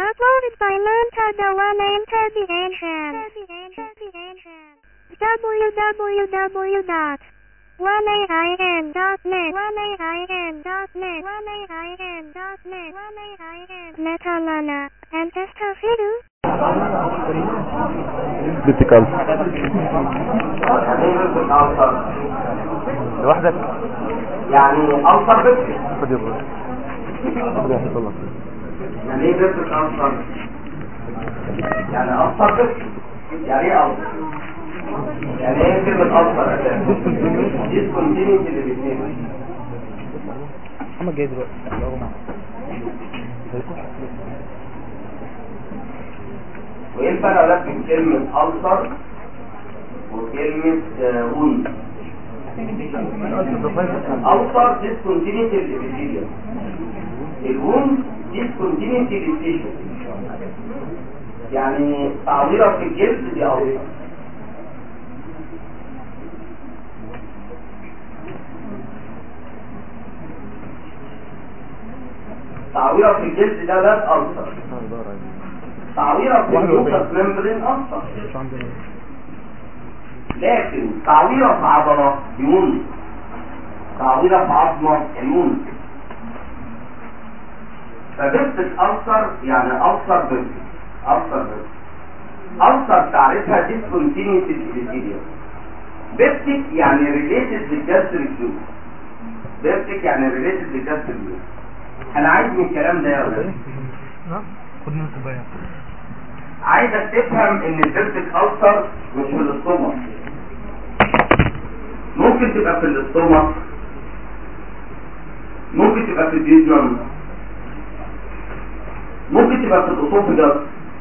Uploaded by Manta Dewana Interbiation. www.1aim.net Metalana and Testafidu. بتكال يعني ايه بيبقى الألسر؟ لوحدك يعني ألسر بيبقى خد يلا ربنا يحفظك يعني ايه بيبقى ألسر؟ يعني ألسر بيبقى يعني ايه ألسر؟ يعني ايه كلمة ألسر أساسا؟ ديسكونتينيتي اللي بيتنين محمد جاي دلوقتي يلا معاك وايه الفرق يا ولاد بين كلمة ألسر وكلمة آه، وند؟ الألسر ديسكونتينيتي اللي بيتنين الوند ديسكونتينيتي للتيشو يعني تعويرة في الجلد دي ألسر تعويرة في الجلد ده ده ألسر تعويرة في الجلد ممبرين ألسر لكن تعويرة في عضلة يون تعويرة في عظمة يون فبيبتك ألسر يعني ألسر بيبتك ألسر بيبتك ألسر تعرفها discontinuous epithelium بيبتك يعني related للجسر الجوز بيبتك يعني related للجسر الجوز أنا عايز من الكلام ده يا ولاد خد من الكوبايه عايزك تفهم ان البيبتك ألسر مش في الاستومك ممكن تبقى في الاستومك ممكن تبقى في الديزنم ممكن تبقى في الاسوفجاس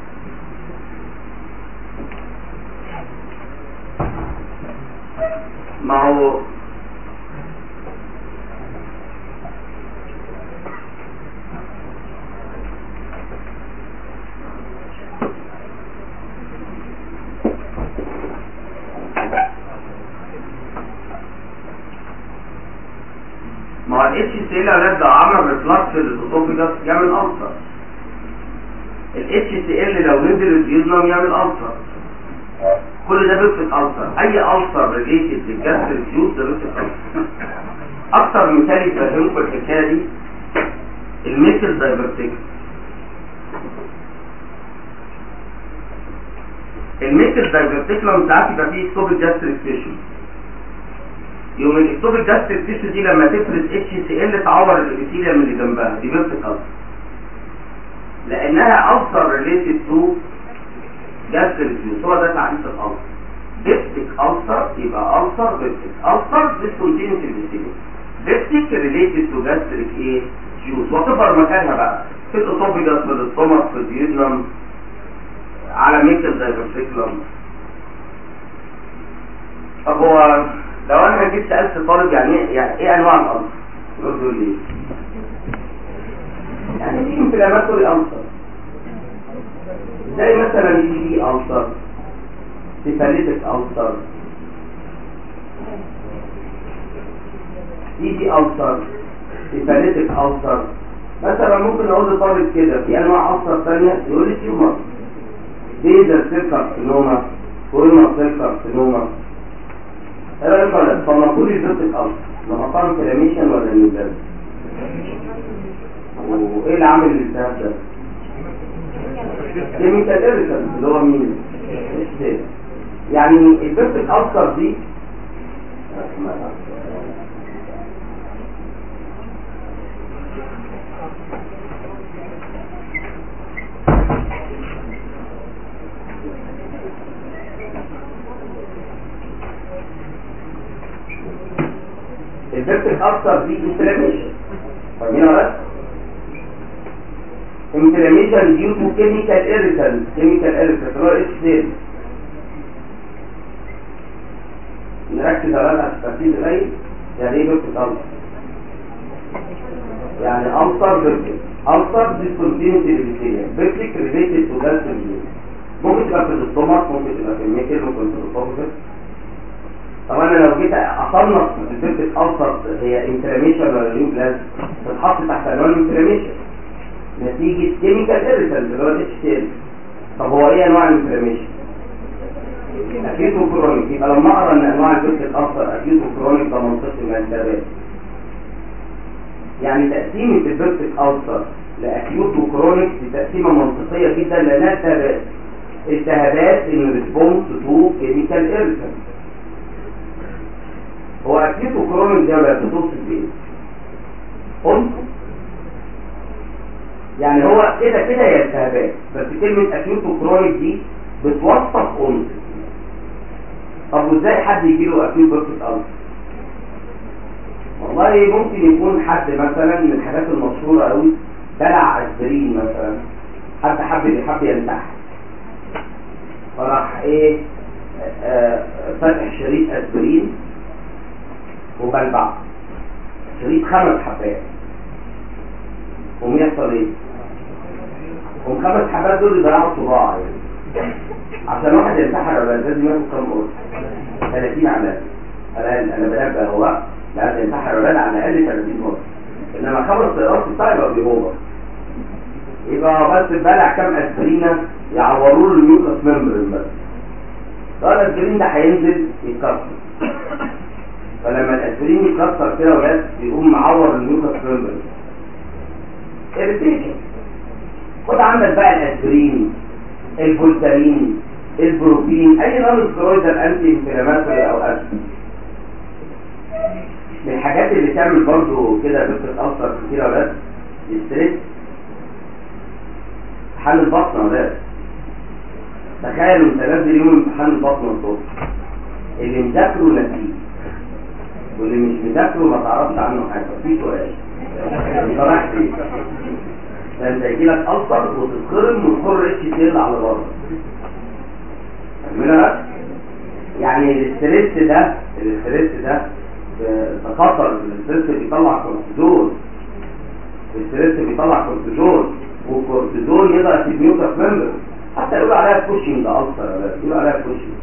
ما هو ما هو الاتش سي ال اولاد لو عمل ريفلاكس في الاسوفجاس يعمل ألسر الاتش سي ال لو نزل الديزنم يعمل ألسر كل ده بيفت ألسر اي ألسر ريليتد للجاستر جوز ده بيفت ألسر اكتر مثال يفهمكم الحكايه دي الميكل دايفرتيك الميكل دايفرتيكلم ساعات يبقى فيه ستوب جاستريك تيشو يوم الاكتوب الجاستريك تيشو دي لما تفرز اتش سي ال تعور الابيثيليوم اللي جنبها دي بيرتك ألسر لانها ألسر ريليتد تو جاستريك جوز هو ده تعريف الألسر بيبتك ألسر يبقى ألسر بيبتك ألسر ديسكونتينيوس الابيثيليوم بيبتك ريليتد تو جاستريك ايه جوز وتكبر مكانها بقى في الاسوفيجاس في الاستومك في الديودنم على ميكل دايفرتيكلم طب هو لو انا جيت سالت طالب يعني ايه يعني ايه انواع الالسر يقول له ليه يعني في انفلاماتوري السر زي مثلا دي بي السر سيفاليتك السر دي بي السر سيفاليتك السر مثلا ممكن اقول لطالب كده في انواع السر ثانيه يقول لي تيومر بيزل سيل كارسينوما كولما سيل كارسينوما ايه رايك ولا طب لي الزيت الالسر نحطها انفلاميشن ولا نيوبلاز وايه اللي عامل الالتهاب ده كيميكال ايريتنت اللي هو مين الشتات. يعني الزيت الالسر دي الزيت الالسر دي انفلاميشن فاهمين ولا لا؟ inflammation due to chemical irritant chemical irritant اللي هو اتش سيل نركز على الألسر التركيز قليل يعني ايه بيبتك ألسر يعني ألسر بيبتك ألسر discontinuity للبكتيريا بيبتك related to gas disease ممكن تبقى في الاستومك ممكن تبقى في الميكل ممكن في الاسوفجس طب انا لو جيت اصنف البيبتك ألسر هي انفلاميشن ولا نيوبلاز تتحط تحت عنوان انفلاميشن نتيجة كيميكال ايريتنت اللي هو الاتش تي ال طب هو ايه انواع الانفلاميشن؟ اكيد وكرونيك يبقى لما اقرا ان انواع البيت تتاثر اكيد وكرونيك ده منطقي ما انتبهش يعني تقسيمة البيبتيك ألسر لأكيوت وكرونيك دي تقسيمة منطقية جدا لأنها التهابات التهابات in response to chemical irritant هو أكيوت وكرونيك ده ولا بتوصف بإيه؟ قلت يعني هو كده كده هي التهابات بس كلمة أكيوت وكرونيك دي بتوصف أنت طب وازاي حد يجيله أكيوت بيبتيك ألسر؟ والله ممكن يكون حد مثلا من الحاجات المشهورة قوي بلع اسبرين مثلا حد حب حب ينتحر فراح ايه آه، فتح شريط اسبرين وبلبع شريط خمس حبات قوم يحصل ايه؟ قوم خمس حبات دول يضيعوا صباع يعني عشان واحد ينتحر ولا لازم ياخد كام قرص 30 على الاقل انا بنبه هو لا ينتحر ولا على الاقل 30 قرص انما خمس قرص بتاعي يبقى بيهوبر يبقى بس بلع كام اسبرينه يعوروا له الميوكس ممبرين بس ده الاسبرين ده هينزل يتكسر فلما الاسبرين يتكسر كده ولاد يقوم معور الميوكس ممبرين اريتيشن خد عندك بقى الاسبرين الفولتارين البروبين اي نون سترويدال انتي انفلاماتوري او اسبرين من الحاجات اللي تعمل برضو كده بتتأثر كتير يا ولاد الستريس امتحان البطن يا ولاد تخيلوا انت نازل يوم امتحان البطن الصبح اللي مذاكره نتيجة واللي مش مذاكره ما تعرفش عنه حاجة في سؤال انت رايح فين؟ ده انت يجيلك ألسر وتتخرم وتخر اتش تيل على بره فاهمينها؟ يعني الاستريس ده الاستريس ده تخطر الاستريس بيطلع كورتيزون الاستريس بيطلع كورتيزون والكورتيزون يضغط الميوكس ممبر حتى يقولوا عليها كوشنج ده ألسر يقولوا عليها كوشنج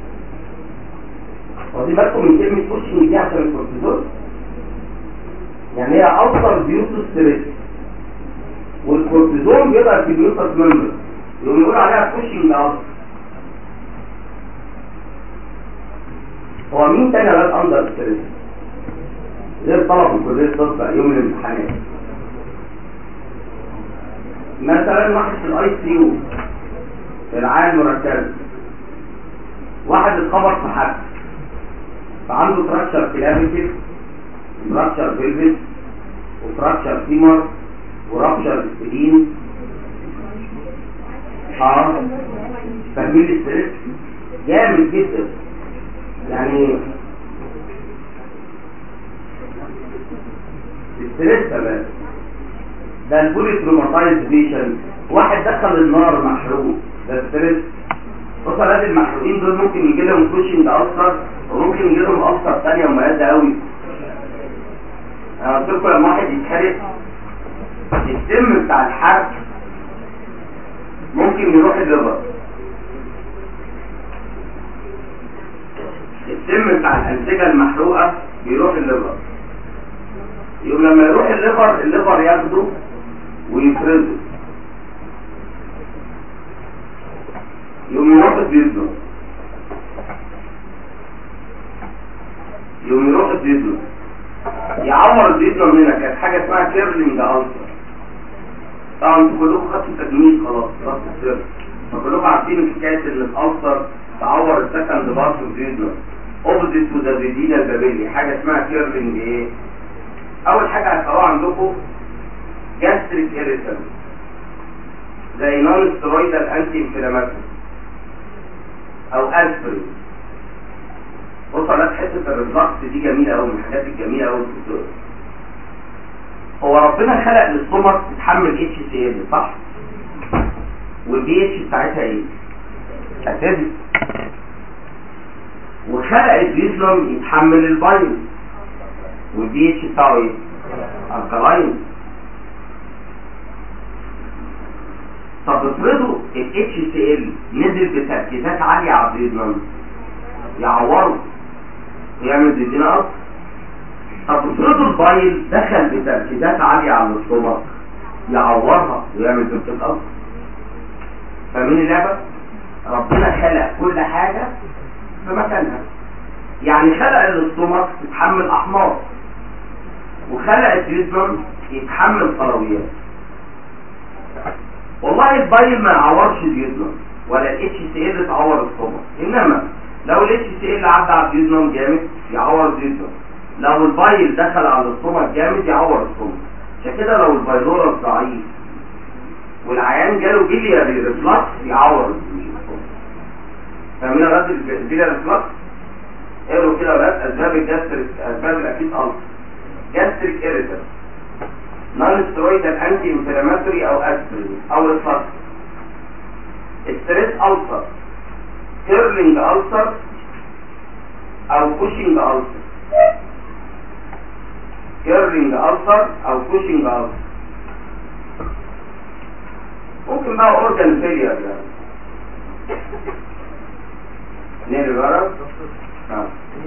واخدين بالكم من كلمة كوشنج دي عشان الكورتيزون يعني هي ألسر ديوتو ستريس والكورتيزون بيضغط الميوكس ممبر يقوم يقولوا عليها كوشنج ده ألسر هو مين تاني غير اندر ستريس غير طلب كلية الطب يوم الامتحانات مثلا واحد في الاي سي يو في الرعاية المركزة واحد اتخبط في حد فعنده فراكشر كلافيكل فراكشر فيلفيت وفراكشر فيمر ورابشر سبلين اه فاهمين الستريس جامد جدا يعني الستريس كمان ده البولي تروماتايز بيشن واحد دخل النار محروق ده ستريس بص على المحروقين دول ممكن يجي لهم كوشنج اكتر وممكن يجي لهم اكتر ثانيه مميزه قوي انا قلت لكم لما واحد يتحرق السم بتاع الحرق ممكن يروح الليفر السم بتاع الانسجه المحروقه بيروح الليفر يقوم لما يروح الليفر الليفر ياخده ويفرزه يقوم يروح الديزنو يقوم يروح الديزنو يعور الديزنو هنا كانت حاجه اسمها كيرلينج ألسر طبعا انتوا كلكم خدتوا تجميل خلاص خلاص السر فكلكم عارفين حكايه ان الألسر تعور السكند بارت اوف ديزنو اوبوزيت تو ذا فيدينا البابيلي حاجه اسمها كيرلينج ايه اول حاجه هتقراها عندكم جاستريك ايريتال زي نون سترويدال انتي انفلاماتوري او اسبرين بصوا على حته الريفلكس دي جميله قوي من الحاجات الجميله قوي في الدكتور هو ربنا خلق للسمك تتحمل اتش سي ال صح والبي اتش بتاعتها ايه اسيدك وخلق البيزلم يتحمل البايل والبي اتش بتاعه ايه الكلاين طب افرضوا ال HCl نزل بتركيزات عالية على البيزلم يعوره ويعمل زيتين أرض طب افرضوا البايل دخل بتركيزات عالية على السtomach يعورها ويعمل بيبتيك ألسر فاهمين اللعبة؟ ربنا خلق كل حاجة في مكانها يعني خلق الاستومك تتحمل أحماض وخلق الديوزنم يتحمل قرويات والله البايل ما يعورش الديوزنم ولا الاتش سي ال تعور الاستومك انما لو الاتش سي ال عدى على الديوزنم جامد يعور الديوزنم لو البايل دخل على الاستومك جامد يعور الاستومك عشان كده لو البايلورس ضعيف والعيان جاله بيلياري ريفلكس يعور الاستومك فاهمين يا ولاد البيلياري ريفلكس اقروا كده يا ولاد اسباب الجاستريك اسباب الاكيد الف جاستريك اريتر نون سترويدال انتي انفلاماتوري او اسبرين او ريفلكس ستريس ألسر كيرلينج ألسر أو كوشنج ألسر كيرلينج ألسر أو كوشنج ألسر ممكن بقى أورجان فيلير يعني نيري الورق نعم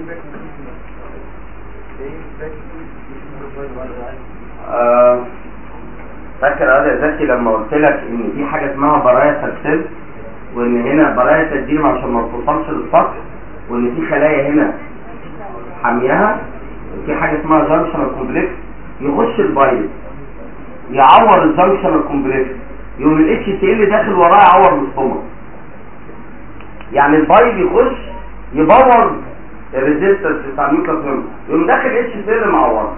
آه، فاكر يا زكي لما قلت لك ان في حاجه اسمها برايا ترسل وان هنا برايا تدير عشان ما توصلش للسطح وان في خلايا هنا حامياها في حاجه اسمها جانكشن كومبلكس يخش البايل يعور الجانكشن كومبلكس يوم الاتش تي ال داخل وراه يعور الاستومك يعني البايل يخش يبور الريزيستنس بتاع الميكروفون يوم داخل اتش تي ال معور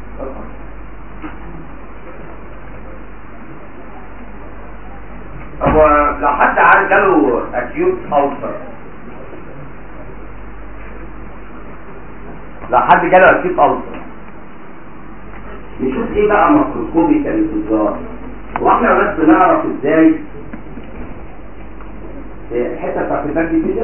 هو لو حد عارف جاله اكيوت ألسر لو حد جاله اكيوت ألسر نشوف ايه بقى ميكروسكوبي كالانتظار واحنا بس بنعرف ازاي الحته بتاعت الباك دي كده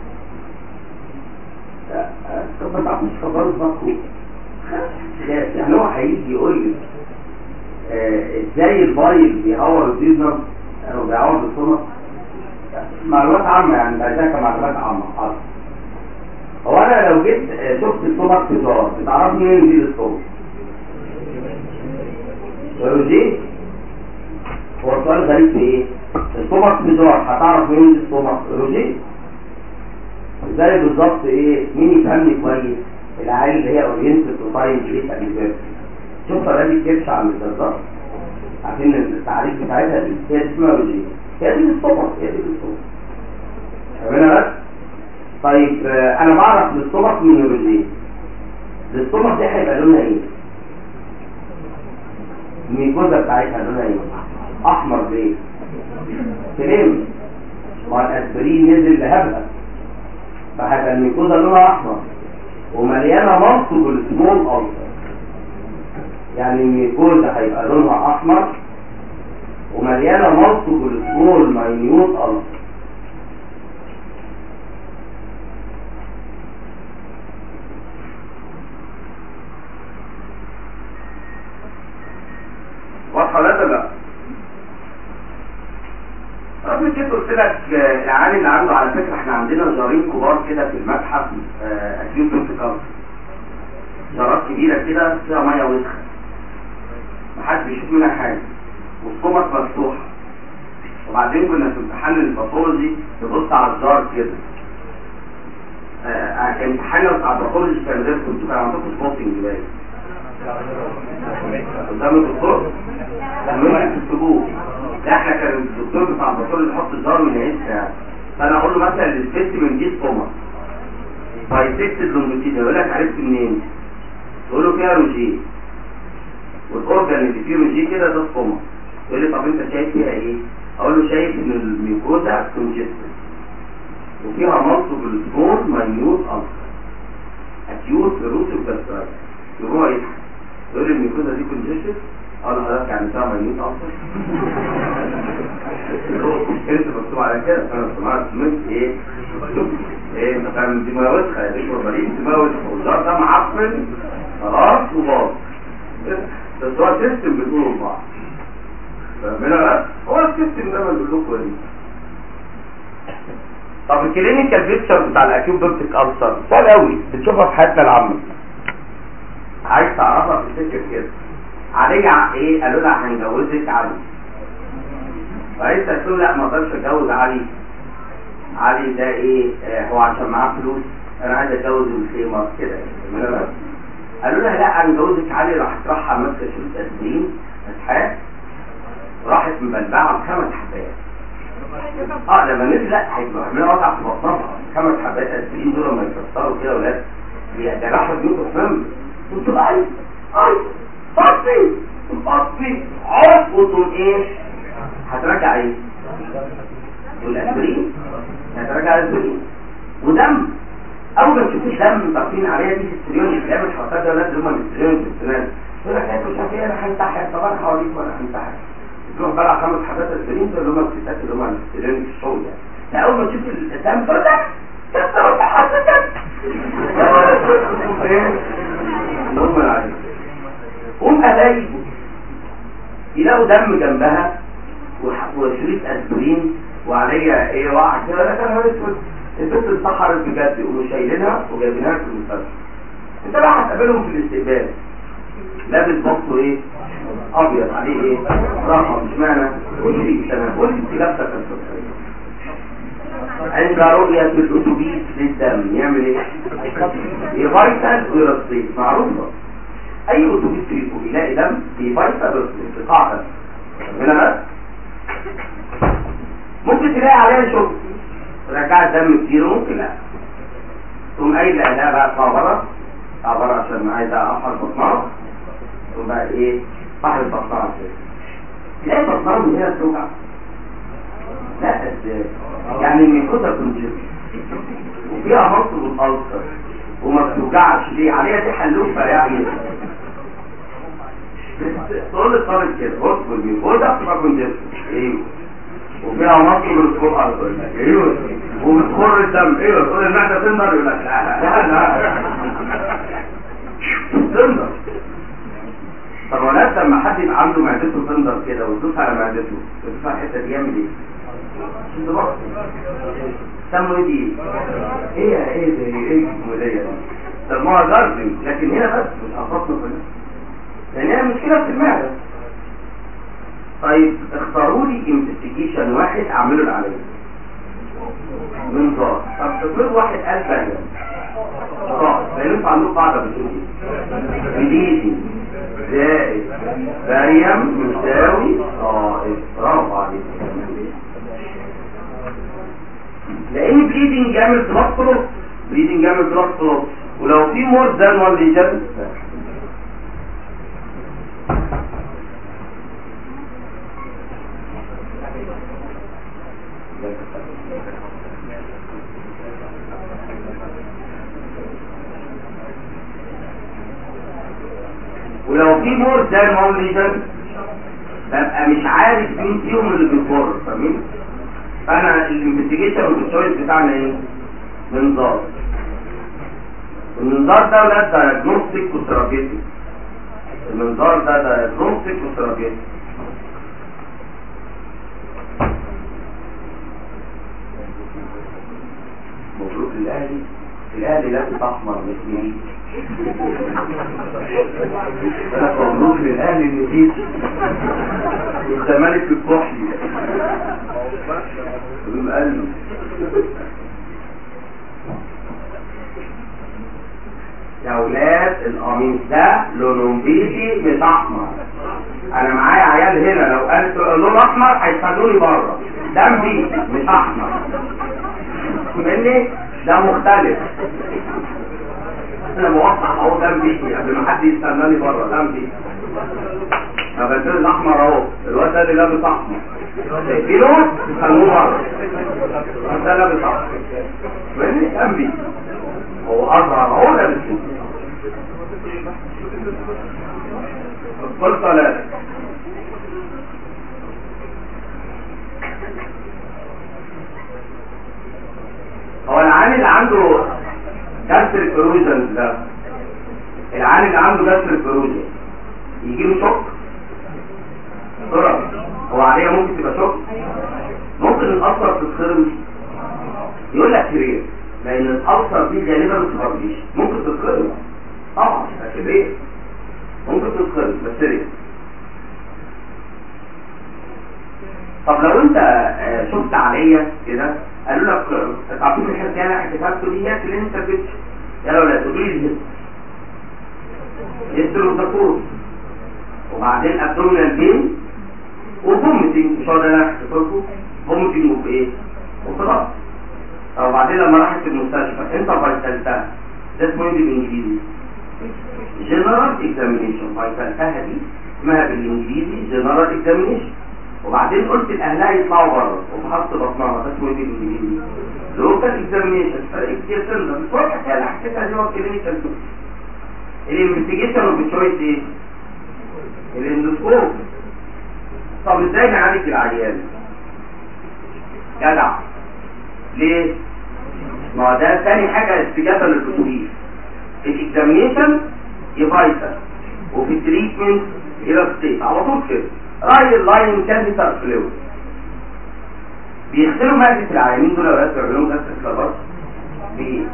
طب ما تعرفش خبر باكو يعني هو هيجي يقول لي آه، ازاي البايل بيعور الديزنر او بيعور الصنع معلومات عامة يعني بعدها كمعلومات عامة حاضر هو انا لو جيت آه، شفت الصبح في جار بتعرف منين دي الصبح روجيه هو السؤال غريب في ايه الصبح في جار هتعرف منين دي الصبح روجيه زي بالظبط ايه مين يفهمني كويس العيال اللي هي اورينتد تو تايم جريت اديفيرس شوف دي كيرش عن الدرجات عارفين التعريف بتاعتها دي هي دي اسمها روجيه هي دي الصبح هي دي الصبح فاهمينها بس طيب آه، انا بعرف للصبح من الروجيه للصبح دي هيبقى لونها ايه الميكوزا بتاعتها لونها ايه احمر ليه كريم ما الاسبرين نزل لهبها فهيبقى الميكوزا لونها احمر ومليانه مالتيبل سمول ألسر يعني الميكوزا هيبقى لونها احمر ومليانه مالتيبل سمول ماينيوت ألسر واضحه ولا لا قبل كده قلت لك آه، العيال اللي عنده على فكره احنا عندنا جارين كبار كده في المتحف اكيوت انتقال جارات كبيره كده فيها ميه وسخه محدش بيشوف منها حاجه والصمت مفتوحه وبعدين كنا في امتحان الباثولوجي تبص على الجار كده آه، امتحان بتاع الباثولوجي كان غير كنتوا كان عندكم سبوتنج باين قدام الدكتور لما انتوا تكتبوه لا احنا كان الدكتور بتاع الباثولوجي يحط الجار من عيد يعني فانا اقول له مثلا السبيسيمن دي ستوما بايسكتد لونجيتيد يقول لك عرفت منين تقول له فيها روجيه والاورجن اللي فيه روجيه كده ده ستوما يقول لي طب انت شايف فيها ايه اقول له شايف ان الميكوزا كونجستد وفيها مالتيبل سمول ماينيوت ألسر اكيوت روسيف جاسترايت يقول هو يضحك يقول لي الميكوزا دي كونجستد اقول له حضرتك يعني فيها ماينيوت ألسر انت مكتوب على كده فانا سمعت سمعت ايه ايه انت فاهم دي ما وسخه يا دكتور مريم دي ما وسخه والجار ده معفن خلاص وباظ بس هو سيستم بيقولوا لبعض فاهمين بس هو السيستم ده بقول لكم ايه طب الكلينيكال بيكتشر بتاع الاكيوب بيبتيك ألسر سهل قوي بتشوفها في حياتنا العامة عايز تعرفها في الفكر كده علي ع- ايه قالوا لها هنجوزك علي فقالت قالت له لا ما اقدرش اتجوز علي علي ده ايه آه هو عشان معاه فلوس انا عايز اتجوز الخيمه كده يعني من أنا- قالوا لها لا هنجوزك علي راحت راحه ماسكه شريط اسبرين فتحاه راحت مبلعه بخمس حبات اه لما نزل لا هيبقى عاملين وضع في بطنها خمس حبات اسبرين دول لما يكسروا كده ولاد ده راحوا بيوتوا فم قلت له اي اي صفي صفي عرف وتقوم ايه هترجع ايه والاسبرين هترجع الاسبرين ودم اول ما تشوف الدم طافين عليها دي في السريون اللي بيعمل حركات ده ولاد اللي هم السريون في السنان يقول لك انت مش عارف ايه انا هنتحر طب انا هوريك وانا هنتحر تروح بقى خمس حاجات اسبرين دول اللي هم الستات اللي هم السريون في الشغل يعني فاول ما تشوف الدم تقول لك كسر حضرتك ايه اللهم العين قوم الاقي يلاقوا دم جنبها وح- وشريط اسبرين وعليا ايه وقع كده لا كان هو اسود الست انتحرت بجد يقوموا شايلينها وجايبينها في المستشفى انت بقى هتقابلهم في الاستقبال لابس بطه ايه ابيض عليه ايه رقم اشمعنى قول لي تمام قول لي انت لابسه كام عند رؤية الأتوبيس للدم يعمل ايه؟ يفيتل ويرصيد معروفة أي أتوبيس فيكم يلاقي دم بيفيتل ويرصيد قاعدة هنا بس ممكن تلاقي عليها شغل رجعت دم كتير وممكن لا تقوم قايل لأهلها بقى اطلع بره اطلع بره عشان عايزة أحر بطنها تقوم بقى إيه فحر بطنها كده تلاقي بطنها من هنا بتوجع لا ازاي يعني الميكوزا كونجكت وفيها مصر والألسر وما بتوجعش ليه عليها دي حلوفة يعني تقول للطالب كده بص الميكوزا بتبقى كونجكت ايوه وفيها مصر والألسر ايوه وبتخر الدم ايوه تقول المعدة تندر يقول لك لا لا لا تندر طب ولاد لما حد يبقى عنده معدته تندر كده وتدوس على معدته وتدوس على الحته دي يعمل ايه؟ انضباط سموا ايه دي؟ ايه يا ايه ده ايه الجمهوريه دي؟ سموها جاردنج لكن هنا بس مش قصصنا كلها لان هي مشكله في المعده طيب اختاروا لي انفستيجيشن واحد اعمله العمليه منظار طب تفرض واحد قال باريم خلاص لان انتوا عندكم قاعده بتقول ايه؟ جديدي زائد باريم يساوي صائب برافو عليك لان بليدنج يعمل بلاد كلوت بليدنج يعمل بلاد كلوت ولو في مور ذان وان ليجن ولو في مور ذان وان ليجن ببقى مش عارف مين فيهم اللي بيضر فاهمين؟ فانا الانفستيجيشن والتشويس بتاعنا ايه؟ منظار المنظار ده ولاد دايجنوستيك وثيرابيوتيك المنظار ده دايجنوستيك وثيرابيوتيك مبروك للاهلي الاهلي لابس احمر مش جديد مبروك للاهلي النتيج والزمالك الكحلي القلب يا اولاد القميص ده لونه بيجي مش احمر انا معايا عيال هنا لو قالت لون احمر هيخلوني بره ده بيج مش احمر مني ده مختلف انا موضح اهو ده بيجي قبل ما حد يستناني بره ده بيجي ما بنزل الاحمر اهو الواد ده اللي لابس احمر شايفينه يسموه بره الواد ده لابس احمر مني ده بيجي هو اظهر اهو لابس كده قلت لا هو العامل اللي عنده جاستريك اروجن ده العامل اللي عنده جاستريك اروجن يجي له شوك بسرعه هو عليها ممكن تبقى شوك ممكن الألسر تتخرم يقول لك كرير لأن الألسر دي غالبا ما بتتخرمش ممكن تتخرم طبعا ده كبير ممكن تتخرم بس سريع طب لو انت آه، شفت عليا كده قالوا لك آه، تعطيني الحته دي انا كتبت دي هي اللي انت بتش يلا ولا تقولوا لي الهيست يسترو الدكتور وبعدين ابدومينال بين وفوميتنج مش هو ده اللي انا حكيت لكم فوميتنج وفي ايه؟ وخلاص طب وبعدين لما راحت المستشفى انت فايتلتها ده اسمه ايه بالانجليزي؟ جنرال اكزامينيشن فايتلتها دي اسمها بالانجليزي جنرال اكزامينيشن وبعدين قلت لاهلها يطلعوا بره وفحصت بطنها ده اسمه ايه بالانجليزي؟ لوكال اكزامينيشن فرق كتير سنة بس هو الحكايه اللي حكيتها دي هو كلينيكال الانفستيجيشن اوف تشويس ايه؟ الاندوسكوب طب ازاي نعالج العيان؟ جدع ليه؟ ما هو ده تاني حاجة استجابة للتشويش في الاكزامينيشن يفايتر وفي التريتمنت الى ستيت على طول كده راي اللاين كافيتال فلويد بيغسلوا معدة العيانين دول اوقات بيعملوا لهم غسل كلابات بايه؟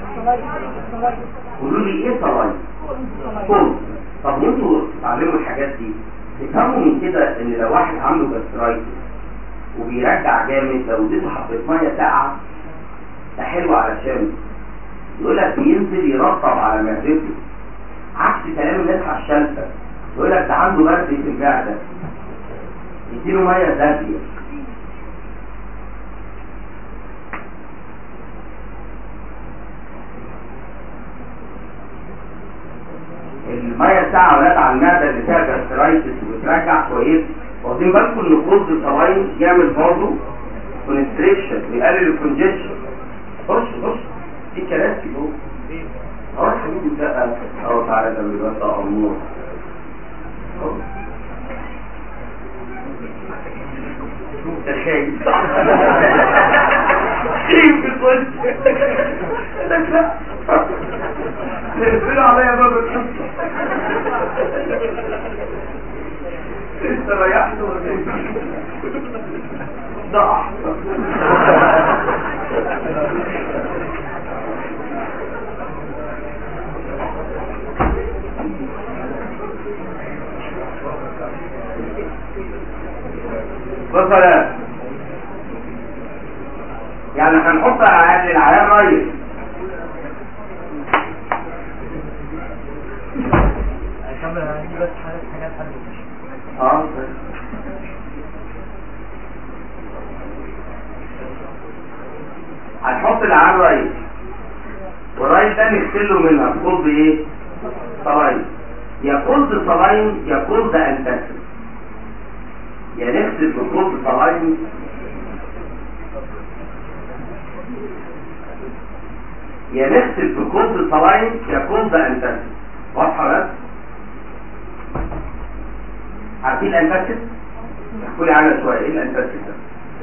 قولوا لي ايه صلايم؟ كل طب وانتوا تتعلموا الحاجات دي تفهموا من كده ان لو واحد عنده جاسترايتس وبيرجع جامد لو اديته حبه ميه ساقعه ده حلو علشان يقول لك بينزل يرطب على معدته عكس كلام الناس على الشلفه يقول لك ده عنده برد في المعده يديله ميه دافيه الميه الساعه ولاد على المعده اللي فيها جاسترايتس وبترجع كويس واخدين بالكم ان كروز الصلاين يعمل برضه كونستريكشن ويقلل الكونجكشن خش خش في كراسي جوه اه يا حبيبي ده اه تعالى ده بيبقى ده امور ده خايف خايف في الوش نقفلوا عليا باب الحصه انت ريحت ولا ايه؟ ده احسن مثلا يعني هنحط على العيان ريس هنكمل هنجيب بس حاجات حاجات حلوه اه هنحط العيان ريس والريس ده نغسله منها بكل ايه؟ صلاين يا كولد صلاين يا كولد انتاسيد يا نغسل بكولد صلاين يا نغسل بكولد صلاين يا كولد انتاسيد واضحه بس عارفين الانتاسيد احكوا لي عنها شويه ايه الانتاسيد ده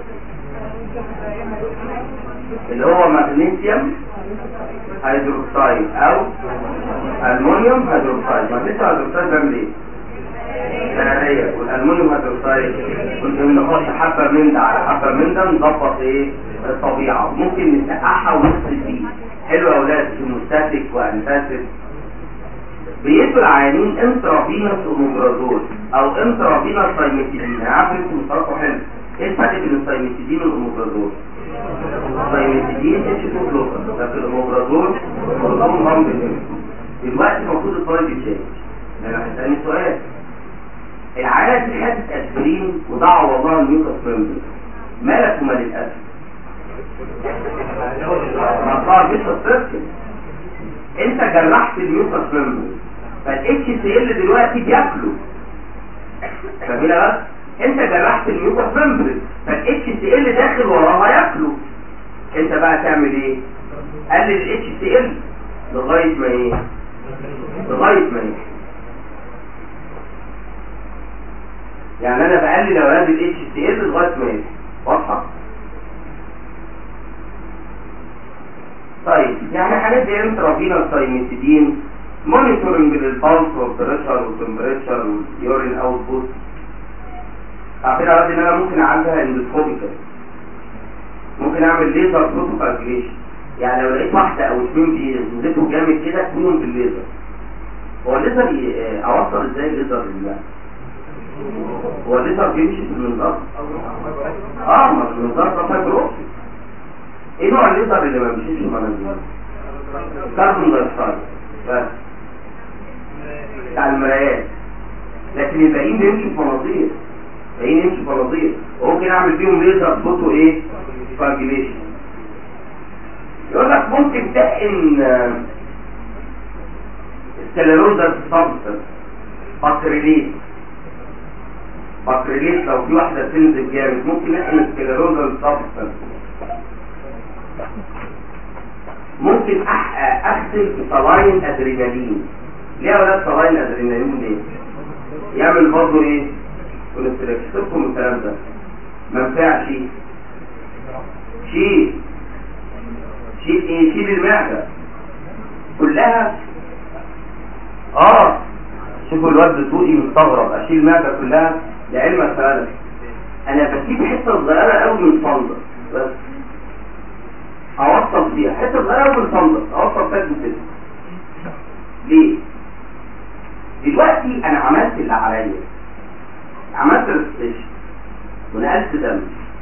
اللي هو مغنيسيوم هيدروكسيد او المونيوم هيدروكسيد مغنيسيوم هيدروكسيد بيعمل ايه؟ نارية والالمونيوم هيدروكسيد كنت بنحط حبة من ده على حبة من ده نظبط ايه الطبيعة ممكن نسقعها ونغسل فيه حلو يا اولاد هيموستاتيك وانتاسيك بيدوا العيانين انترافينوس اوموبرازول او انترافينوس سايميتيدين انا عارف انتوا مصطلحوا حلو ايه الفرق بين السايميتيدين والاوموبرازول؟ السايميتيدين اتش 2 بلوكر لكن الاوموبرازول كلهم هم دلوقتي المفروض الطالب يتشيك انا هسألني سؤال العيال دي خدت اسبرين ودعوا والله الميوكس ممبر مالك ومال الاسد مصار مش السيركل انت جرحت الميوكس ممبر فالاتش سي ال دلوقتي بياكله فاهمين بس انت جرحت الميوكس ممبر فالاتش سي ال داخل وراها ياكله انت بقى تعمل ايه قلل الاتش سي ال لغايه ما ايه لغايه ما ايه يعني انا بقلل اولاد الاتش سي ال لغايه ما ايه واضحه طيب يعني حاجات زي انترافينال سايميتيدين مونيتورنج للبلس والبريشر والتمبريتشر واليورين اوت بوت عارفين يا ان انا ممكن اعالجها اندوسكوبيكال ممكن اعمل ليزر بروتوكالكيشن يعني لو لقيت واحده او اثنين بينزلوا جامد كده كلهم بالليزر هو الليزر ي- اوصل ازاي الليزر للماء هو الليتر بيمشي في المنظار اه ما المنظار ده فايبروس ايه نوع الليتر اللي ما بيمشيش في المناظير كربون دايوكسيد بس بتاع المرايات لكن الباقيين بيمشوا في مناظير الباقيين يمشوا في مناظير وممكن اعمل فيهم ليزر فوتو ايه كوانجليشن يقول لك ممكن تحقن سكليروزا سبستنس بكريليت بكريليت لو في واحدة تنزل جامد ممكن نحقن سكليروزا سبستنس ممكن أح- اغسل صلاين ادرينالين ليه يا ولاد صلاين ادرينالين ليه؟ يعمل برضه ايه؟ كونستريكشن سيبكم من الكلام ده ما ينفعش شيل شيل ايه؟ شيل المعدة كلها اه شوفوا الواد دسوقي مستغرب اشيل المعدة كلها لعلمك فعلا انا بسيب حتة صغيرة قوي من الفندق بس اوصل فيها حتة صغيرة قوي من الفندق اوصل فيها الجسم ليه؟ دلوقتي انا عملت اللي عليا عملت ريستيشن ونقلت دم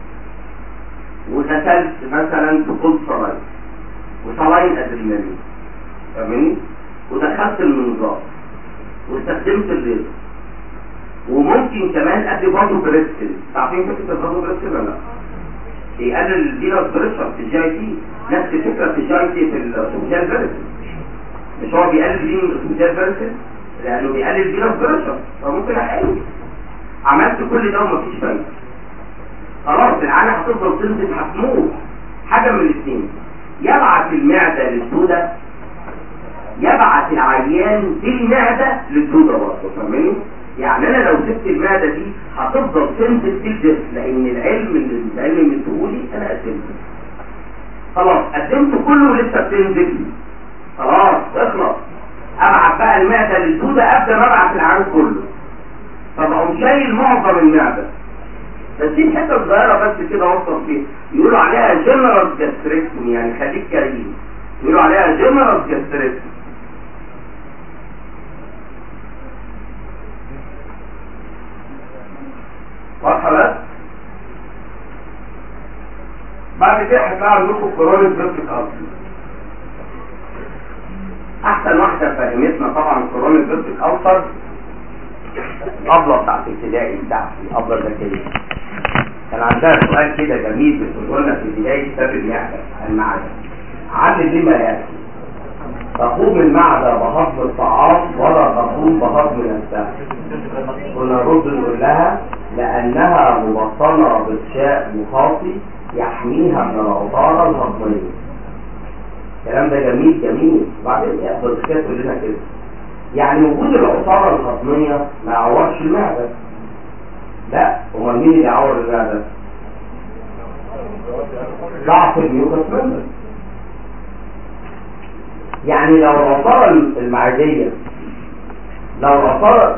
وغسلت مثلا بكل صلاين وصلاين ادرينالين فاهمني ودخلت المنظار واستخدمت الليزر وممكن كمان ادي برضه بريسكل عارفين فكره البرضه بريسكل ولا لا؟ بيقلل الفيروس بريشر في الجي اي تي نفس الفكره في الجي اي تي في السوشيال فيرسل مش هو بيقلل فيه السوشيال فيرسل لانه بيقلل الفيروس بريشر فممكن احقنه عملت كل ده ومفيش فايده خلاص العانة هتفضل تنزل هتموت حاجة من الاثنين يبعت المعدة للدودة يبعت العيان بالمعدة للدودة برضه فاهمني؟ يعني انا لو سبت المعدة دي هتفضل تنزل في الجسم لان العلم اللي العلم اللي ادهولي انا قدمته خلاص قدمته كله ولسه بتنزل خلاص اخلص ابعت بقى المعدة للدودة قبل ما ابعت العيان كله طب اقوم شايل معظم المعدة بسيب حته صغيره بس كده اوصل فيها يقولوا عليها جنرال جاستريكتوم يعني خليك كريم يقولوا عليها جنرال جاستريكتوم واضحه بس بعد كده هتلاقي عندكم كورونيك بيرفكت ألسر احسن واحده فهمتنا طبعا كورونيك بيرفكت ألسر الأبلة بتاعت ابتدائي بتاعتي الأبلة الذكية كان عندها سؤال كده جميل بتقول لنا في بداية كتاب المعدة المعدة علم لما يأتي تقوم المعدة بهضم الطعام ولا تقوم بهضم نفسها كنا نرد نقول لها لأنها مبطنة بغشاء مخاطي يحميها من العطارة الهضمية الكلام ده جميل جميل وبعدين يقبل كده تقول لنا كده يعني وجود العصارة الهضمية ما يعورش المعدة لا امال مين اللي يعور المعدة ضعف الميوكس ممبر يعني لو العصارة المعدية لو العصارة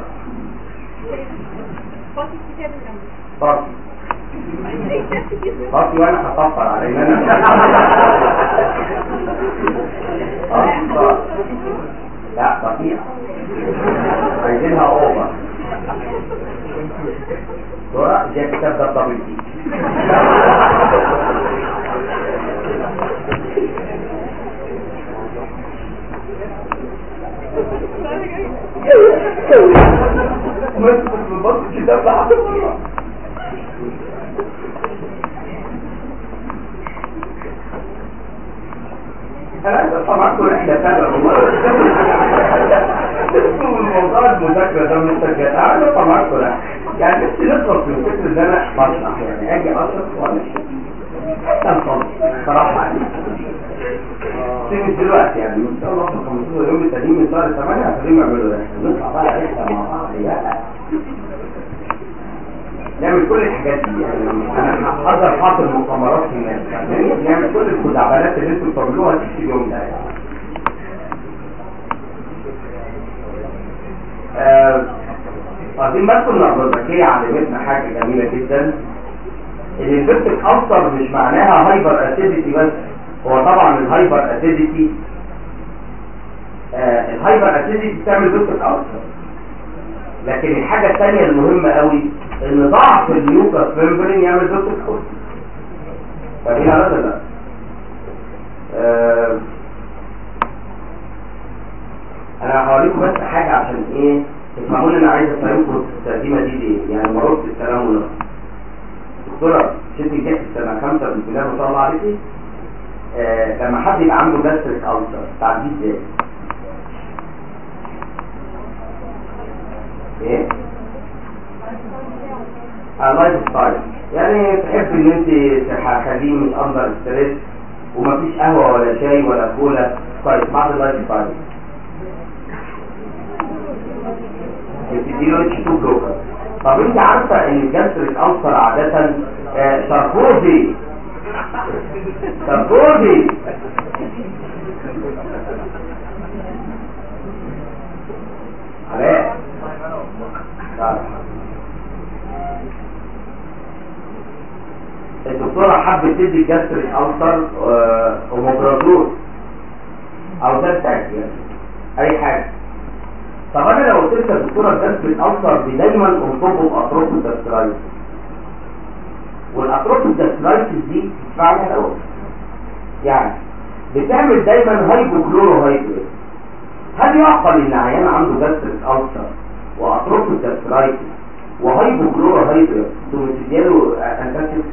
فاطي فاطي وانا هصفر على ان انا آه، لا فظيع عايزينها اوفر دورة جاء كتاب ده الدبل تي ما تبص الكتاب ده حاطط انا عايز اطلع معاكم رحله سنه والله اسمه الموضوع المذاكره ده مسجل انا عايز اطلع معاكم رحله يعني نفسي نخلص من فكره ان انا بشرح يعني اجي اشرح وانا حتى نخلص صراحه يعني مش دلوقتي يعني ان شاء الله في 15 يوم التانيين من شهر 8 هخليهم يعملوا رحله نطلع بقى رحله مع بعض لا نعمل كل الحاجات دي يعني انا هقدر حاطط المؤتمرات في الناس يعني نعمل كل الخزعبلات اللي انتم بتعملوها في اليوم ده يعني آه، واخدين بالكم ان الرزاكية علمتنا حاجة جميلة جدا ان البيبتيك ألسر مش معناها هايبر اسيديتي بس هو طبعا الهايبر اسيديتي آه الهايبر اسيديتي بتعمل بيبتيك ألسر لكن الحاجة الثانية المهمة قوي ان ضعف الميوكس ممبرين يعمل بيبتيك ألسر فاهمين على ده لا آه، انا هوريكم بس حاجة عشان ايه تفهموا لي انا عايز افهمكم التقديمة دي ليه يعني مرات الكلام ولا دكتورة شفت جت سنة خمسة في البلاد ما شاء الله عليكي آه لما حد يبقى عنده جاستريك ألسر تعديه ازاي؟ ايه؟ اللايف ستايل يعني تحب ان انت تخليه مش اندر ستريس ومفيش قهوة ولا شاي ولا كولا كويس بعد اللايف ستايل بتديله اتش 2 بلوكر طب انت عارفة ان الجاستريك ألسر عادة آه، ساركوزي ساركوزي علاء لا. الدكتورة حبت تدي الجاستريك ألسر آه، اوموبرازول او زرتاك يعني اي حاجة طب انا لو قلت لك يا دكتورة الجاستريك ألسر دي دايما انصبه باطراف الجاسترايتس والاطراف الجاسترايتس دي تدفع الاول يعني بتعمل دايما هايبوكلورو هايدريت هل يعقل ان عيان عنده جاستريك ألسر واطراف الجاسترايتس وهايبوكلورو هايدريت ثم تديله انتاكتيك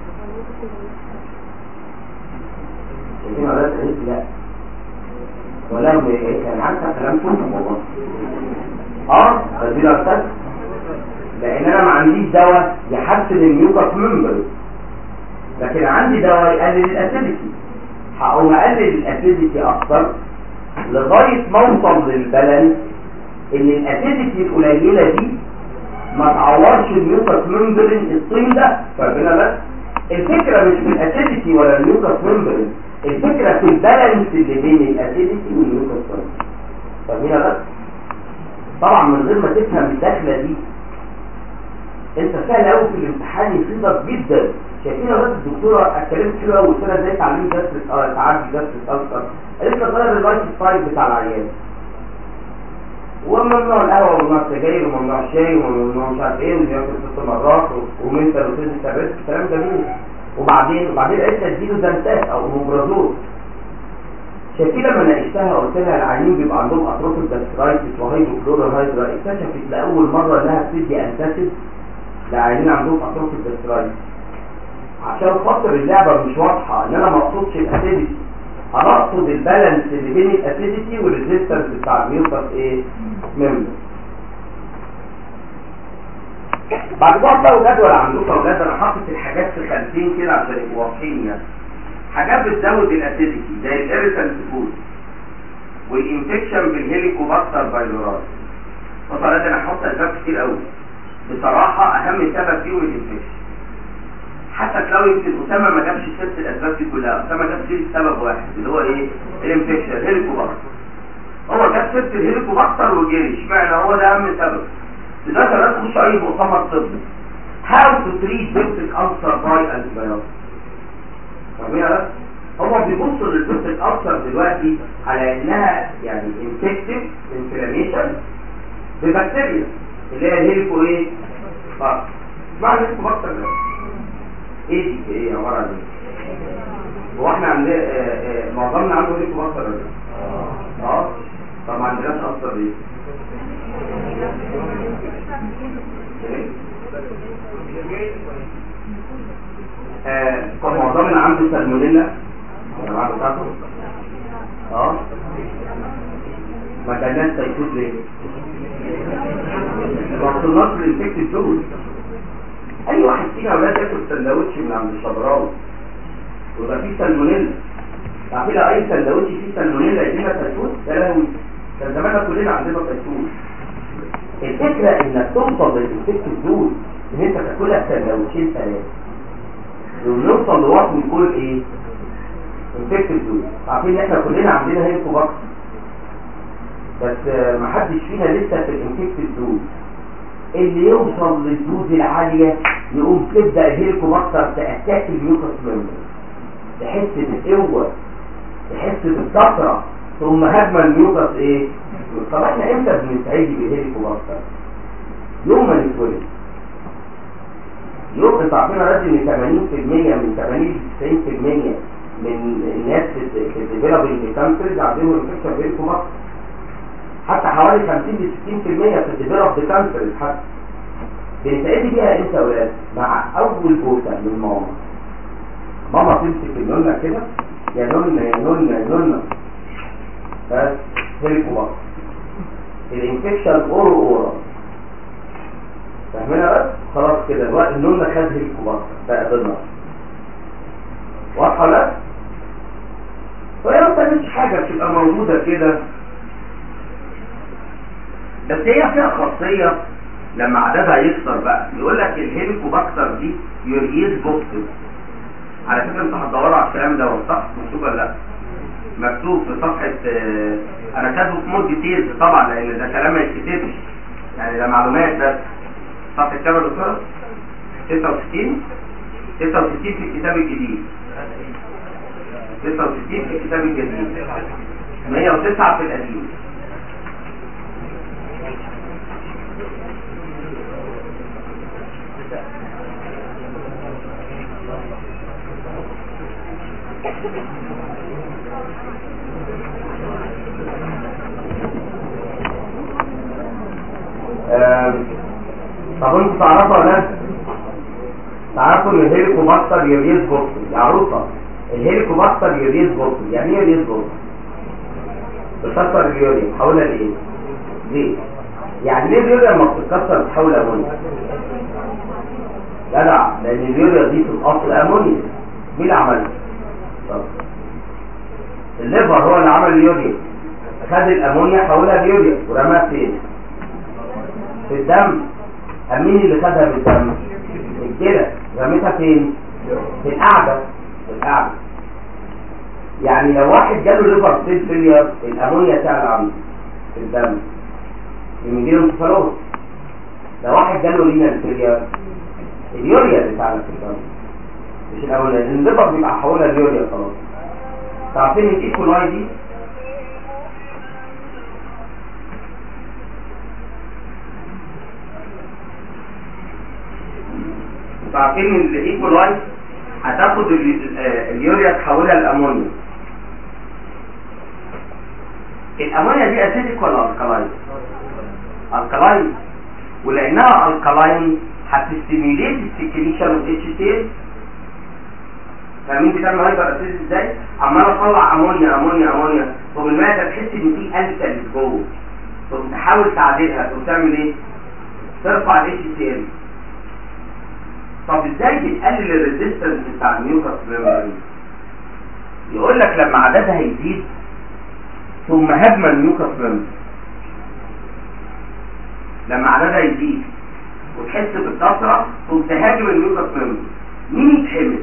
شايفين ولا لا لا ولا هو ايه كان عارفه كلام كله والله اه بديل ارتد لان انا ما عنديش دواء يحسن الميوكس ممبر لكن عندي دواء يقلل الاسيديتي هقوم اقلل الاسيديتي اكتر لغايه ما اوصل للبالانس ان الاسيديتي القليله دي ما تعورش الميوكس ممبرين الطين ده فاهمين بس الفكره مش في الاسيديتي ولا الميوكس ممبرين الفكره في البالانس اللي بين الاسيديتي والميوكس ممبرين فاهمين بس طبعا من غير ما تفهم الدخله دي انت سهل قوي في الامتحان يفيدك جدا شايفين يا ولاد الدكتوره اتكلمت حلو قوي قلت لها ازاي تعلمي جاستريك اه تعالجي جاستريك السر قالت لي غير اللايف ستايل بتاع العيان وممنوع القهوه وممنوع السجاير وممنوع الشاي وممنوع مش عارف ايه وياكل ست مرات ومنتال وفيزيكال ريسك كلام جميل وبعدين وبعدين قالت لي اديله زنتات او اومبرازول شايفين لما ناقشتها قلت لها العيانين بيبقى عندهم اطراف الجاسترايتس وهيدروكلوروهيدرا اكتشفت لاول مره انها بتدي انتاسيد لعيانين عندهم اطراف الجاسترايتس عشان خاطر اللعبه مش واضحه ان انا ما اقصدش الاسيديتي انا اقصد البالانس اللي بين الاسيديتي والريزيستنس بتاع الميوكس ايه ممبر بعد كده بقى جدول عندكم اولاد انا حاطط الحاجات في خانتين كده عشان يبقوا واضحين يعني حاجات بتزود الاسيديتي زي الاريتنت فود والانفكشن بالهيليكوباكتر بايلورال بص على ده انا هحط اسباب كتير قوي بصراحه اهم سبب فيهم الانفكشن حتى لو يمكن اسامه ما جابش ست الاسباب دي كلها اسامه جاب سيره سبب واحد اللي هو ايه الانفكشن هيليكوباكتر هو جاب سيره الهيليكوباكتر وجري اشمعنى هو ده اهم سبب لذلك انا تخش اي مؤتمر طبي هاو تو تريت بيبتيك ألسر باي انتيبيوتيك فاهمين يا هو بيبصوا للبيبتيك ألسر دلوقتي على انها يعني انفكتيف انفلاميشن ببكتيريا اللي هي الهيليكو ايه؟ باكتر معنى الهيليكوباكتر ده ايه دي ايه عباره عن ايه هو احنا عندنا آه، آه، معظمنا عنده هيليكو باكتر ولا لا؟ اه طب ما عندناش اصلا ليه إيه؟ آه، طب معظمنا عنده سالمونيلا الجماعه بتاعته اه ما كانش تيفوت ليه ما وصلناش للانفكتد دول اي واحد فينا اولاد ياكل سندوتش من عند الشبراوي ويبقى فيه سالمونيلا عارفين لو اي سندوتش فيه سالمونيلا يدينا تيفوت يا لهوي كان زماننا كلنا عندنا تيفوت الفكره انك توصل للانفكتد دول ان انت تاكلها سندوتشين ثلاثه ونوصل لوقت يكون ايه انفكتد دول عارفين ان احنا كلنا عندنا هيلكوباكتر بس آه، محدش فينا لسه في الانفكتد دول اللي يوصل للدوز العالية يقوم تبدأ الهيليكوباكتر تأتاك الميوكس ممبر تحس بالقوة تحس بالكثرة ثم هجمة الميوكس ايه طب احنا امتى بنستعيد بالهيليكوباكتر يوم ما نتولد يوم انتوا عارفين يا راجل ان 80% من 80 ل 90% من الناس في الديفلوبينج كانتريز عندهم انفكشن بينكم حتى حوالي 50 ل 60% في الديفلوبد كانتريز حتى بنتعدي بيها امتى يا ولاد؟ مع اول بوسه من ماما ماما تمسك النونه كده يا نونه يا نونه يا نونه بس هيلكوا الانفكشن اورو اورا فاهمينها بس خلاص كده الوقت النونه خد هيلكوا بقى ضمن واضحه ولا وهي ما بتعملش حاجه بتبقى موجوده كده بس هي فيها خاصيه لما عددها يكسر بقى يقول لك الهيليكوباكتر دي يوريز بوكتر على فكره انتوا هتدوروا على الكلام ده صح مكتوب ولا لا مكتوب في صفحه آه، انا كاتبه في مود ديتيلز طبعا لان ده كلام ما يتكتبش يعني ده معلومات بس صفحه كام يا دكتوره 66 66 في الكتاب الجديد 66 في الكتاب الجديد 109 في القديم آم، طب انتوا تعرفوا ولا لا؟ تعرفوا ان الهيليكوباكتر يوريز بوكسل يا عروسه الهيليكوباكتر يوريز بوكسل يعني ايه يوريز بوكسل؟ بتكسر اليوريا تحولها لايه؟ ليه؟ يعني ليه اليوريا لما بتتكسر بتحول امونيا؟ جدع لان اليوريا دي في الاصل امونيا مين اللي عملها؟ طب الليفر هو اللي عمل اليوريا خد الامونيا حولها ليوريا ورماها فين؟ في الدم مين اللي خدها بالدم الكلى رميتها فين في القعده في القعده يعني لو واحد جاله ليفر سيل فيلير الامونيا تعلى عنده في الدم يجي له انتفالوز لو واحد جاله رينال فيلير اليوريا اللي تعلى في الدم مش الامونيا لان الليفر بيبقى حولها اليوريا خلاص تعرفين الايكولاي دي عارفين ان الايكولاي هتاخد ال- آه، اليوريا تحولها لامونيا الامونيا دي اسيدك ولا الكلاين الكلاين ولانها الكلاين هتستيميليت السكريشن اوف اتش تي فاهمين بتعمل هايبر اسيد ازاي عمال اطلع امونيا امونيا امونيا طب المعده تحس ان في الكاليز جوه طب تحاول تعدلها طب تعمل ايه ترفع الاتش تي ال طب ازاي بتقلل الريزيستنس بتاع الميوكس ميمبرين يقول لك لما عددها يزيد ثم هجم الميوكس ميمبرين لما عددها يزيد وتحس بالكثره ثم تهاجم الميوكس ميمبرين مين يتحمل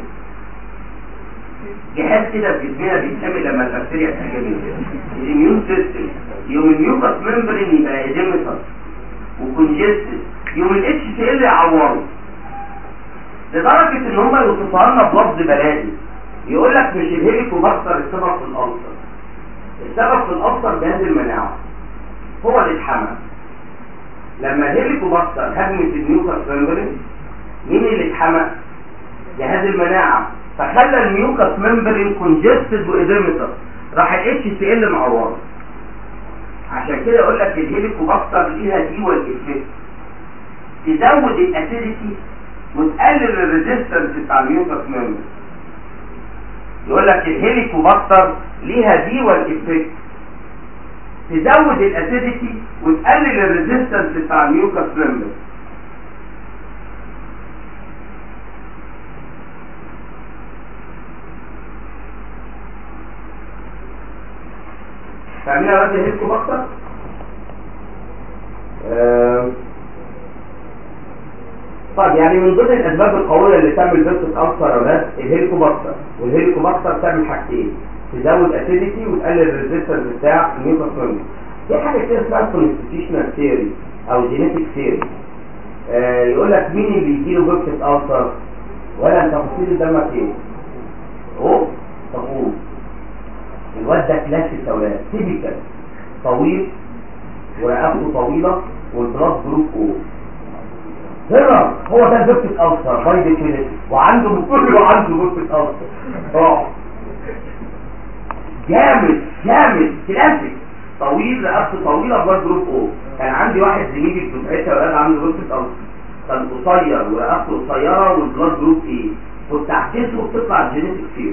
جهاز كده في جسمنا بيتحمل لما البكتيريا تهاجمنا الاميون سيستم يوم الميوكس ميمبرين يبقى اديمتر وكونجستد يوم الاتش سي ال يعوره لدرجة ان هم يوصفوها لنا بلفظ بلادي يقول لك مش الهيليكوباكتر السبب في الألسر السبب في الألسر جهاز المناعة هو اللي اتحمل لما الهيليكوباكتر هجمت الميوكس ممبرين مين اللي اتحمل؟ جهاز المناعة فخلى الميوكس ممبرين كونجستد وإديمتر راح الاتش سي ال معوره عشان كده يقول لك الهيليكوباكتر ليها ديوال افكت تزود الاسيديتي وتقلل الريزيستنس بتاع الميوكس ميمبر يقول لك الهيليكوباكتر ليها ديوال افكت تزود الاسيديتي وتقلل الريزيستنس بتاع الميوكس ميمبر فاهمين يا ولاد الهيليكوباكتر؟ آه طيب يعني من ضمن الاسباب القويه اللي تعمل فيرسس ألسر يا ولاد الهيليكوباكتر والهيليكوباكتر تعمل حاجتين تزود اسيديتي وتقلل الريزيستنس بتاع الميوكس ميمبر في حاجه كده اسمها كونستيتيوشنال ثيوري او جينيتك ثيوري آه يقول لك مين اللي يجيله فيرسس ألسر ولا انت فصيل دمك ايه اهو تقوم الواد ده كلاسيك يا ولاد تيبيكال طويل ورقبته طويله والبلاد جروب او هنا هو ده البيبتيك ألسر باي ديفينيشن وعنده كله عنده بيبتيك ألسر اه جامد جامد كلاسيك طويل رقبته طويله بلاد جروب او كان عندي واحد زميلي في دفعتي ولاد عنده بيبتيك ألسر كان قصير ورقبته قصيره والبلاد جروب ايه كنت احكيته بتطلع الجينيتك فيه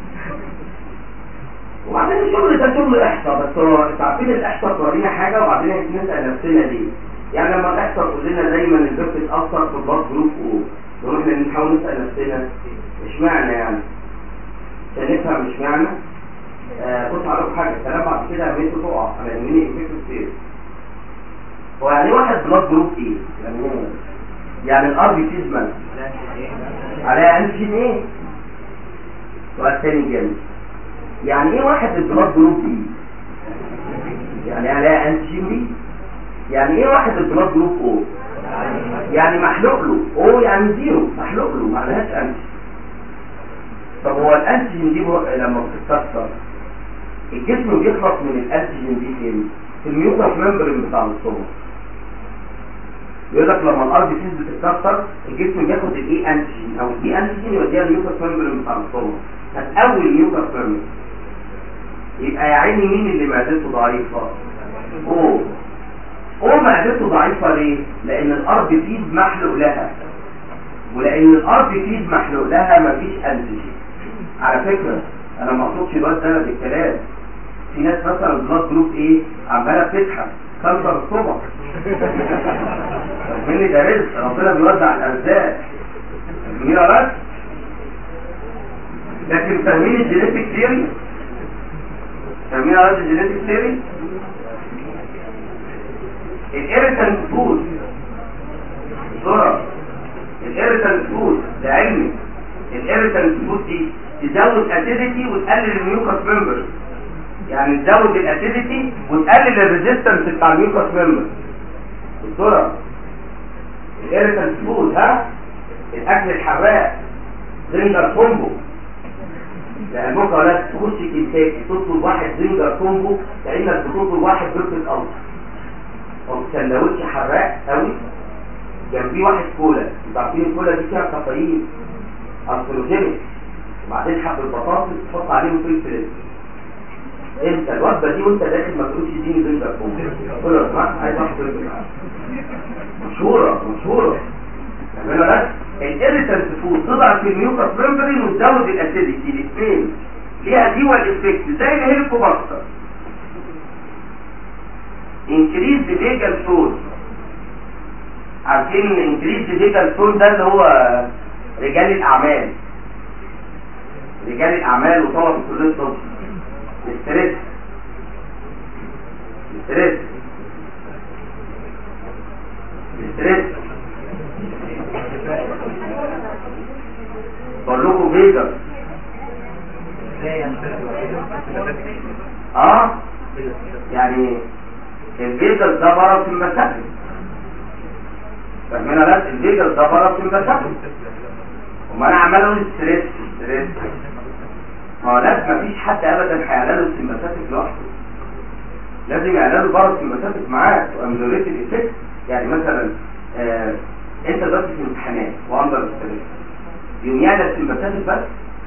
وبعدين الشغل ده شغل احصاء بس هو انتوا عارفين الاحصاء تورينا حاجه وبعدين نسال نفسنا ليه يعني لما الاحصاء تقول لنا دايما البيبت اتاثر في البلاد جروب او نروح نحاول نسال نفسنا اشمعنى يعني عشان نفهم اشمعنى آه بص عليكم حاجه الكلام بعد كده بيته تقع انا يهمني الفكر كتير هو يعني ايه واحد بلاد جروب ايه؟ يعني ايه؟ يعني الار بي سيز من عليها انتيجين ايه؟ سؤال تاني جامد يعني ايه واحد البلاد جروب بي؟ يعني عليها انتيجين بي؟ يعني ايه واحد البلاد جروب او؟ يعني محلوق له او يعني زيرو محلوق له ما عليهاش انتي طب هو الانتيجين دي بو- لما بتتكسر الجسم بيخلص من الانتيجين دي فين؟ في الميوكس ممبرين بتاع الصوم يقول لك لما الار بي سيز بتتكسر الجسم بياخد الاي انتيجين او الاي انتيجين يوديها الميوكس ممبرين بتاع الصوم هتقوي الميوكس ممبرين يبقى يا عيني مين اللي معدته ضعيفه؟ او او معدته ضعيفه ليه؟ لان الار بي سيز محلوق لها ولان الار بي سيز محلوق لها مفيش انتيجين على فكره انا ما اقصدش الواد ده بالكلام في ناس مثلا البلاد جروب ايه عماله بتضحك كانسر الصبح مني ده رزق ربنا بيوزع الارزاق مين يا لكن فاهمين الجينيتك ثيوري فاهمين يا راجل الجينيتك ثيوري الاريتنت فود بسرعه الاريتنت فود ده علمي الاريتنت فود دي تزود اسيديتي وتقلل الميوكس ممبر يعني تزود الاسيديتي وتقلل الريزيستنس بتاع الميوكس ممبر بسرعه الاريتنت فود ها الاكل الحراق زنجر كومبو يعني ممكن ولا تخش كنتاكي تطلب واحد زنجر كومبو كانك بتطلب واحد بيضة القلب او سندوتش حراق قوي جنبيه واحد كولا انتوا عارفين الكولا دي فيها كافيين انسولوجينيك وبعدين حبه بطاطس تحط عليهم فلفل انت الوجبه دي وانت داخل ما تقولش اديني زنجر كومبو قول له اسمع عايز واحد فلفل مشهوره مشهوره تعملوا لك الاريتنت فود تضعف الميوكس ممبرين وتزود الاسيديتي الاثنين ليها ديوال افكت زي الهيليكوباكتر انكريز فيجال تون عارفين انكريز فيجال تون ده اللي هو رجال الاعمال رجال الاعمال وطلبه كليه الطب الستريس الستريس الستريس بقول لكم فيجا اه يعني الفيجاس ده بره في المسافه فاهمين لا الفيجاس ده بره في المسافه وما انا عمال اقول ستريس ستريس ما هو لازم مفيش حد ابدا هيعلى له السمباثيك لوحده لازم يعلى له بره السمباثيك معاه واميلوريت الافكت يعني مثلا آه انت دلوقتي في امتحانات واندر ستريس يوم يعلى السمباثيك بس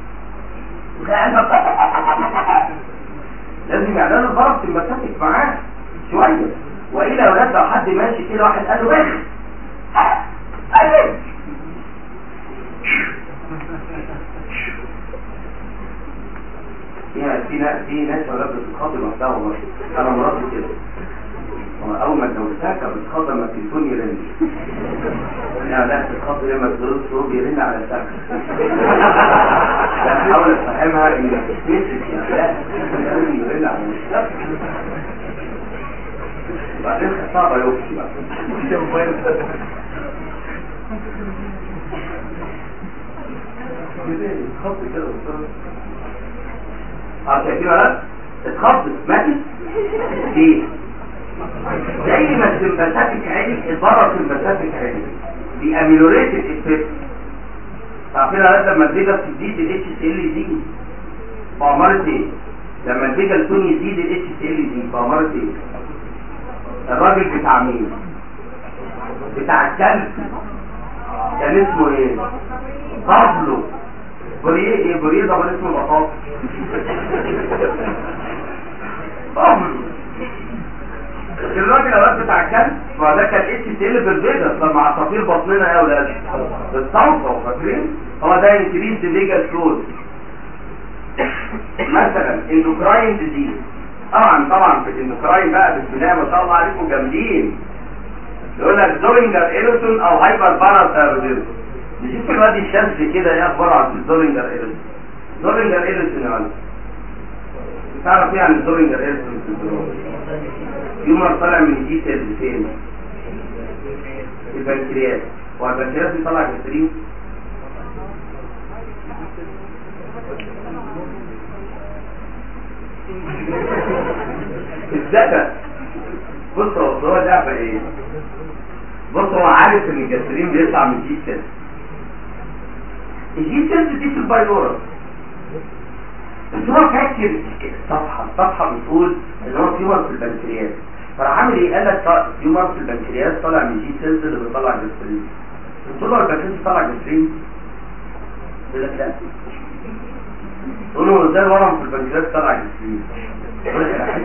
لازم يعلى له بره السمباثيك معاه شويه والا لو لو حد ماشي كده واحد قال له بخ في في ناس في ناس ولاد بتتخاطب وقتها والله انا مراتي كده اول ما اتجوزتها كانت بتتخاطب لما التليفون يرن لا لا بتتخاطب لما التليفون بيرن على السقف لا احاول افهمها ان تتنسي لا لازم يرن على السقف بعدين خدتها بايوبسي بقى خط كده اه شايفين ولا اتخبط ماتت ليه زي ما السمباثيك عالي البره السمباثيك عالي بيأميلوريت الافكت عارفين ولا لما الفيجا تزيد الاتش سي ال يزيد بأمارة ايه لما الفيجا تكون يزيد الاتش سي ال يزيد بأمارة ايه الراجل بتاع مين بتاع الكلب كان اسمه ايه بابلو بوريه ايه بوريه ده كان اسمه بطاطا بابلو الراجل الاولاد بتاع الكلب ما ده كان اتش تي ال بالفيجاس لما عصافير بطننا يا اولاد بالصوصه فاكرين هو ده انكريز فيجاس كود مثلا اندوكراين ديزيز طبعا طبعا في الاندوكراين بقى بسم الله ما شاء الله عليكم جامدين يقول لك زولينجر ايرسون او هايبر باراثايرويدزم نشوف الواد الشاذ كده ايه اخباره عن زولينجر ايرسون زولينجر ايرسون يا ولد تعرف ايه عن زولينجر ايرسون يومر طالع من دي سيلز فين البنكرياس والبنكرياس بيطلع جلسرين الذكاء بص هو هو ده بقى ايه بص هو عارف ان الجلسرين بيطلع من دي سيلز الجي سيلز دي في البايلورا بس هو فاكر الصفحة الصفحة بتقول ان هو تيومر في البنكرياس فراح عامل ايه قال لك تيومر في البنكرياس طالع من جي سيلز اللي بتطلع جلسرين قلت له البنكرياس بيطلع جلسرين يقول لك لا تقول له ازاي الورم في البنكرياس طلع جلسرين يقول لك لا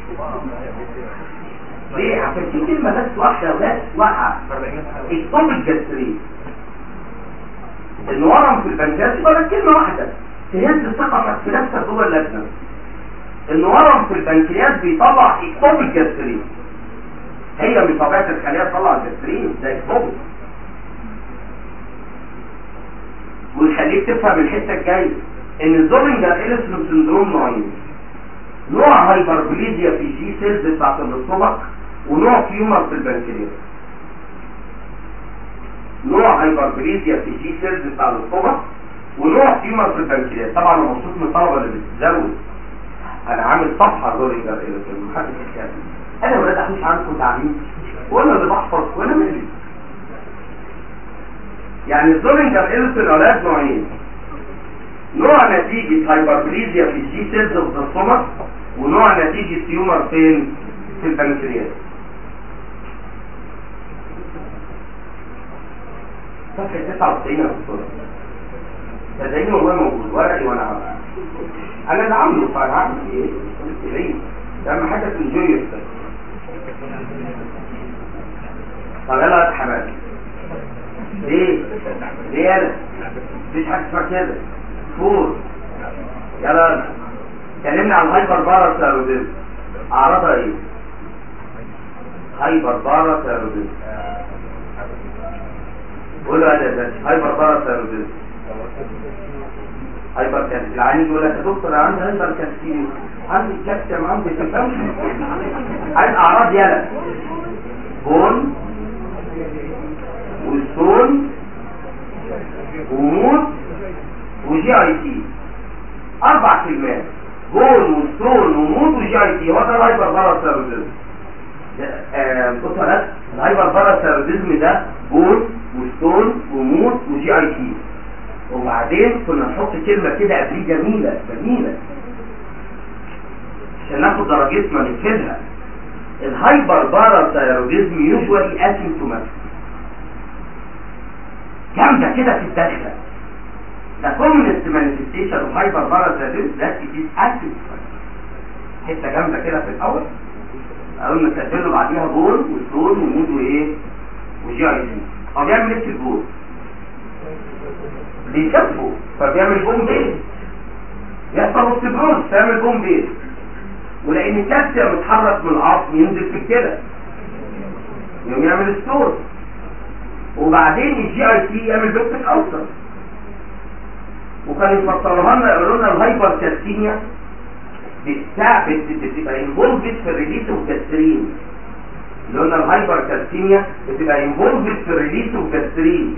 ليه عشان في كلمة بس واحدة بس واقعة اكتب الجلسرين ان ورم في البنكرياس يبقى بس كلمة واحدة تهز ثقتك في نفسك جوه اللجنة ان ورم في البنكرياس بيطلع اكتوب الجسترين هي من طبيعة الخلية تطلع الجسترين ده اكتوب ويخليك تفهم الحتة الجاية ان الزولينجر إليسون سندروم نوعين نوع هايبربليزيا في جي سيلز بتاعت الاستومك ونوع تيومر في البنكرياس نوع هايبربليزيا في جي سيلز بتاع الاستومك ونوع تيومر في البنكرياس طبعا انا مبسوط من الطلبه اللي بتتزوج انا عامل صفحه زولينجر إليسون محدش يتكلم انا ولاد احوش عنكم تعليم وانا اللي بحفظ وانا مالي يعني الزولينجر إليسون اولاد نوعين نوع نتيجة هايبربليزيا في الجي سيلز اوف ذا ستومك ونوع نتيجة تيومر فين في البنكرياس صفحة 99 يا دكتور صدقيني والله موجود ورقي وانا عارف انا اللي عامله فانا عامل ايه بعيد اهم حاجه تنجوي يفتح طب يلا يا حبايبي ليه ليه يلا مفيش حاجه اسمها كده فور يلا اتكلمنا عن هايبر باراثايروديزم اعراضها ايه هايبر باراثايروديزم قولوا يا ده هايبر باراثايروديزم هايبر كالسيوم العيان يقول لك يا دكتور انا عندي هايبر كالسيوم عندي كالسيوم عندي تفهمش عايز اعراض يلا بون وستون وموت وجي اي تي اربع كلمات بون وستون وموت وجي اي تي هو ده الهايبر باراثايروديزم بص يا الهايبر باراثايروديزم ده بون وستون وموت وجي اي تي وبعدين كنا نحط كلمة كده قبليه جميلة جميلة عشان ناخد درجتنا نكتبها الهايبر باراثايروديزم يوجوالي اسيمتوماتيك جامدة كده في الداخلة ده كومنست مانيفستيشن اوف هايبر باراثايروديزم ده كتير اسيمتوماتيك حتة جامدة كده في الأول أول ما تسجله بعديها بول وستون ومود وإيه وجي اي تي هو بيعمل ايه في البول؟ بيكفوا فبيعمل بوم بيت يحصل اوستيبروز فيعمل بوم بيت ولان الكالسيوم متحرك من العظم ينزل في الكلى يوم يعمل ستور وبعدين الجي اي تي يعمل بيبتيك اوسر وكانوا يفسروها لنا يقولوا لنا الهايبر كالسيميا بتاع بتبقى انفولفد في الريليس اوف جاسترين اللي قلنا الهايبر كالسيميا بتبقى انفولفد في الريليس اوف جاسترين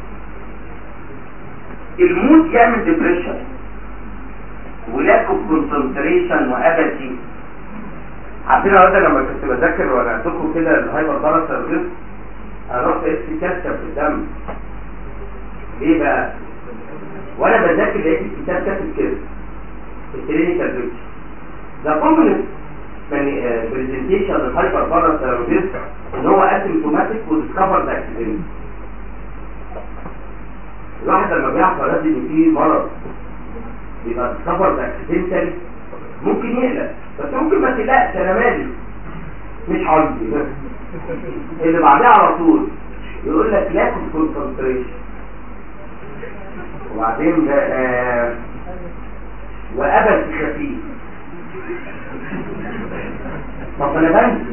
المود يعمل ديبريشن ولاك اوف كونسنتريشن واباتي عارفين يا لما كنت بذاكر وانا عندكم كده الهايبر باراثايرويدزم انا رحت قلت كالسيوم في الدم ليه بقى وانا بذاكر لقيت الكتاب كاتب كده الكلينيكال بيكتشر ده كومن برزنتيشن الهايبر باراثايرويدزم ان هو اسيمتوماتيك وديسكفرد اكسيدنت الواحد لما بيعرف لازم ان فيه مرض يبقى السفر اكسيدنتالي ممكن يقلق بس ممكن ما تقلقش انا مالي مش عايز اللي بعدها على طول يقول لك لا كونسنتريشن وبعدين ده آه وابد خفيف طب انا بنسى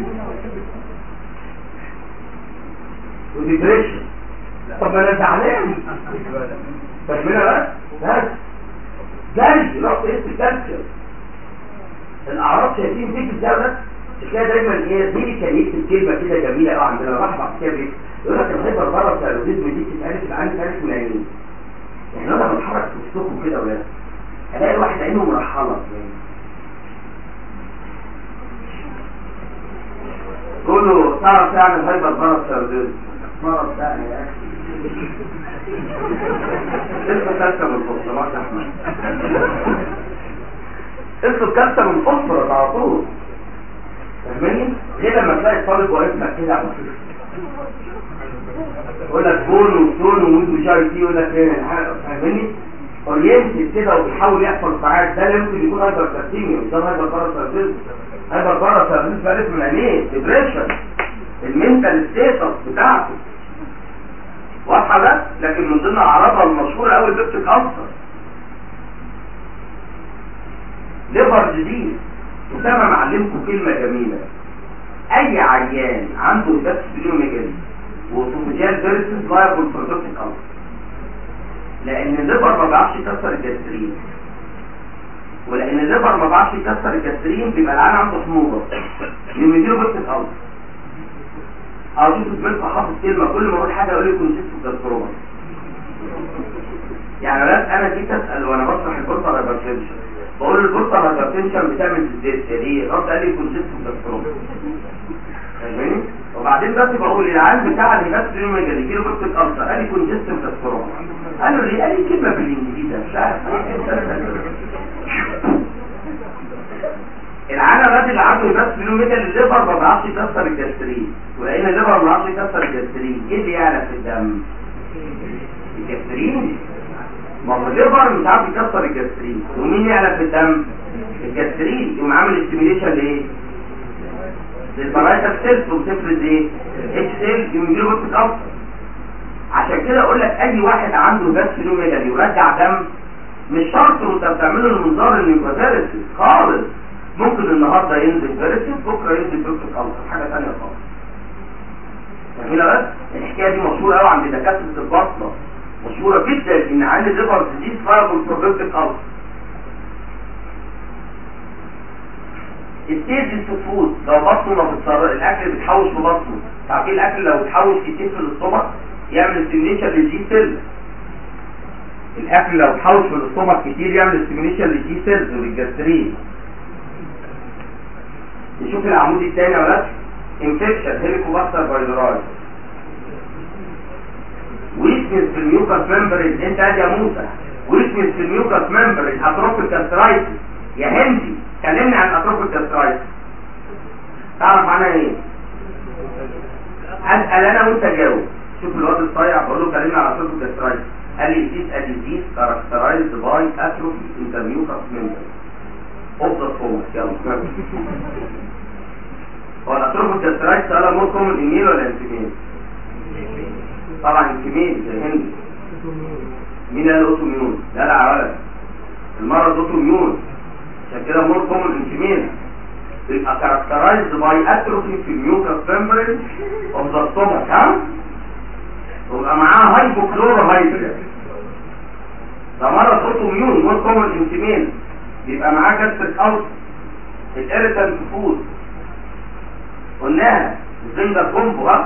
وديبريشن طب انا زعلان فاهمنا بس بس جري رحت قلت الكالسيوم الاعراض شايفين فيك ازاي بس تلاقي دايما ايه دي كان يكتب كلمه كده جميله قوي عندنا راح بعد كده بيت يقول لك الهايبر باراسيروزيزم دي بتتعرف العين ثالث من عينين يعني انا بتحرك في وسطكم كده ولا الاقي واحد عينه مرحله يعني تقول له تعرف تعمل هايبر باراسيروزيزم مرض ده يا اخي لسه كالسة من الفصل ما احمد اطلب كالسة من الفصل على طول فاهمني؟ غير لما تلاقي الطالب واقف لك كده على طول يقول لك بون وستون ومود مش عارف ايه يقول لك ايه فاهمني؟ اورينتد كده وبيحاول يحصل ساعات ده يمكن يكون هايبر كارتيميا مش ده هايبر باراسيروزيزم هايبر باراسيروزيزم عارف من عينيه ديبريشن المنتال ستيتس بتاعته واضحه ده لكن من ضمن اعراضها المشهوره قوي البيبتيك ألسر ليفر ديزيز وسامع معلمكم كلمه جميله اي عيان عنده دكس بليوميجالي وسوفيجيال فيرسز لايبل فور بيبتيك ألسر لان الليفر ما بيعرفش يكسر الجسترين ولان الليفر ما بيعرفش يكسر الجسترين بيبقى العيان عنده حموضه يمديله بيبتيك ألسر او شوف زميلكم حافظ كلمه كل ما اقول حاجه يقول لي كونجكت جاستروما يعني لا انا جيت اسال وانا بشرح البورصه هايبرتنشن بقول البورصه هايبرتنشن بتعمل ازاي ليه رد قال لي كونجكت جاستروما فاهمني وبعدين بس بقول العيان بتاع الهيبات اللي يجي له بورصه الالسر قال لي كونجكت جاستروما قال له ليه قال لي كلمه بالانجليزي مش عارف العالم الذي اللي عنده بس كيلومتر الليفر ما بيعرفش يكسر الجسترين ولان الليفر ما بيعرفش يكسر الجسترين ايه اللي يعلى في الدم الجسترين ما هو الليفر مش عارف يكسر الجسترين ومين يعلى في الدم الجسترين يقوم عامل استيميليشن لايه للبرايتا سيلز وبتفرز ايه اتش سيل يقوم يجيله بس اكتر عشان كده اقول لك اي واحد عنده بس كيلومتر يرجع دم مش شرط وانت بتعمله المنظار انه يبقى فيرسس خالص ممكن النهارده ينزل فيرسس بكره ينزل بيبتيك ألسر حاجه ثانيه خالص فهنا بس الحكايه دي مشهوره قوي عند دكاتره البطنه مشهوره جدا ان عند الليفر ديزيز فايبل فور بيبتيك ألسر الستيج فود لو بطنه ما بتصر الاكل بتحوش في بطنه عارفين الاكل لو اتحوش كتير في الاستومك يعمل ستيميشن للجي سيل الاكل لو اتحوش في الاستومك كتير يعمل ستيميشن للجي سيلز وللجسترين نشوف العمود الثاني يا ولاد انفكشن هيليكوباكتر بايلوراي ويكنس في الميوكاس ممبرين انت يا موسى ويكنس في الميوكاس ممبرين اتروفيك كاسترايتس يا هندي كلمني عن اتروفيك كاسترايتس تعرف عنها ايه اسال انا وانت جاوب شوف الواد الصايع بقول له كلمني عن اتروفيك كاسترايتس قال لي this a disease characterized by atrophy in the mucous membrane of the stomach يلا هو الاتروفيك كاسترايتس سؤال مور كومن ايميل ولا انتيميل طبعا انتيميل زي هندي مين قال اوتوميون لا لا يا ولد المرض اوتوميون عشان كده مور كومن انتيميل بيبقى كاركترايزد باي اتروفي في الميوكاس ممبرين اوف ذا ستومك ها ويبقى معاه هايبوكلورو هايدريا ده مرض اوتوميون مور كومن انتيميل بيبقى معاه جاستريك اوت الاريتانت فود قلناها الزنجر كومبو ها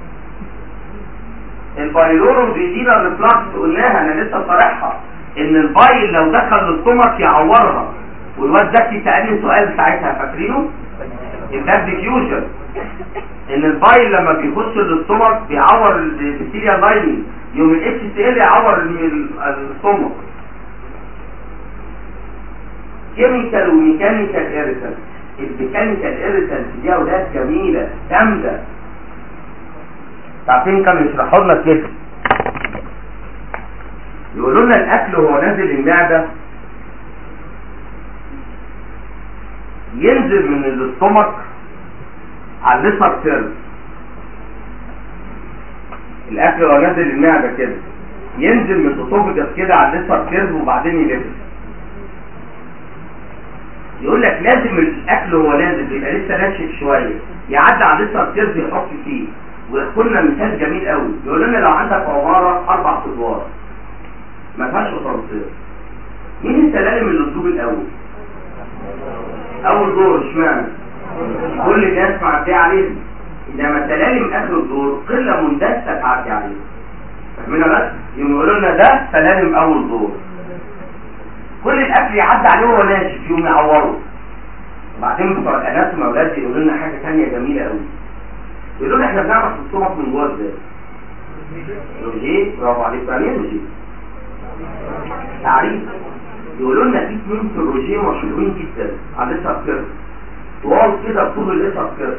البايلورو فيدينا ريفلاكس قلناها انا لسه صارحها ان البايل لو دخل الاستومك يعورها والواد ده سألني سؤال ساعتها فاكرينه الباب ديفيوجن ان البايل لما بيخش الاستومك بيعور البكتيريا لايننج يوم الاتش سي ال يعور الاستومك كيميكال وميكانيكال ايريتنت الميكانيكال ايريتنت دي يا اولاد جميله جامده عارفين كانوا يشرحوا لنا كده يقولوا لنا الاكل وهو نازل المعده ينزل من الاستومك على الليسر كيرف الاكل وهو نازل المعده كده ينزل من الاسوفجس كده على الليسر كيرف وبعدين يلف يقول لك لازم الاكل وهو نازل بيبقى لسه ناشف شويه يعدي على الليسر كيرف يحط فيه ويحكوا لنا مثال جميل قوي يقول لنا لو عندك عماره اربع ادوار ما فيهاش اسانسير مين السلالم اللي الدور الاول اول دور اشمعنى كل الناس معديه عليهم انما سلالم اخر الدور قله مندسه تعدي عليهم فاهمين بس يقولوا لنا ده سلالم اول دور كل الاكل يعدي عليه وهو ناشف يقوم يعوره وبعدين بتوع الاناتوم اولاد يقولوا لنا حاجه ثانيه جميله قوي يقولوا لنا احنا بنعرف السمك من جوه ازاي روجيه برافو عليك يعني ايه روجيه تعريف يقولوا لنا في اثنين في الروجيه مشهورين جدا على الليسر كيرف طوال كده بطول الليسر كيرف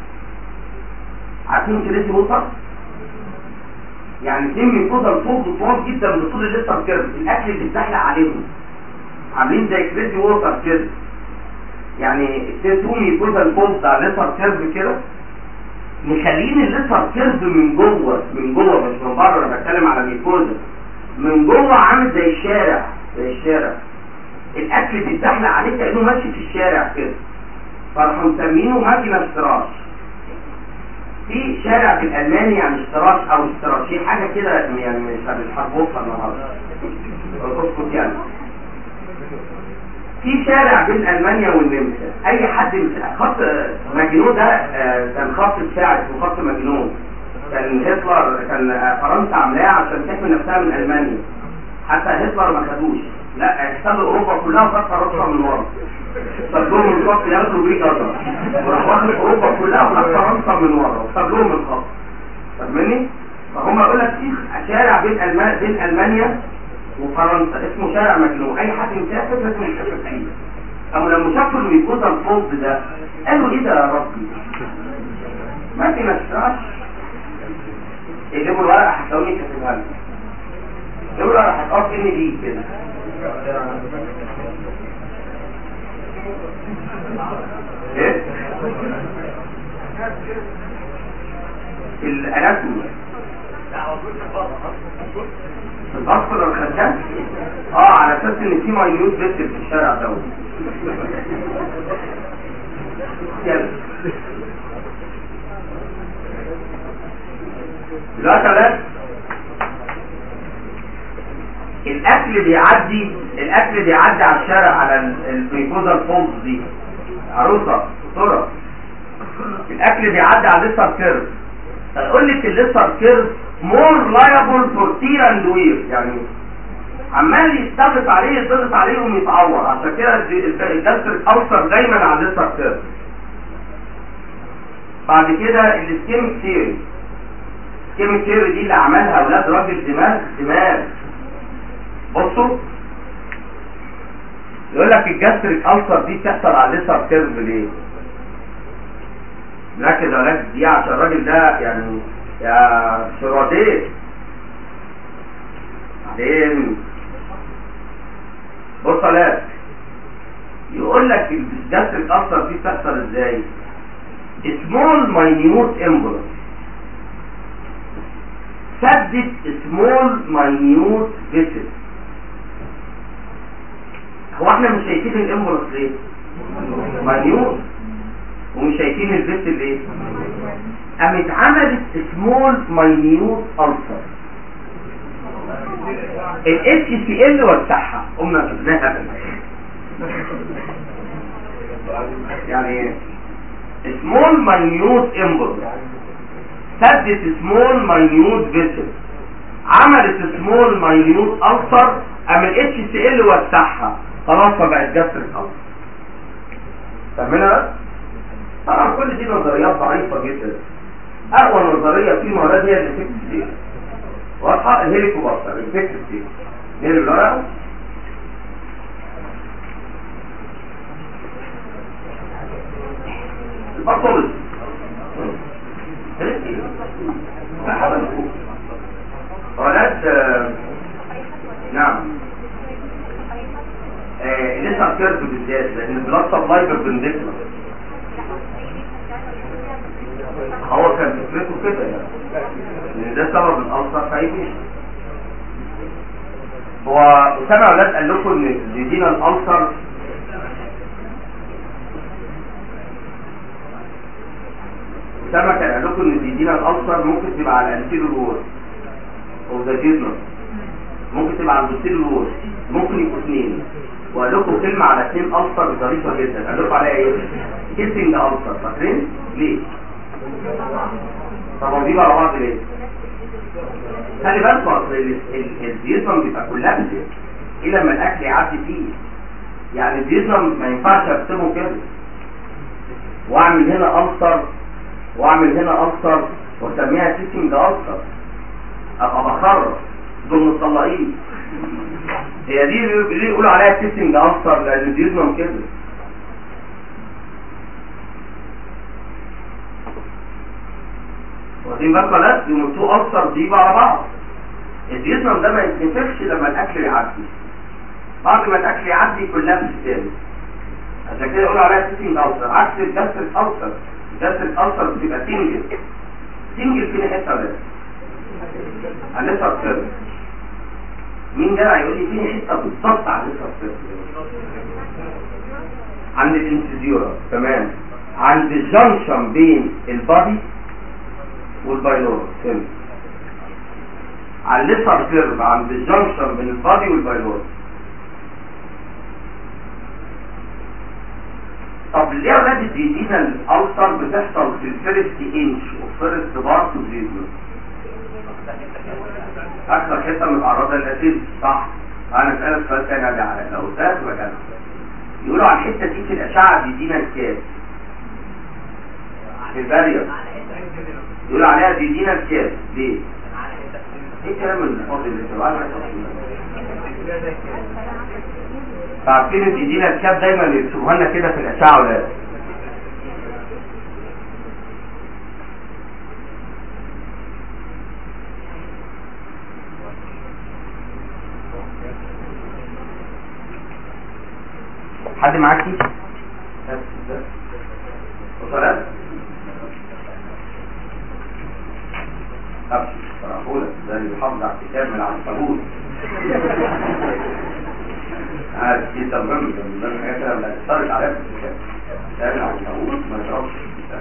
عارفين كريسي ووتر يعني اثنين من كده الفوق طوال جدا بطول الليسر كيرف الاكل بيتزحلق عليهم عاملين زي كريسي ووتر كده يعني تومي كده الفوق على الليسر كيرف كده مخلين الليسر كيرف من جوه من جوه مش من بره انا بتكلم على ميكوزا من جوه عامل زي الشارع زي الشارع الاكل بيتزحلق عليه كانه ماشي في الشارع كده فراحوا مسمينه ماكينه اشتراش في شارع بالالماني يعني اشتراش او اشتراشي حاجه كده يعني مش مش هربطها النهارده اسكت يعني في شارع بين المانيا والنمسا اي حد خط مجنون ده آه، كان خط الشعر اسمه خط مجنون كان هتلر كان آه، فرنسا عاملاه عشان تحمي نفسها من المانيا حتى هتلر ما خدوش لا احتل اوروبا كلها وخد فرنسا من ورا ساب لهم الخط ياخدوا بيه جزر وراح واخد اوروبا كلها وخد فرنسا من ورا وساب لهم الخط فاهمني؟ فهم يقول لك في شارع بين ألمان بين المانيا وفرنسا اسمه شارع مجنون اي حد مسافر لازم يسافر فيه اما لما شافوا الميكوزا الفوض ده قالوا ايه ده يا ربي ما في نشراش يجيبوا الورقه هتلاقوني كاتبها لكم يجيبوا الورقه هتقف ان دي كده ايه الاناتومي البصر ولا الخدام اه على اساس ان في ماينيوت بس في الشارع دوت يلا دلوقتي يا ولاد الاكل بيعدي الاكل بيعدي على الشارع على البريكوزا الفولز دي عروسه دكتوره الاكل بيعدي على الليسر كيرف اقول لك الليسر كيرف مور لايبل فور تير اند وير يعني عمال يضغط عليه يضغط عليه ويتعور عشان كده الجسر اوصل دايما على الليسر كيرف بعد كده السكيميك ثيوري السكيميك ثيوري دي اللي عملها اولاد راجل دماغ دماغ بصوا يقول لك الجاستريك ألسر دي بتحصل على الليسر كيرف ليه؟ ركز يا ولاد دي عشان الراجل ده يعني يا شراديه بعدين بص يا ولاد يقول لك الجاستريك ألسر دي بتحصل ازاي؟ سمول ماينيوت امبولس سدت سمول ماينيوت فيسل هو احنا مش شايفين الامبولس ليه ماينيوت ومش شايفين الفيسل ليه قامت عملت سمول ماينيوت ألسر ال HCl وسعها قمنا شفناها يعني سمول ماينيوت امبولس سدت سمول ماينيوت فيسل عملت سمول ماينيوت ألسر قام ال HCl وسعها خلاص فبقت جسر الألسر فاهمينها طبعا كل دي نظريات ضعيفة جدا أقوى نظرية في مرض هي الإفكت ستيل واضحة الهيليكوباستر الإفكت ستيل نقلب الورقة الباثولوجي لا حاول نشوف ولاد الليسر كيرف بالذات لان البلاد سبلاي بيربنديكولار هو كان فكرته كده يعني لان ده سبب الالسر في اي بيشن هو اسامه اولاد قال لكم ان ديدينا الالسر اسامه كان قال لكم ان ديدينا الالسر ممكن تبقى على الانتيريور وول او ذا جيرنال ممكن تبقى على البوستيريور وول ممكن يبقوا اثنين وقال لكم كلمه على اثنين السر ظريفه جدا قال لكم عليها ايه؟ كيسنج السر فاكرين؟ ليه؟ طب ودي على بعض ليه؟ خلي بالكم اصل ال- ال- الديزم بيبقى كلها بزيت ايه لما الاكل يعدي فيه يعني الديزم ما ينفعش ارسمه كده واعمل هنا السر واعمل هنا السر واسميها كيسنج السر ابقى بخرج دول مطلقين هي دي ليه يقولوا عليها كيسنج السر لان الديزم كده واخدين بالكم ولا لا؟ يقوموا تو السر دي على بعض الديزم ده ما يتنفخش لما الاكل يعدي بعد ما الاكل يعدي كلها بتتاني عشان كده يقولوا عليها سيتنج السر عكس الجاستريك السر الجاستريك السر بتبقى سنجل سنجل فين حته ولا على الليسر كيرف مين جدع يقول لي فين حته بالظبط على الليسر كيرف عند الانسيزيورا تمام عند الجنكشن بين البادي والبايلور فهمت على الليسر كيرف عند الجنكشن بين البادي والبايلور طب ليه اولاد الديدينا الالسر بتحصل في الفيرست انش وفيرست بارت وزيزو اكثر حته من الاعراض الاسيد صح انا اسالك سؤال تاني ارجع على لو سالت مكانها يقولوا على الحته دي في الاشعه ديدينا الكاس في البارير يقولوا عليها ديدينا الكاس ليه؟ ايه الكلام الفاضي اللي انت عارف عارفين الديدينا الكاب دايما يرسموها لنا كده في الاشعه ولا لا؟ حد معاكي؟ وصلت؟ طب فرحولك ده اللي بيحافظ على الكتاب من على الطابور عارف دي تمام ده من الحاجات اللي ما تأثرش عليها في الكتاب تعمل على الطابور ما يشربش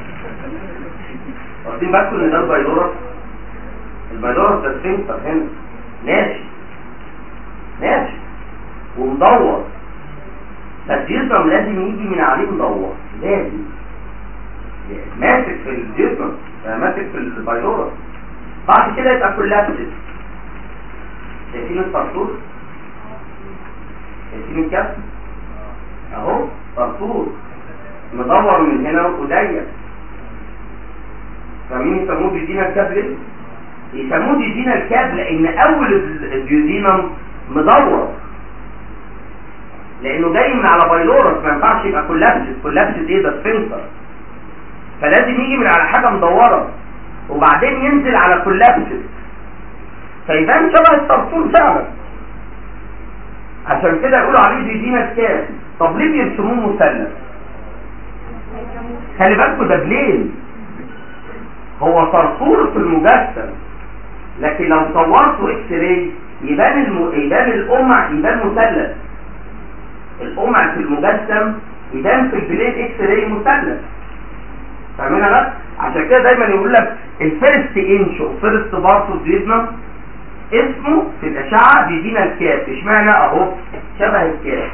واخدين بالكم ان ده البيدورس البيدورس ده سفنكتر هنا ناشي ناشي ومدور فالجسم لازم يجي من عليه مدور لازم ماسك في الجسم ماسك في البيدورس بعد كده يبقى كولابسد شايفين الطرطور شايفين الكف اهو طرطور مدور من هنا وضيق فمين يسموه ديدينا الكاب ليه؟ يسموه ديدينا الكاب لان اول الديودينم مدور لانه جاي من على بايلورس ما ينفعش يبقى كولابسد كولابسد ايه ده سفنكتر فلازم يجي من على حاجه مدوره وبعدين ينزل على كولابسد فيبان شبه الطرطور فعلا عشان كده يقولوا عليه ديدينا الكاب طب ليه بيرسموه مثلث خلي بالكوا ده بلين هو طرطور في المجسم لكن لو صورته اكس راي يبان الم... يبان القمع يبان مثلث القمع في المجسم يبان في البلين اكس راي مثلث فاهمين بس عشان كده دايما يقول لك الفيرست انش وفيرست بارت اوف اسمه في الاشعه بيدينا الكاف اشمعنى اهو شبه الكاف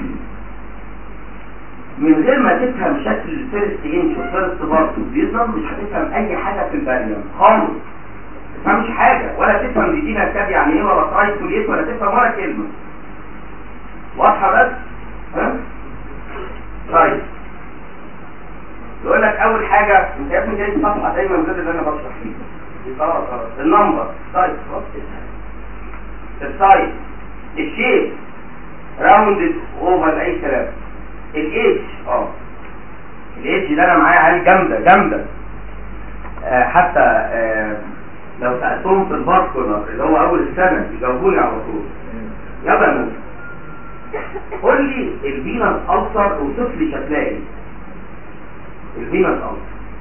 من غير ما تفهم شكل الفيرست انش والفيرست بارت بيظهر مش هتفهم اي حاجه في البريم خالص ما تفهمش حاجه ولا تفهم بيدينا الكاب يعني ايه ولا ترايكوليت ولا تفهم ولا كلمه واضحه بس ها طيب يقول لك اول حاجه انت يا ابني جاي صفحه دايما غير اللي انا بشرح فيه خلاص خلاص النمبر طيب خلاص السايز الشيب راوندد اوفر اي كلام الايدج اه الايدج ده انا معايا عيال جامده جامده آه حتى آه لو سالتهم في الباسكولار اللي هو اول السنه يجاوبوني على طول يلا يا موسى قول لي الفينس ألسر اوصف لي شكلها ايه الفينس ألسر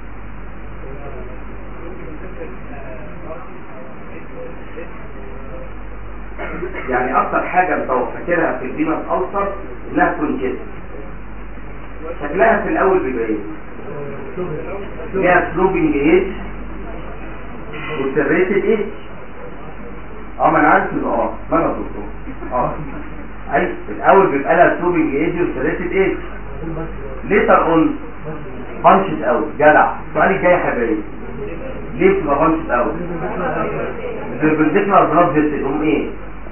يعني اكتر حاجة انت فاكرها في الفينس ألسر انها كونجيت شكلها في الاول بيبقى ايه ليها سلوبنج ايج وسريتد ايج اه ما انا عارف ان اه ما انا دكتور اه اي في الاول بيبقى لها سلوبنج ايج وسريتد ايج ليتر اون بانشت اوت جدع السؤال الجاي يا حبايبي ليه بتبقى بانشت اوت البربنديكولار بلاد فيسل ام ايه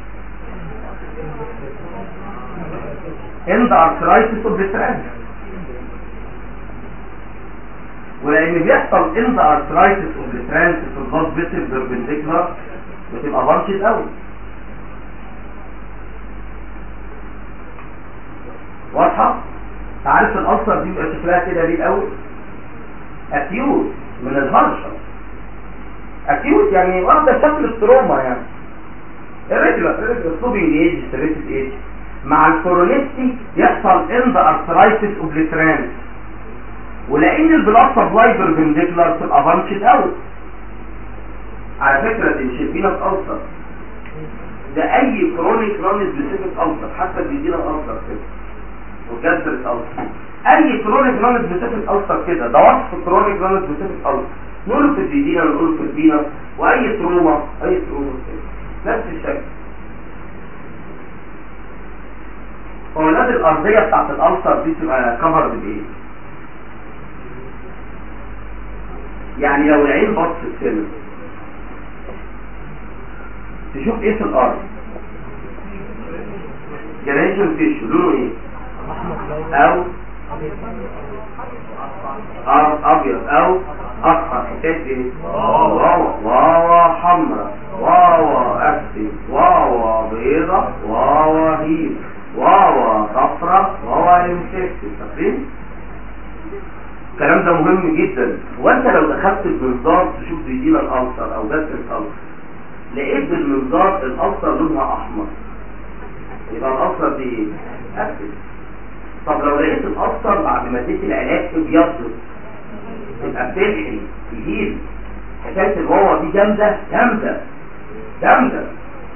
اند ارثرايتس اوف ذا ولان بيحصل اند ارثرايتس اوف ذا ترانس في البلاد فيسل بيربنديكولار بتبقى بانشت اوت واضحه عارف الالسر دي بيبقى شكلها كده ليه الاول اكيوت من الهرشه اكيوت يعني واخده شكل التروما يعني الريجولار الريجولار سوبنج ايج ستريتد ايج مع الكورونيستي يحصل اند ارثرايتس اوبليترانس ولان البلاد سبلاي بيربنديكولار تبقى بانشت اوت على فكره دي مش الفينس السر ده اي كرونيك نون سبيسيفيك السر حتى بيدينا السر كده وجذر الالسر اي كرونيك نون سبيسيفيك السر كده ده وصف كرونيك نون سبيسيفيك السر نقوله في الديدينا نقوله في الفينا واي تروما اي تروما كده نفس الشكل اولاد الارضيه بتاعت الالسر دي تبقى كفر بايه يعني لو العين بصت كده تشوف ايه في الارض جنريشن تيشو لونه ايه او أو ابيض او اصفر حكايه ايه واوا واوا حمراء واوا اسود واوا بيضة واوا هيل واوا صفرة واوا انفكتد فاكرين الكلام ده مهم جدا وانت لو دخلت بمنظار تشوف بيدينا الالسر او جسر الالسر لقيت بالمنظار الالسر لونها احمر يبقى الالسر دي ايه اسود طب لو لقيت الالسر بعد ما اديت العلاج ابيض تبقى بتلحي تجيب حكايه الواوا دي جامده جامده جامده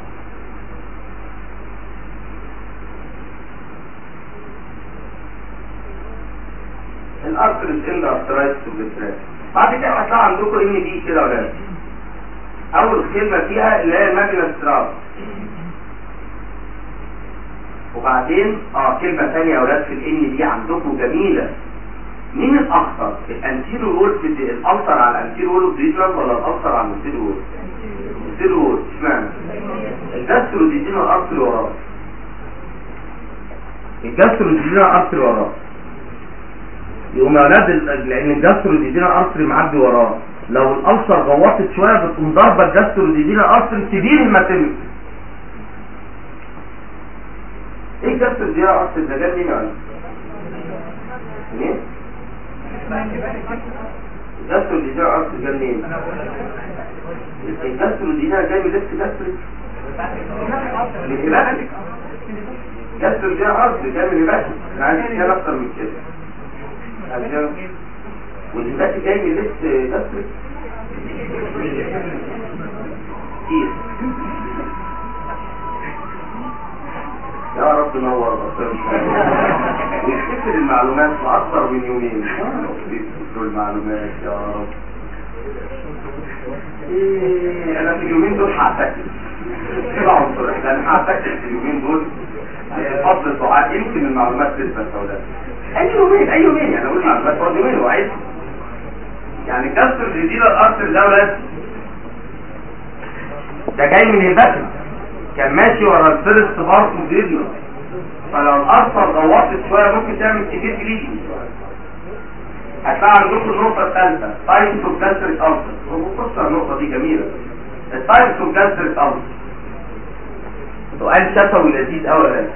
الارثر اند ارثرايتس وبلترايتس بعد كده هتلاقي عندكم ان دي كده ولا لا اول كلمه فيها اللي هي الماجنا ستراس وبعدين اه كلمه ثانيه يا اولاد في الان دي عندكم جميله مين الاخطر الانتيرو وول في الالتر على الانتيرو وول بريدلر ولا الالتر على الانتيرو وول الانتيرو وول اشمعنى الجاسترو ديجينا الارتر وراه الجاسترو ديجينا الارتر وراه يقوم يا اولاد ال- لان الجاسترو ديجينا الارتر معدي وراه لو الالسر غوطت شويه بتقوم ضاربه الجاسترو ديجينا الارتر تدير الماتيريال ايه الجاسترو ديجينا الارتر ده جاب مين يا ولد؟ مين؟ الجاسترو ديجينا الارتر جاب مين؟ الجاسترو ديجينا جاي من ليفت جاسترو من هيباتيك جاسترو ديجينا الارتر جاي من هيباتيك انا عايز كده اكتر من كده عشان والهباتي جاي من ليفت جاسترو كتير يا رب نور بصيرنا ويفتكر المعلومات في اكثر من يومين يفتكروا المعلومات يا رب إيه انا في اليومين دول هعتكف كده عنصر انا هعتكف في اليومين دول بفضل الدعاء يمكن المعلومات تثبت يا اولاد اي يومين اي يومين يعني اقول معلومات بعد يومين وعيد يعني كسر جديد الارثر ده ولاد ده جاي من هبتنا كان ماشي ورا الفيرست بارت وجدنا فلو الارثر غوطت شويه ممكن تعمل كتير جليدي هتلاقي عندكم النقطه الثالثه تايبس اوف جاستريك السر وبص على النقطه دي جميله التايبس اوف جاستريك السر سؤال شفوي لذيذ قوي يا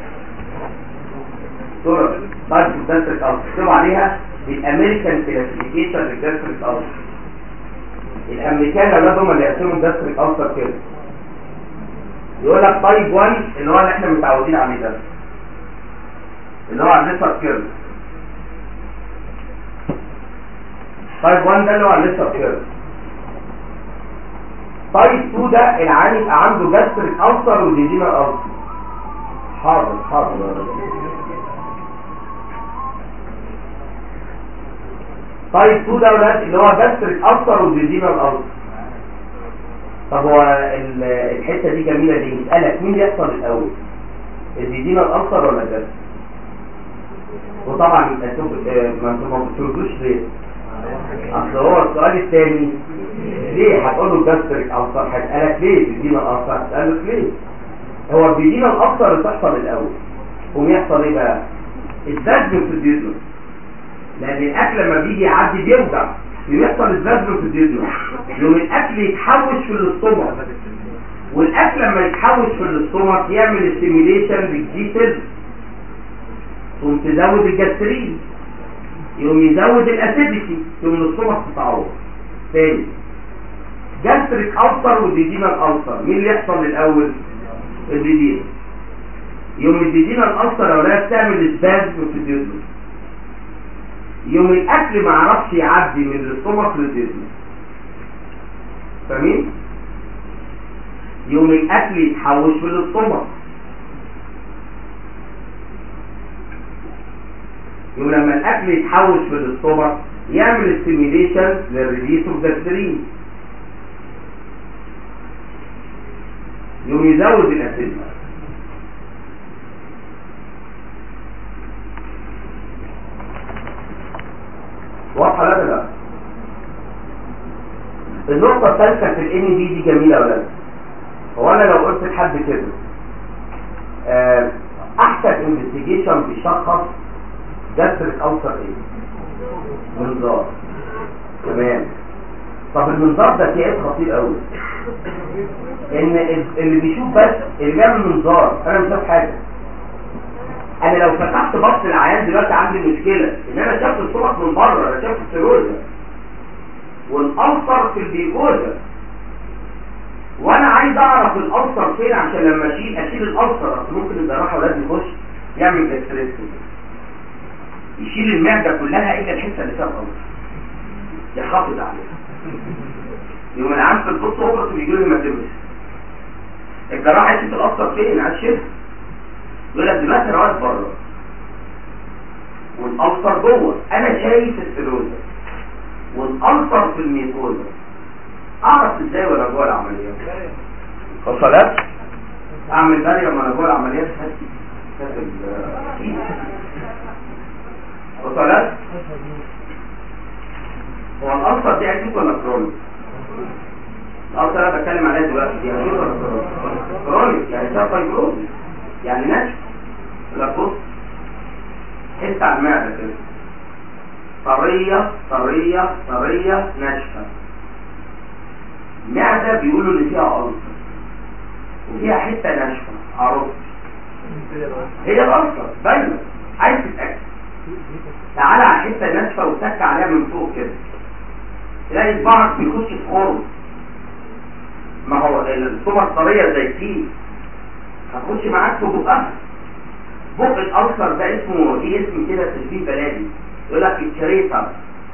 صورة تايبس اوف جاستريك السر اكتبوا عليها الامريكان كلاسيفيكيشن للجاستريك السر الامريكان اولاد هم اللي يقسموا الجاستريك السر كده يقول لك تايب 1 اللي هو اللي احنا متعودين عليه ده اللي هو على الليسر كيرف تايب 1 ده اللي هو على الليسر كيرف تايب 2 ده العيان يبقى عنده جاستريك ألسر وديدينا ألسر حاضر حاضر يا رب. تايب 2 ده ولاد اللي هو جاستريك ألسر وديدينا ألسر طب هو ال- الحتة دي جميلة دي يسألك مين يحصل الأول الديدينا الألسر ولا الجاستريك وطبعا انتوا آه، ما انتوا ما بتردوش ليه اصل هو السؤال الثاني ليه هتقول له جاستريك ألسر هيسألك ليه الديدينا الألسر هتسألك ليه هو الديدينا الألسر اللي تحصل الأول قوم يحصل ايه بقى الزجم في الديدنا لان الاكل لما بيجي يعدي بيوجع بيحصل الزجم في الديدنا يوم الاكل يتحوش في الاستومك والاكل لما يتحوش في الاستومك يعمل ستيميليشن للجي سيلز تقوم تزود الجاسترين يقوم يزود الاسيديتي يقوم الاستومك تتعور تاني جاستريك ألسر وديدينال ألسر مين اللي يحصل الأول الديدينا يوم الديدينال ألسر يا ولاد تعمل سبازم في الديدنا يوم الأكل ما عرفش يعدي من الاستومك للديدنا فاهمين؟ يوم الأكل يتحوش في الاستومك يوم لما الاكل يتحوش في الاستومك يعمل ستيميليشن للريليس اوف جاسترين يوم يزود الاسيد واضحه لا لا النقطه الثالثه في الان بي دي جميله ولا لا هو انا لو قلت لحد كده آه، احسن انفستيجيشن بيشخص جاستريك ألسر ايه منظار تمام طب المنظار ده فيه عيب خطير قوي ان ال- اللي بيشوف بس اللي بيعمل منظار انا مش شايف حاجه انا لو فتحت بطن العيان دلوقتي عندي مشكله ان انا شايف الصوره من بره انا شايف السيروزا والألسر في البيكوزا وانا عايز اعرف الألسر فين عشان لما اشيل اشيل الألسر اصل ممكن الجراح ولاد يخش يعمل جاستريكتومي يشيل المعدة كلها إلا الحتة اللي فيها الألسر يحافظ عليها يوم العام في البص أوبرة بيجي له هيماتيمس الجراح يشوف الألسر فين عايز يشيلها يقول لك دلوقتي أنا واقف بره والألسر جوه أنا شايف السيروزا والألسر في الميكوزا أعرف إزاي وأنا جوه العملية وصلت أعمل بالي لما أنا جوه العملية تحس تحس ال- وصلت هو الألسر دي أكيد ولا كرونيك؟ الألسر أنا بتكلم عليها دلوقتي دي أكيد ولا كرونيك؟ كرونيك يعني فيها فايبروز يعني نشف لا بص حس على المعدة كده طرية طرية طرية ناشفة معدة بيقولوا اللي فيها ألسر وفيها حتة ناشفة عروض هي الألسر باينة عايز تتأكد تعالى على الحته الناشفه وتك عليها من فوق كده تلاقي صباعك بيخش في خرم ما هو الصبع الطريه زي الكيس هتخش معاك في بقها بق الالسر ده اسمه ليه اسم كده تشبيه بلدي يقول لك الكريتر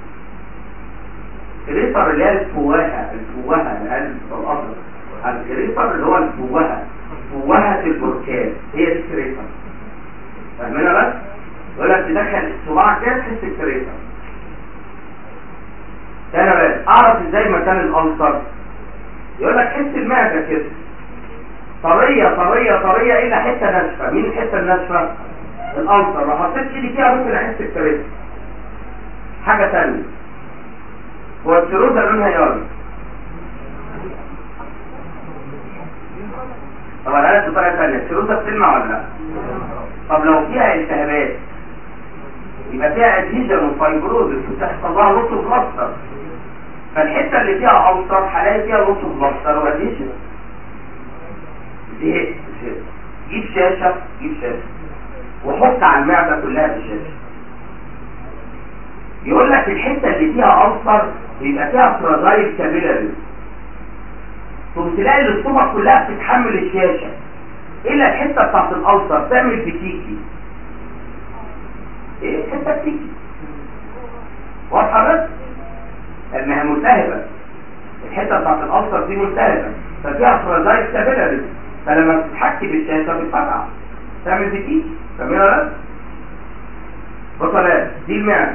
الكريتر اللي هي الفوهه الفوهه اللي هي الابيض الكريتر اللي هو الفوهه فوهه البركان هي دي الكريتر فاهمينها بس يقول لك تدخل صباعك كده تحس الكريتر تاني بس اعرف ازاي مكان الالسر يقول لك حس المعده كده طريه طريه طريه الا حته ناشفه مين الحته الناشفه الالسر لو حطيت ايدي فيها ممكن احس الكريتر حاجه ثانيه هو السيروزا لونها ايه ولا طب انا قلت بطريقه ثانيه السيروزا بتلمع ولا لا طب لو فيها التهابات يبقى فيها ادهيجن وفايبروزس وتحصل لها نص بلاستر فالحته اللي فيها ألسر هلاقي فيها نص بلاستر وادهيجن زهقت زهقت جيب شاشه جيب شاشه وحط على المعده كلها بشاشه يقول لك الحته اللي فيها ألسر بيبقى فيها فراجايل كابيلاري ثم تلاقي الاستومك كلها بتتحمل الشاشه الا الحته بتاعت الألسر تعمل بتيكي ايه الحته بتيجي واضحه بس انها ملتهبه الحته بتاعت الالسر دي ملتهبه ففيها فراجايل كابيلاري فلما بتتحكي بالشاشه بتفتح تعمل بتيجي فاهمين ولا لا؟ بطلات دي المعده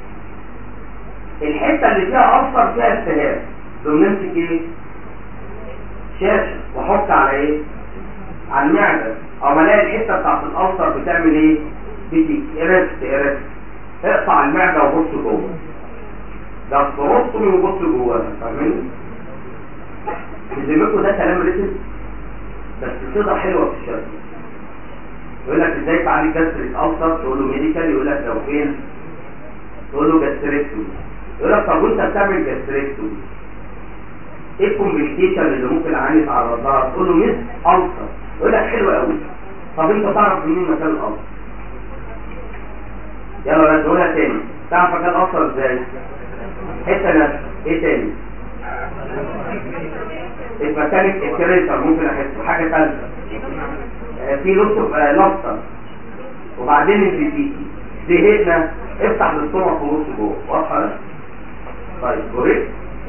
الحته اللي فيها السر فيها التهاب دول نمسك ايه شاشه واحط على ايه على المعده او ما الاقي الحته بتاعت الالسر بتعمل ايه بتيجي ارست ارست اقطع المعده وبص جوه ده الترطم وبص جواها فاهمين بذمكم ده كلام رسم بس صيغه حلوه في الشرح يقول لك ازاي تعالج جاستريك ألسر تقول له ميديكال يقول لك لو فين تقول له جاستريكتومي يقول لك طب وانت بتعمل جاستريكتومي ايه الكومبليكيشن اللي ممكن العيان يتعرض لها تقول له مس ألسر يقول لك حلو قوي طب انت تعرف منين مكان الألسر يلا بقى نقولها تاني تعرف مكان الألسر ازاي حته نفس ايه تاني المكانك الكريتر ممكن احسه حاجه ثالثه في لص لصه وبعدين البيتيكي زهقنا افتح للصمت ونص جوه واضحه ده طيب كوريك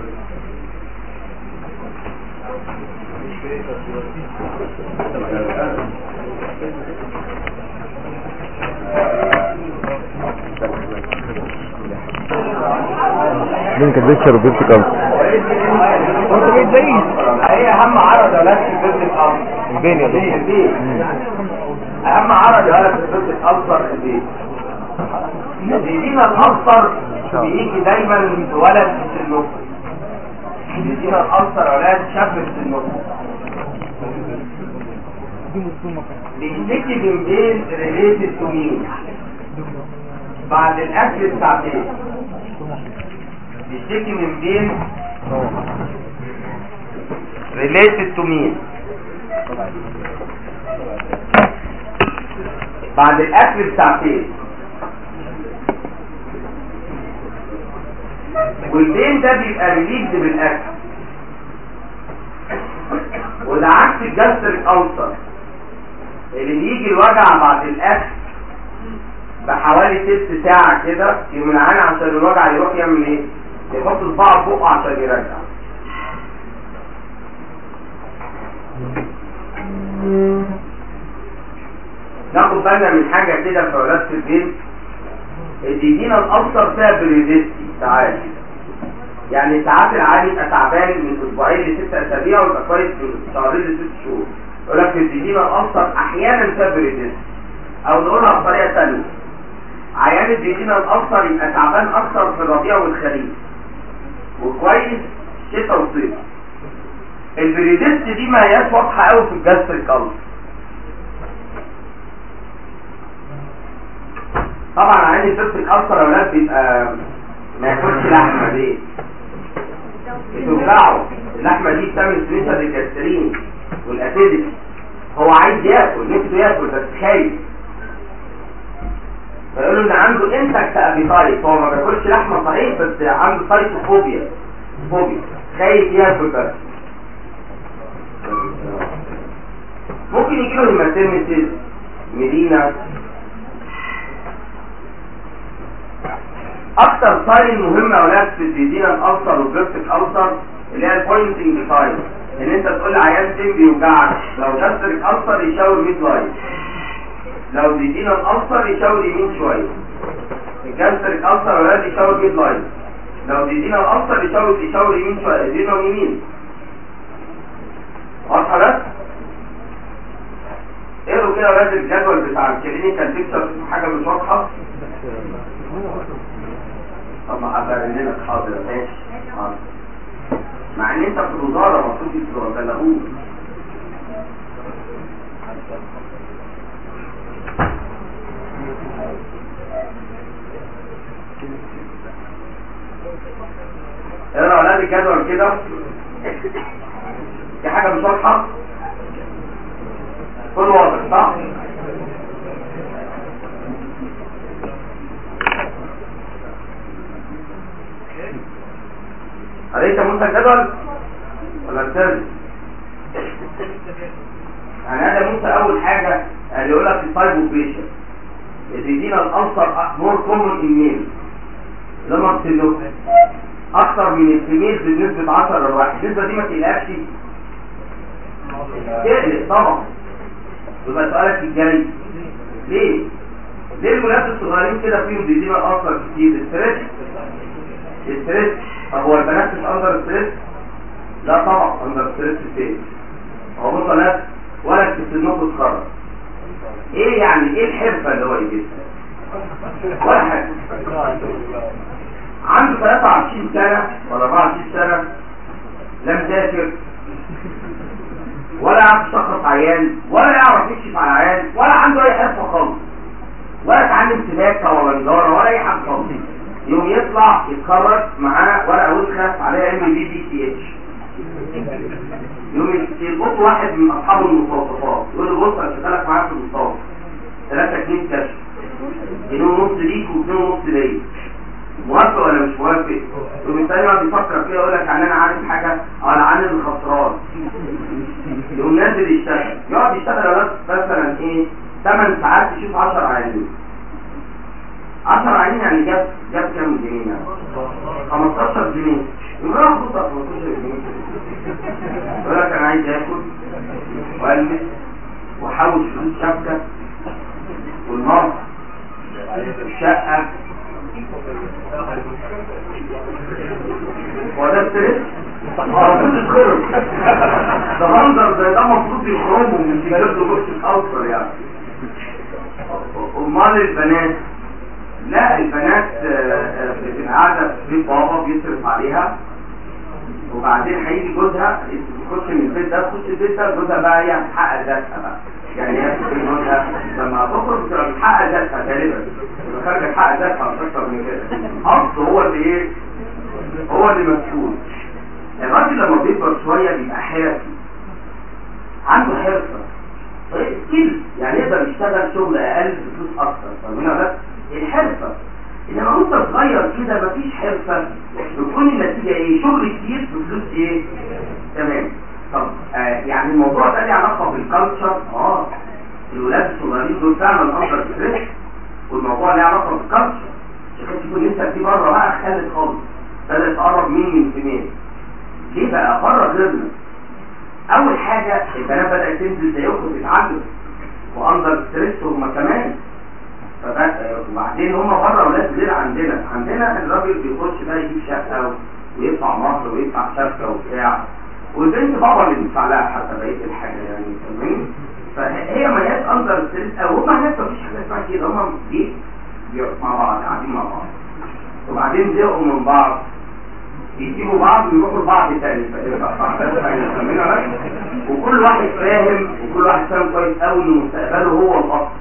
بينك البيكتشر وبينك كام انت جاي زيي هي اهم عرض يا ولاد في البيت الامر البين يا البيت دكتور البيت اهم عرض يا ولاد في البيت الالسر البيت بيجينا الالسر بيجي دايما في ولد في النص بيجينا الالسر يا ولاد شاب في النص بيشتكي من بين ريليتد تو مين بعد الاكل بساعتين بيشتكي من بين ريليتد تو مين بعد الاكل بساعتين والبين ده بيبقى ريليفد بالاكل وده عكس الجاستريك ألسر اللي بيجي الوجع بعد الاكل بحوالي تلت ساعة كده يوم العين عشان الوجع يروح يعمل ايه يحط صباعه فوق عشان يرجع ناخد بالنا من حاجة كده في ولادة البيت الديدينا الأبصر فيها بريزيستي تعالى يعني ساعات العالي يبقى تعبان من اسبوعين لست اسابيع ويبقى كويس من شهرين لست شهور يقول لك الديدينا الأبصر احيانا فيها بريزيستي او نقولها بطريقة ثانية عيان الديدينا الأبصر يبقى تعبان اكتر في الربيع والخريف وكويس شتاء وصيف البريزيست دي ما هياش واضحة قوي في الجاستريك ألسر طبعا عين الجاستريك ألسر يا ولاد بيبقى ما ياكلش لحمة ليه؟ بتوجعه اللحمة دي بتعمل سويشة للجاسترين والأسيديتي هو عايز ياكل نفسه ياكل بس خايف فيقولوا ان عنده انتكت ابيتايت هو ما بياكلش لحمه صحيح بس عنده سايتوفوبيا فوبيا خايف ياكل بس ممكن يجي له هيماتيميسيس ميلينا اكتر ساين مهمه يا اولاد في الديدينا الالسر والجاستيك السر اللي هي البوينتنج ساين ان انت تقول لعيان فين بيوجعك لو جاستريك السر يشاور ميد لاين لو ديدينا الالسر يشاور يمين شويه الجاستريك السر يا اولاد يشاور ميد لاين لو ديدينا الالسر يشاور يشاور يمين شويه ديدينا يمين واضحه بس اقروا كده يا اولاد الجدول بتاع الكلينيكال بيكتشر حاجه مش واضحه طب ما حضر لنا حاضر ماشي حاضر مع ان انت في الوزاره المفروض تبلغوه اقرا اولاد الجدول كده في حاجه مش واضحه كل واضح صح قريت موسى الجدول ولا السر يعني هذا موسى اول حاجه اللي يقول لك التايب اوبريشن الريدينا الالسر مور كومن ان ميل لما بتنو اكتر من الفيميل بنسبة 10 لواحد النسبة دي ما تقلقش تقلق طبعا يبقى سؤالك الجاي ليه؟ ليه الولاد الصغيرين كده فيهم ريدينا الالسر كتير ستريس ستريس طب هو البنات مش اندر ستريس لا طبعا اندر ستريس فين هو بص ولد ولد في سنكم اتخرج ايه يعني ايه الحرفة اللي هو يجيبها ولا حاجة عنده 23 سنة ولا 24 سنة لا مذاكر ولا يعرف يشخص عيان ولا يعرف يكشف على عيان ولا عنده اي حرفة خالص ولا اتعلم سباكة ولا نجارة ولا اي حاجة خالص يوم يطلع يتخرج معاه ورقة وسخة عليها ام بي بي سي اتش يوم يلقط واحد من اصحاب المستوصفات يقول له بص انا شغالك معاك في المستوصف 3 جنيه كشف جنيه ونص ليك وجنيه ونص ليا موافق ولا مش موافق؟ يوم الثاني يقعد يفكر فيها يقول لك يعني انا عارف حاجه اه انا عارف الخسران يقوم نازل يشتغل يقعد يشتغل يا ولاد مثلا ايه 8 ساعات يشوف 10 عيانين 10 عيانين يعني جاب جاب كام جنيه يعني 15 جنيه يقول له خد 15 جنيه يقول لك انا عايز اكل والبس واحوش فلوس شبكه والمرض الشقه هو ده ستريس المفروض يتخرج ده منظر زي ده المفروض يخرجوا من سجاد وش الاوصل يعني امال البنات لا البنات آه، بتبقى قاعده في بيت بابا بيصرف عليها وبعدين هيجي جوزها تخش من البيت ده تخش البيت ده جوزها بقى هي هتحقق ذاتها بقى يعني هي بتقول جوزها لما هتخرج بتبقى بتحقق ذاتها غالبا تبقى خارجه تحقق ذاتها مش اكتر من كده اصل هو اللي ايه هو اللي مسؤول الراجل لما بيكبر شويه بيبقى حرفي عنده حرفه سكيل يعني يقدر يشتغل شغل اقل بفلوس اكتر فاهمين بس الحرفه انما وانت صغير كده مفيش حرفه بتكون النتيجه ايه شغل كتير بفلوس ايه تمام طب آه يعني الموضوع ده ليه علاقه بالكالتشر اه الولاد الصغيرين دول فعلا اندر ستريس والموضوع ليه علاقه بالكالتشر عشان كده تكون لسه في بره بقى اختلت خالص بدات تقرب مين من سنين ليه بقى بره غيرنا اول حاجه البنات بدات تنزل زيكم تتعلم واندر ستريس هم كمان فبقى وبعدين هم بره ولاد غير عندنا عندنا الراجل بيخش بقى يجيب شقه و- ويدفع مهر ويدفع شبكه وبتاع والبنت بابا اللي بيدفع لها حتى بقيه الحاجه يعني فاهمين فهي ما هياش اندر ستريس او هم هناك مفيش حاجه اسمها كده هم دي بيقعدوا مع بعض قاعدين مع بعض وبعدين زهقوا من بعض يسيبوا بعض ويروحوا لبعض تاني فاهمين ولا لا؟ وكل واحد فاهم وكل واحد فاهم كويس قوي ان مستقبله هو الاصل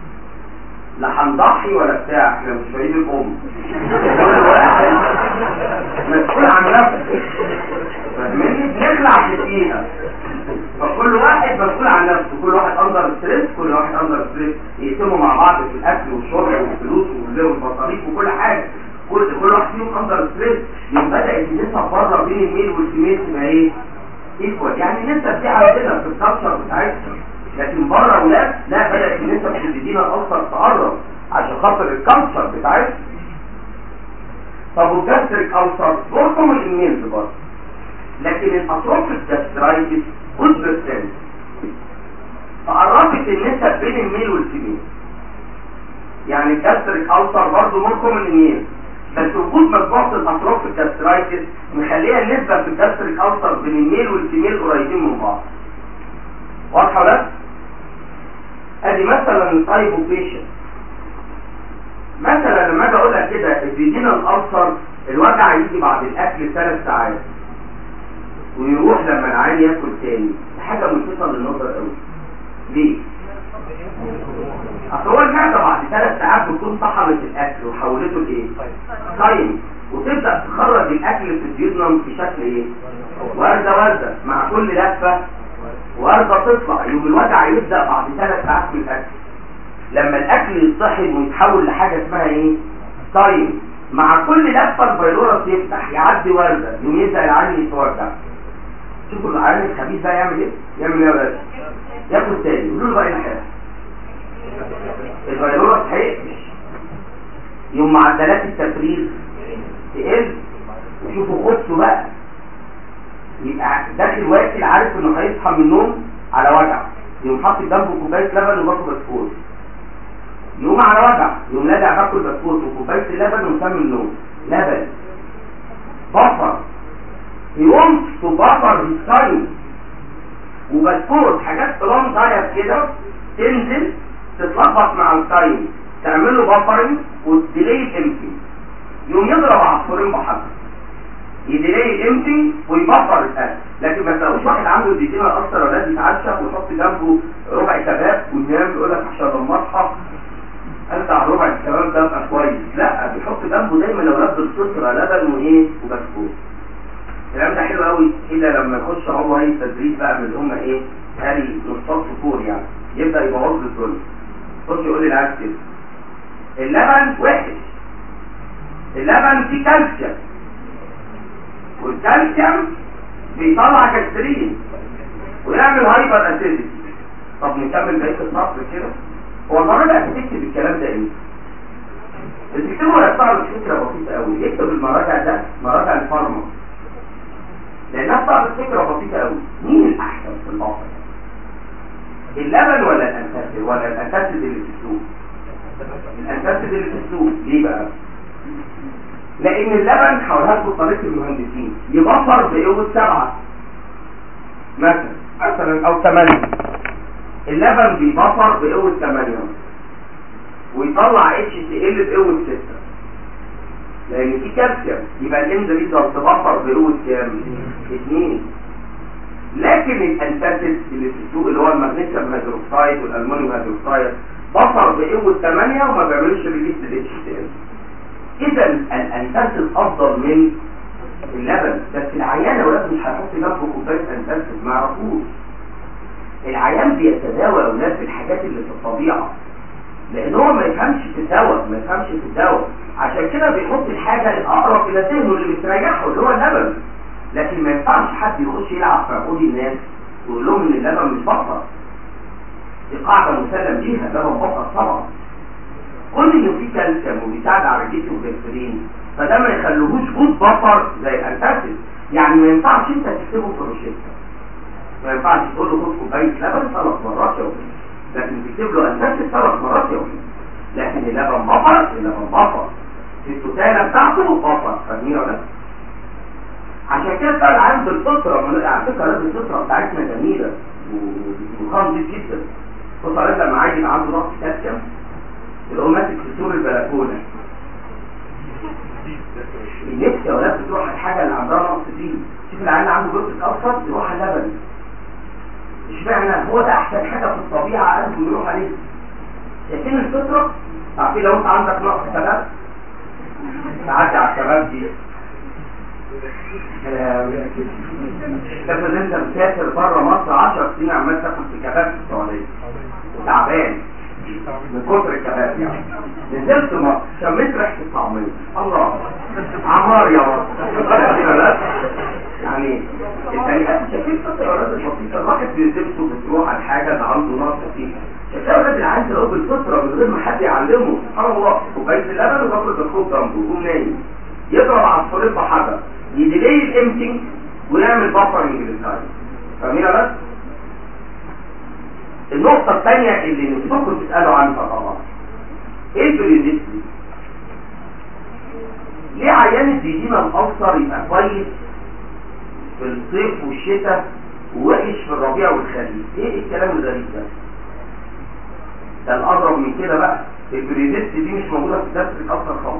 لا هنضحي ولا بتاع احنا مش فريد الام كل واحد مسؤول عن نفسه فاهمني بنخلع في دقيقه فكل واحد مسؤول عن نفسه كل واحد اندر ستريس كل واحد اندر ستريس يقسموا مع بعض في الاكل والشرب والفلوس والمصاريف وكل حاجه كل كل واحد فيهم اندر ستريس من بدات النسب بره بين الميل والفيميل تبقى ايه؟ ايكوال يعني النسب دي عندنا في الكالتشر بتاعتنا لكن بره ولاد لا بدات النسب في الدين الاكثر تقرب عشان خاطر الكالتشر بتاعتنا طب والجاستريك ألسر برضه من الميلز برضه لكن الاتروفيك جاسترايتس جود بيرسنت فقربت النسب بين الميل والفيميل يعني الجاستريك ألسر برضه مركم من الميل بس وجود مجموعة الاتروفيك جاسترايتس مخليها النسبة في الجاستريك ألسر بين الميل والفيميل قريبين من بعض واضحة ولا لا؟ ادي مثلا التايبوبيشن مثلا لما اجي اقول لك كده الديجينال الالسر الوجع يجي بعد الاكل ثلاث ساعات ويروح لما العيان ياكل تاني حاجه ملفتة للنظر قوي ليه؟ اصل هو المعده بعد ثلاث ساعات بتكون طحنت الاكل وحولته لايه؟ طيب وتبدا تخرج الاكل في الديودنم في شكل ايه؟ ورده ورده مع كل لفه ورده تطلع يوم الوجع يبدا بعد ثلاث ساعات من الاكل لما الاكل يطحن ويتحول لحاجه اسمها ايه؟ طيب مع كل لفه الفيروس يفتح يعدي ورده يوم يبدا العين يتوجع شوفوا العيان الخبيث ده يعمل ايه؟ يعمل ايه يا ولاد؟ ياكل تاني يقولوا له بقى ايه الحاجه؟ الفيروس هيقفش يوم معدلات التفريغ تقل وشوفوا خبصه بقى يبقى داخل واكل عارف انه هيصحى من النوم على وجع يقوم حاطط جنبه كوبايه لبن وباكل بسكوت يقوم على وجع يقوم لادع باكل بسكوت وكوبايه اللبن ومسمي النوم لبن بفر يقوم تو بفر بالتايم وبسكوت حاجات طلام ضايع كده تنزل تتلخبط مع التايم تعمل له بفرنج وتديلي الامتي يقوم يضرب عصفورين بحجر يديلي الامتي ويبفر الاكل لكن ما تلاقوش واحد عنده ديتينا اكتر ولا يتعشى ويحط جنبه ربع كباب وينام يقول لك عشان لما اصحى ارجع ربع الكباب ده ابقى كويس لا بيحط جنبه دايما اولاد الفطره لبن وايه وبسكوت الكلام ده حلو قوي الا لما يخش هو ايه التدريس بقى من اللي هم ايه هاري نصاب فطور يعني يبدا يبوظ له الدنيا خش يقول لي العكس كده اللبن وحش اللبن فيه كالسيوم والكالسيوم بيطلع كالسرين ويعمل هايبر اسيديتي طب نكمل بقيه السطر كده هو المره دي هتكتب الكلام ده امتى بتكتبه ولا بتعرض فكره بسيطه قوي يكتب المراجع ده مراجع الفارما لانها بتعرض فكره بسيطه قوي مين الاحسن في البطن اللبن ولا الانتاسد ولا الانتاسد اللي في السوق الانتاسد اللي في السوق ليه بقى لان اللبن حولها لكم طريقه المهندسين يبفر بقوه سبعه مثلا مثلا او ثمانيه اللبن بيبفر بقوه ثمانيه ويطلع اتش سي ال بقوه سته لان في كالسيوم يبقى الام ده بيقدر تبفر بقوه كام؟ اثنين لكن الانتاسيد اللي في السوق اللي هو المغنيسيوم هيدروكسيد والالمونيوم هيدروكسيد بفر بقوه 8 وما بيعملش ريليس للاتش سي ال اذا الانتاسيد افضل من اللبن بس العيان اولاد مش هيحط جنبه كوبايه انتاسيد ما يعرفوش العيان بيتداوى اولاد بالحاجات اللي في الطبيعه لان هو ما يفهمش في الدواء ما يفهمش في الدواء عشان كده بيحط الحاجه الاقرب الى ذهنه اللي بتريحه اللي هو اللبن لكن ما ينفعش حد يخش يلعب في عقول الناس ويقول لهم ان اللبن مش بطل دي قاعده مسلم بيها اللبن بطل طبعا كل انه فيه كالسيوم وبيساعد على رجيته والجلسرين فده ما يخلوهوش جود بطر زي الانتاسيد يعني ما ينفعش انت تكتبه في روشته ما ينفعش تقول له خد كوبايه لبن ثلاث مرات يوميا لكن تكتب له انتاسيد ثلاث مرات يوميا لكن اللبن بطر اللبن بطر في التوتاله بتاعته بطر فاهمين ولا عشان كده بقى العالم بالفطره من على فكره لازم الفطره بتاعتنا جميله وخام جدا بص على لما عايز يبقى عنده ضغط كالسيوم يقوم ماسك في سور البلكونه النفس يا ولاد بتروح على الحاجه اللي عندها نقص فيه شوف العيال اللي عنده جزء الاوسط يروح على اللبن اشمعنى هو ده احسن حاجه في الطبيعه قلبه يروح عليه لكن الفطره عارفين لو انت عندك نقص شباب تعدي على الشباب دي تفرض انت مسافر بره مصر 10 سنين عمال تاكل في كباب في السعوديه وتعبان من كتر الكباب يعني نزلت مصر شميت ريحه الطعميه الله عمار يا مصر يعني البني ادم شايفين التطورات البسيطه الواحد بيلتمسه بتروح على الحاجه اللي عنده نقص فيها شايفين اولاد العيال ده بالفطره من غير ما حد يعلمه سبحان الله كوبايه اللبن وباكل بسكوت جنبه ويقوم نايم يضرب عصفورين بحجر يديلي الامتنج ويعمل بفرنج للتايم فاهمين يا بس النقطة الثانية اللي نفسكم تسألوا عنها طبعا ايه البريدكتري ليه عيان الديديما الأوسر يبقى كويس في الصيف والشتاء ووحش في الربيع والخريف ايه الكلام الغريب ده ده الأضرب من كده بقى البريدكت دي مش موجودة في الدرس الأصل خالص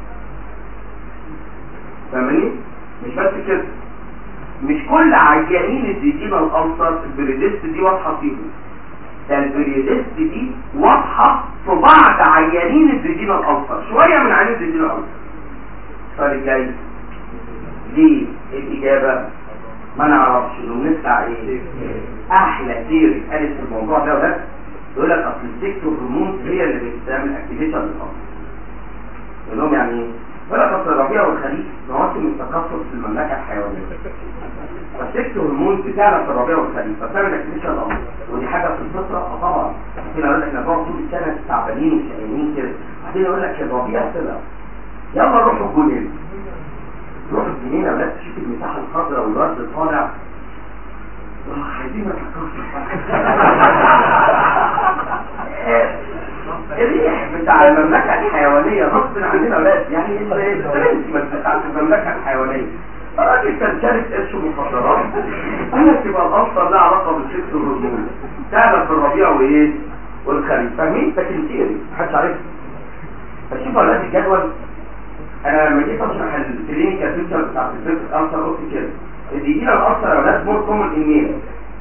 فاهماني مش بس كده مش كل عيانين الديديما الألسر البريدست دي واضحة فيهم ده البريدست دي واضحة في بعض عيانين الديديما الألسر شوية من عيانين الديديما الألسر السؤال الجاي ليه الإجابة ما نعرفش انه نسمع ايه احلى ثيري قالت في الموضوع ده ولا يقول لك اصل السيكتور هرمونز هي اللي بتعمل اكتيفيشن للألسر يقول لهم يعني ايه يقول لك اصل الربيع والخريف مواسم التكاثر في المملكه الحيوانيه فالست هرمون بتعلى في الربيع والخريف فبتعمل اكتيفيشن الامر ودي حاجه في الفطره اه طبعا كده يقول لك احنا بنقعد طول السنه تعبانين وشقيانين كده بعدين يقول لك الربيع طلع يلا روحوا الجنين روحوا الجنين يا ولاد تشوف المساحه الخضراء والورد طالع آه، عايزين نتكاثر الريح بتاع المملكة الحيوانية غصب عننا ولاد يعني الترنس ما بتتعرف في المملكة الحيوانية الراجل كان شارك قرش مخدرات قال لك يبقى الأفضل لها علاقة بالسكس والهرمون تعمل في الربيع وإيه والخريف فاهمين لكن تيري محدش عارفها فشوف أولاد الجدول أنا لما جيت أشرح الكلينيكال بيكتشر بتاعت البيت الألسر قلت كده بيجي لنا الألسر يا أولاد مور كومن إن ميل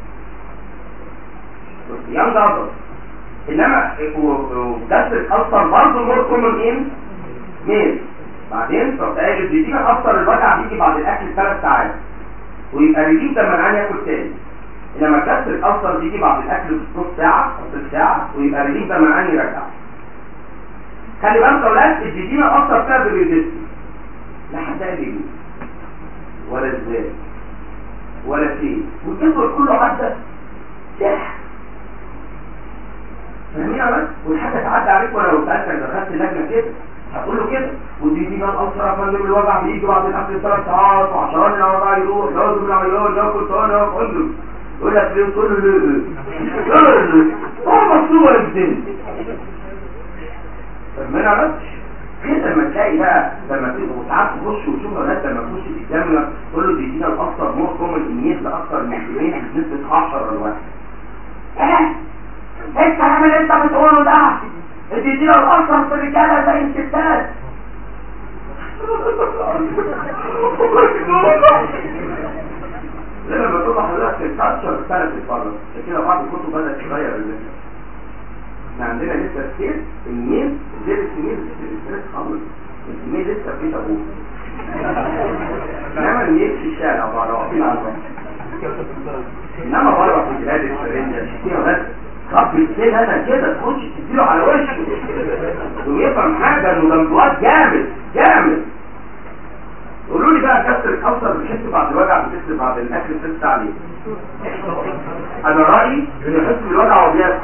يانج أدلت انما وجسر الاثر برضه مور كومن ان ميل بعدين طب قال بيجي الاثر الوجع بيجي بعد الاكل ثلاث ساعات ويبقى ريليف لما العيان ياكل تاني انما جسر الاثر بيجي بعد الاكل نص ساعه نص ساعه ويبقى ريليف لما العيان يرجع خلي بالك يا اولاد الديدينا اثر فيها بالريزيست لا حد قال لي ولا ازاي ولا فين والجدول كله عدى سحر فاهمين يا ولد والحاجه تعدي عليك ولا لو سالتك دخلت اللجنه كده هتقول له كده ودي دي بقى الالسر يا فندم الوجع بيجي بعد الاكل ثلاث ساعات وعشرات الوجع يروح لازم العيان ياكل تاني يا فندم يقول لك ليه تقول له ليه ايه هو مكتوب الدنيا فاهمين يا ولد كده لما تلاقي بقى لما تبقوا ساعات تخش وتشوف اولاد لما تخش تتجمع تقول له بيدينا الاكثر مور كومن انيز لاكثر من كميه بنسبه 10 لواحد ايه ايه الكلام اللي انت بتقوله ده ادينا الاثر في الرجاله زي الستات لما بتطلع حضرتك الكالتشر اختلفت بره عشان كده بعض الكتب بدات تغير المثل احنا عندنا لسه ستيت الميل غير السميل الستريس خالص السميل لسه في ابوه انما الميل في الشارع بره واقفين على البحر انما بره في بلاد الفرنجة فيها بس رب السيل انا كده تخش تديله على وشه ويفهم حاجة انه دمبلات جامد جامد قولوا لي بقى كسر الكسر بيحس بعد الوجع بتحس بعد الاكل ست ساعة ليه انا رأيي انه يحس بالوجع وهو بياكل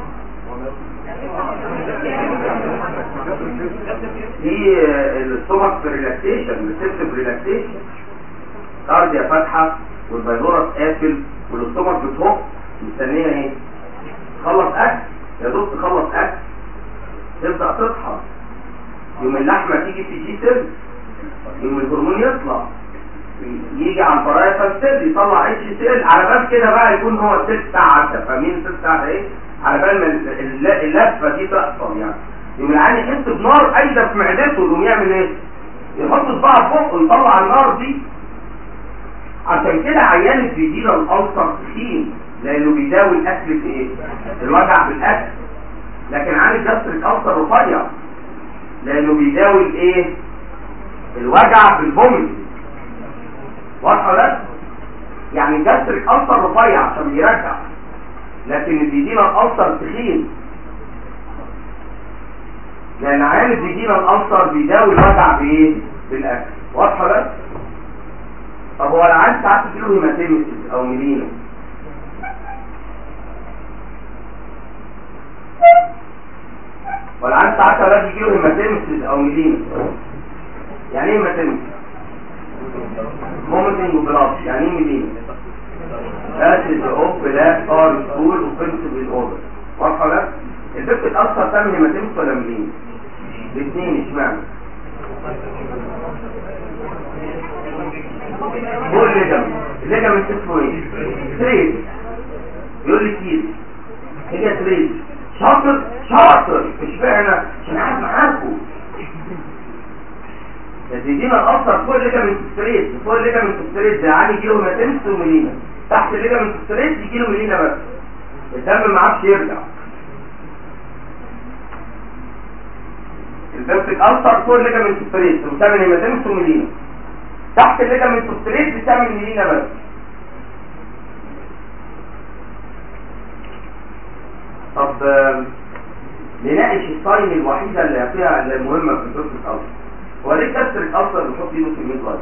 في الستومك ريلاكسيشن ريسبتيف ريلاكسيشن كارديا فاتحة والبيلورس قافل والاستومك بتهق مستنيه ايه تخلص اكل يا دوب تخلص اكل تبدا تصحى يوم اللحمه تيجي في جي سيل يوم الهرمون يطلع يجي على البرايفال سيل يطلع اتش سيل على بال كده بقى يكون هو ست ساعه عدى فاهمين ست ساعه ايه على بال ما الل- اللفه دي تحصل يعني يوم العيان يحس بنار قايده في معدته يقوم يعمل ايه يحط صباعه فوق ويطلع النار دي عشان كده عيان الجديدة الألسر تخين لأنه بيداوي الأكل في إيه؟ الوجع بالأكل لكن عن الجسر الألسر رفيع لأنه بيداوي الإيه؟ الوجع بالفوميت واضحة ولا لا؟ يعني الجسر الألسر رفيع عشان بيرجع لكن الجديدة الألسر تخين لأن عيان الجديدة الألسر بيداوي الوجع بإيه؟ بالأكل واضحة ولا لا؟ طب هو العيان ساعات تجيله هيماتيمسيس او ميلينا والعيان ساعات اولاد يجيله هيماتيمسيس او ميلينا يعني ايه هيماتيمسيس مومنتنج بلاد يعني ايه ميلينا اسيد اوف بلاك ار سكول اوفنسيف ان اوردر واضحه ولا لا؟ البنت الاكثر تعمل هيماتيمسيس ولا ميلينا الاثنين اشمعنى هو الليجامنت الليجامنت اسمه ايه تريد يقول لي كيس هي تريد شاطر شاطر مش معنى عشان قاعد معاكم تدينا الاثر فوق الليجامنت ستريت فوق الليجامنت ستريت ده عالي يجيله هيماتيمس وميلينا تحت الليجامنت ستريت يجيله ميلينا بس الدم ما عادش يرجع البيبتيك ألسر فوق الليجامنت ستريت بتعمل هيماتيمس وميلينا تحت الليجامنت ستريت بتعمل ميلينا بس طب آم، نناقش الساين الوحيدة اللي فيها اللي مهمة في البيبتيك ألسر وليه كسرت اصلا بيحط ايده في الميد لاين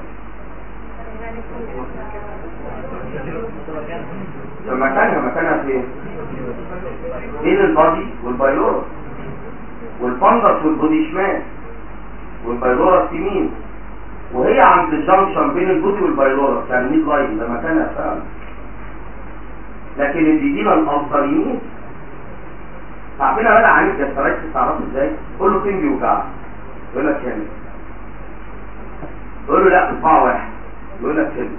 في مكانها مكانها فين بين البادي والبايلورس والفندس والبودي شمال والبايلورس يمين وهي عند الجنكشن بين البودي والبايلورس يعني ميد لاين ده مكانها فعلا لكن الديديما الأفضل يمين عارفين بقى عن الجسترايتس تعرفوا ازاي قول له فين بيوجعك يقول لك هنا تقول له لا صباع واحد يقول لك هنا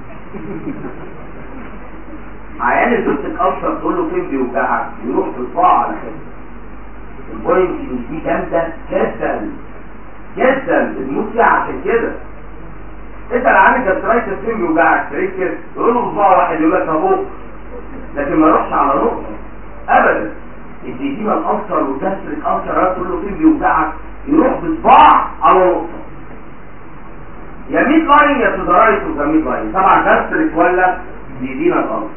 عيان البنت الأبصر تقول له فين بيوجعك يروح بصباع على كده البوينت دي جامدة جدا جدا بنموت فيها عشان كده اسأل عن الجسترايتس فين بيوجعك تلاقيه كده يقول له صباع واحد يقول لك اهو لكن ما يروحش على نقطة ابدا الديديما الأبصر والجستريك أبصر تقول له فين بيوجعك يروح بصباع على نقطة يا ميد لاين يا سودرايتوس يا ميد لاين طبعا جستريك ولا ديدينا الأبصر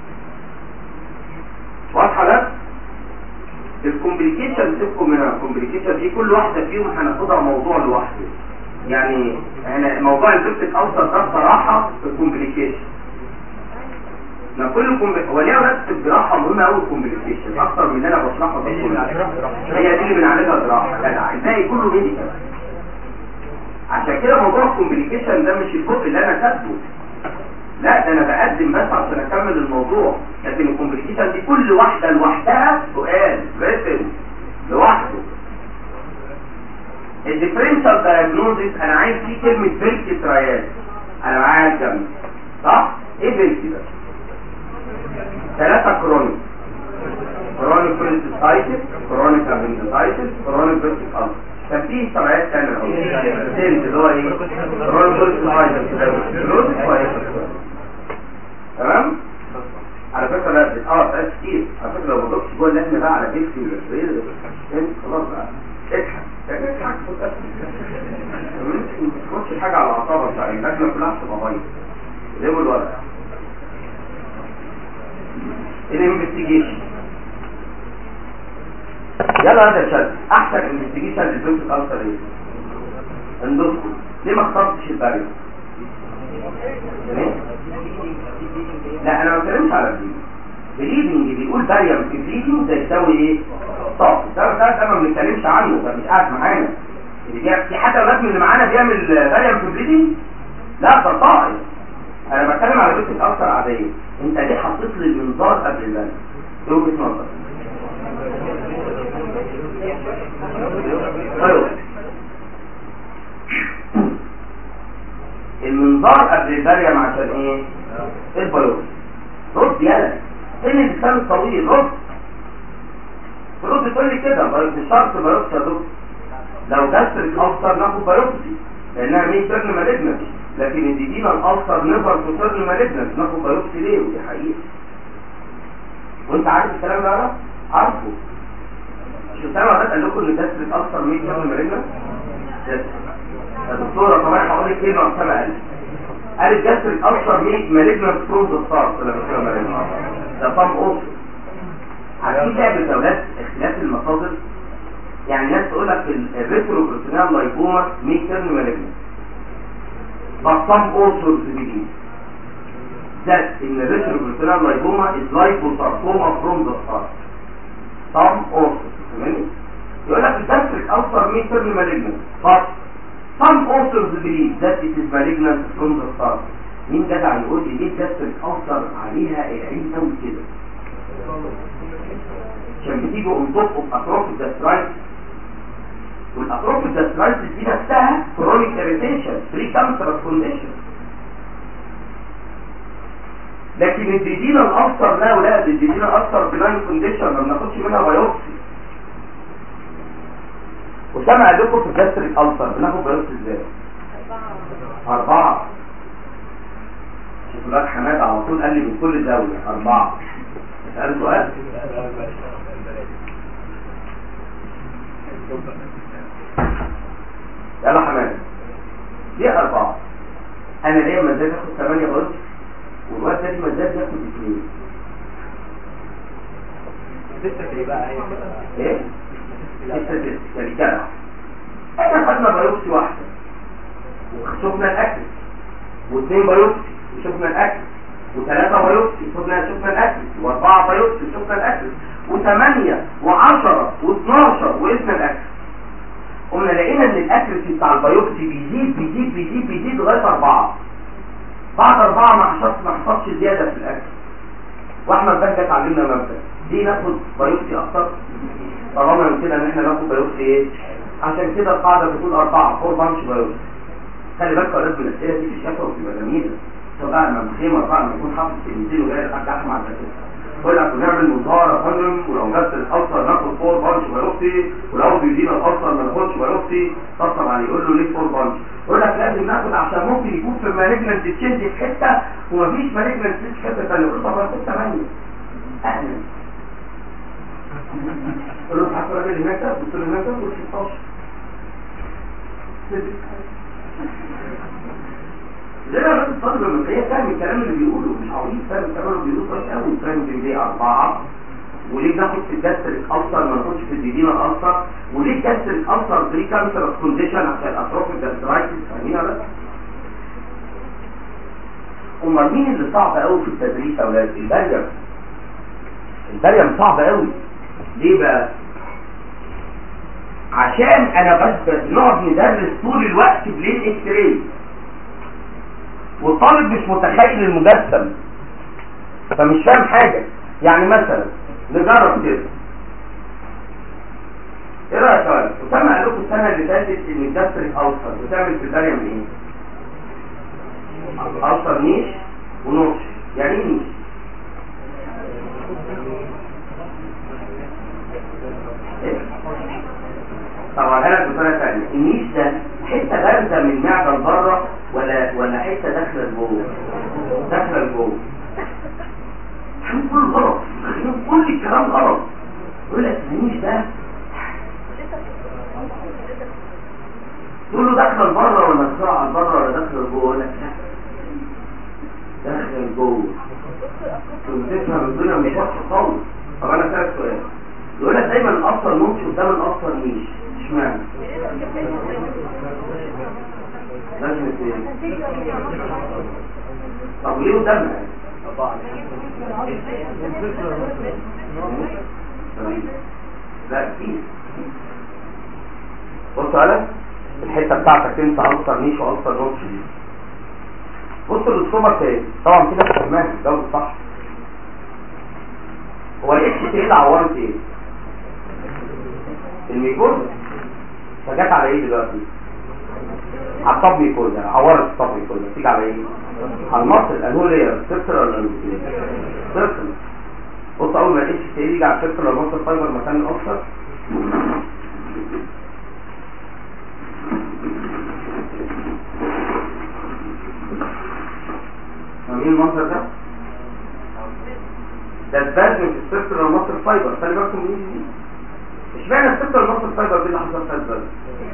واضحة ده؟ الكومبليكيشن سيبكم منها الكومبليكيشن دي كل واحدة فيهم هناخدها موضوع لوحده يعني احنا موضوع البيبتيك أوسط ده بصراحة الكومبليكيشن ما كل كومبل... هو ليه اولاد في الجراحة مهمة قوي الكومبليكيشن اكتر من اللي انا بشرحها في الكل هي دي اللي بنعالجها جراحة جدع الباقي كله ميديكال عشان كده موضوع الكومبليكيشن ده مش الجزء اللي انا كاتبه لا ده انا بقدم بس عشان اكمل الموضوع لكن الكومبليكيشن دي كل واحدة لوحدها سؤال رسم لوحده الديفرنشال دايجنوزيس انا عايز فيه كلمة بيلكي ترايال انا معايا الجنب صح؟ ايه بيلكي ده؟ ثلاثة كرونيك كرونيك كوليستايتس كرونيك ابندسايتس كرونيك بيلكي ألسر كان في سمعات تانية اهو تاني اللي هو ايه؟ كرونيك كوليستايتس كلوزس وهيبر تمام؟ على فكرة لا اه سؤال كتير على فكرة لو ما ضفتش جوه اللجنة بقى على بيلكي ولا خلاص بقى اضحك اضحك ما تاخدش حاجة على اعصابك بقى اللجنة كلها هتبقى بايظة ليه الورق الانفستيجيشن يلا هذا شد احسن انفستيجيشن للبنت الالسر ايه اندوسكوب ليه ما اخترتش الباريو لا انا ما بتكلمش على البليدنج بليدنج بيقول باريم في بليدنج ده يساوي ايه طب ده ده ده ما بنتكلمش عنه ده مش قاعد معانا اللي جاي في حد اولاد من اللي معانا بيعمل باريم في بليدنج لا ده طائر انا بتكلم على بنت الالسر عاديه انت ليه حطيت لي المنظار قبل البلد دي وجهه نظر طيب المنظار قبل البريم عشان ايه البيوت رد يلا فين اللسان الطويل رد ترد تقول لي كده مش شرط بيوت يا دكتور لو جسرك اوصر ناخد بيوتي لانها مين سيرن مالجنس لكن الديدينا الاوصر نيفر تو سيرن مالجنس ناخد بيوتي ليه ودي حقيقه وانت عارف الكلام ده ولا عارفه مش السنه ده قال لكم ان جسرك اوصر 100 سيرن مالجنس يا دكتوره طبعا هقول لك كلمه اسامه قال قالت جسرك اوصر 100 مالجنس فروم ذا ستارت ولا مش مالجنس ده طم اوصر عارفين لعبه يا اولاد اختلاف المصادر يعني ناس تقول لك الريترو بروتينال لايبوما 100 سيرن مالجنس but some authors believe that in the retroperitoneal lipoma is liposarcoma from the start. Some authors, فاهمني؟ يقول لك الجاستريك ألسر may turn malignant, but some authors believe that it is malignant from the start. مين جدع يقول لي ليه الجاستريك ألسر عليها العين قوي كده؟ عشان بتيجي on top of atrophic gastritis والاتروفيك جاسترايتس دي نفسها كرونيك اريتيشن بري كانسرس كونديشن لكن الديدينا الاكثر لا ولا الديدينا الاكثر بناين كونديشن ما بناخدش منها بايوبسي وسمع لكم في الجاستريك السر بناخد بايوبسي ازاي أربعة شوف الواد حماد على طول قال لي من كل زاوية أربعة اسأل سؤال يلا حماد ليه أربعة أنا ليه مزاج أخد ثمانية بلس والواد ده ليه مزاج ياخد اثنين ايه؟ ستة ستة يعني جدع احنا خدنا بايوبسي واحدة شفنا الاكل واثنين بايوبسي وشفنا الاكل وثلاثة بايوبسي شفنا شفنا الاكل واربعة بايوبسي شفنا الاكل وثمانية وعشرة واثناشر وقفنا الاكل قلنا لقينا ان الاكريسي بتاع البايوبسي بيزيد بيزيد بيزيد بيزيد لغايه اربعه بعد اربعه ما حصلش ما حصلش زياده في الاكل واحمد بهجه اتعلمنا مبدا دي ناخد بايوبسي اكتر طالما من كده ان احنا ناخد بايوبسي ايه عشان كده القاعده بتقول اربعه فور بانش بايوبسي خلي بالك يا ولاد من الاسئله دي في الشفا وبتبقى جميله سواء بقى لما خيمه بقى لما يكون حاطط كلمتين وجاي لحد احمد على الاسئله يقول لك بنعمل منظار يا فندم ولو جت الالسر ناخد فور بانش بايوبسي ولو بيدينا الالسر ما ناخدش بايوبسي اتصل عليه يقول له ليه فور بانش يقول لك لازم ناخد عشان ممكن يكون في مالجنت تشينج في حته ومفيش مالجنت تشينج في حته ثانيه يقول له طب ناخد 8 اهلا يقول له تعالى الراجل هناك ده قلت له هناك ده قلت 16 زي ما الراجل الطالب لما تلاقيه فاهم الكلام اللي بيقوله مش عبيط فاهم الكلام اللي بيقوله كويس قوي فاهم دي دي اربعه وليه بناخد في الجاستريك ألسر ما ناخدش في الديدينا الألسر وليه الجاستريك ألسر بري كانسر كونديشن عشان الأتروفيك جاسترايتس فاهمين ولا لا؟ أمال مين اللي صعب قوي في التدريس يا أولاد؟ البريم البريم صعب قوي ليه بقى؟ عشان أنا بس بنقعد ندرس طول الوقت بلين اكس راي والطالب مش متخيل المجسم فمش فاهم حاجة يعني مثلا نجرب كده ايه رايك يا ولد اسامه قال لكم السنه اللي فاتت ان الجاستريك ألسر بتعمل في البريم ايه ألسر نيش ونوش يعني ايه نيش إيه؟ طبعا لك بطريقه ثانيه النيش ده حته بارزه من المعده لبره ولا ولا حته داخله لجوه داخله لجوه كل غلط كل الكلام غلط يقول لك النيش ده تقول له داخله لبره ولا طالعه لبره ولا داخله لجوه يقول لك لا داخله لجوه تفهم الدنيا مش واضحه خالص طب انا اسالك سؤال يقول لك دايما الاصل نمشي قدام الاصل نيش اشمعنى لازم ايه طب ليه قدامها لا كتير بص على الحته بتاعتك انت اكتر نيش واكتر نوتش دي بص الاستومك ايه طبعا كده فهمان الجو صح هو الاتش تي ال عورت ايه الميكوزا فجت على ايه دلوقتي على الطب ميكوزا عورت الطب ميكوزا تيجي على ايه على المصل الانهو لير سيركل ولا الميكوزا سيركل بص اول ما الاتش تي ال يجي على السيركل ولا المصل فايبر مكان الاكثر فاهمين المنظر ده؟ ده البازم في السيركل ولا المصل فايبر خلي بالكم من دي اشمعنى السيركل ولا المصل فايبر دي اللي حصل فيها البازم؟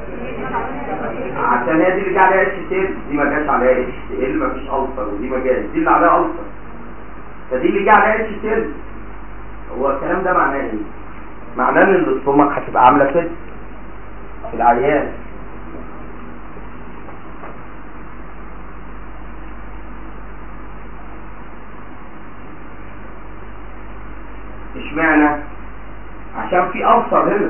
عشان هي دي اللي جه عليها اتش تي ال دي ما جاش عليها اتش تي ال مفيش السر ودي ما جاش دي اللي عليها السر فدي اللي جه عليها اتش تي ال هو الكلام ده معناه ايه؟ معناه ان الاستومك هتبقى عامله كده في العيان اشمعنى عشان في ألسر هنا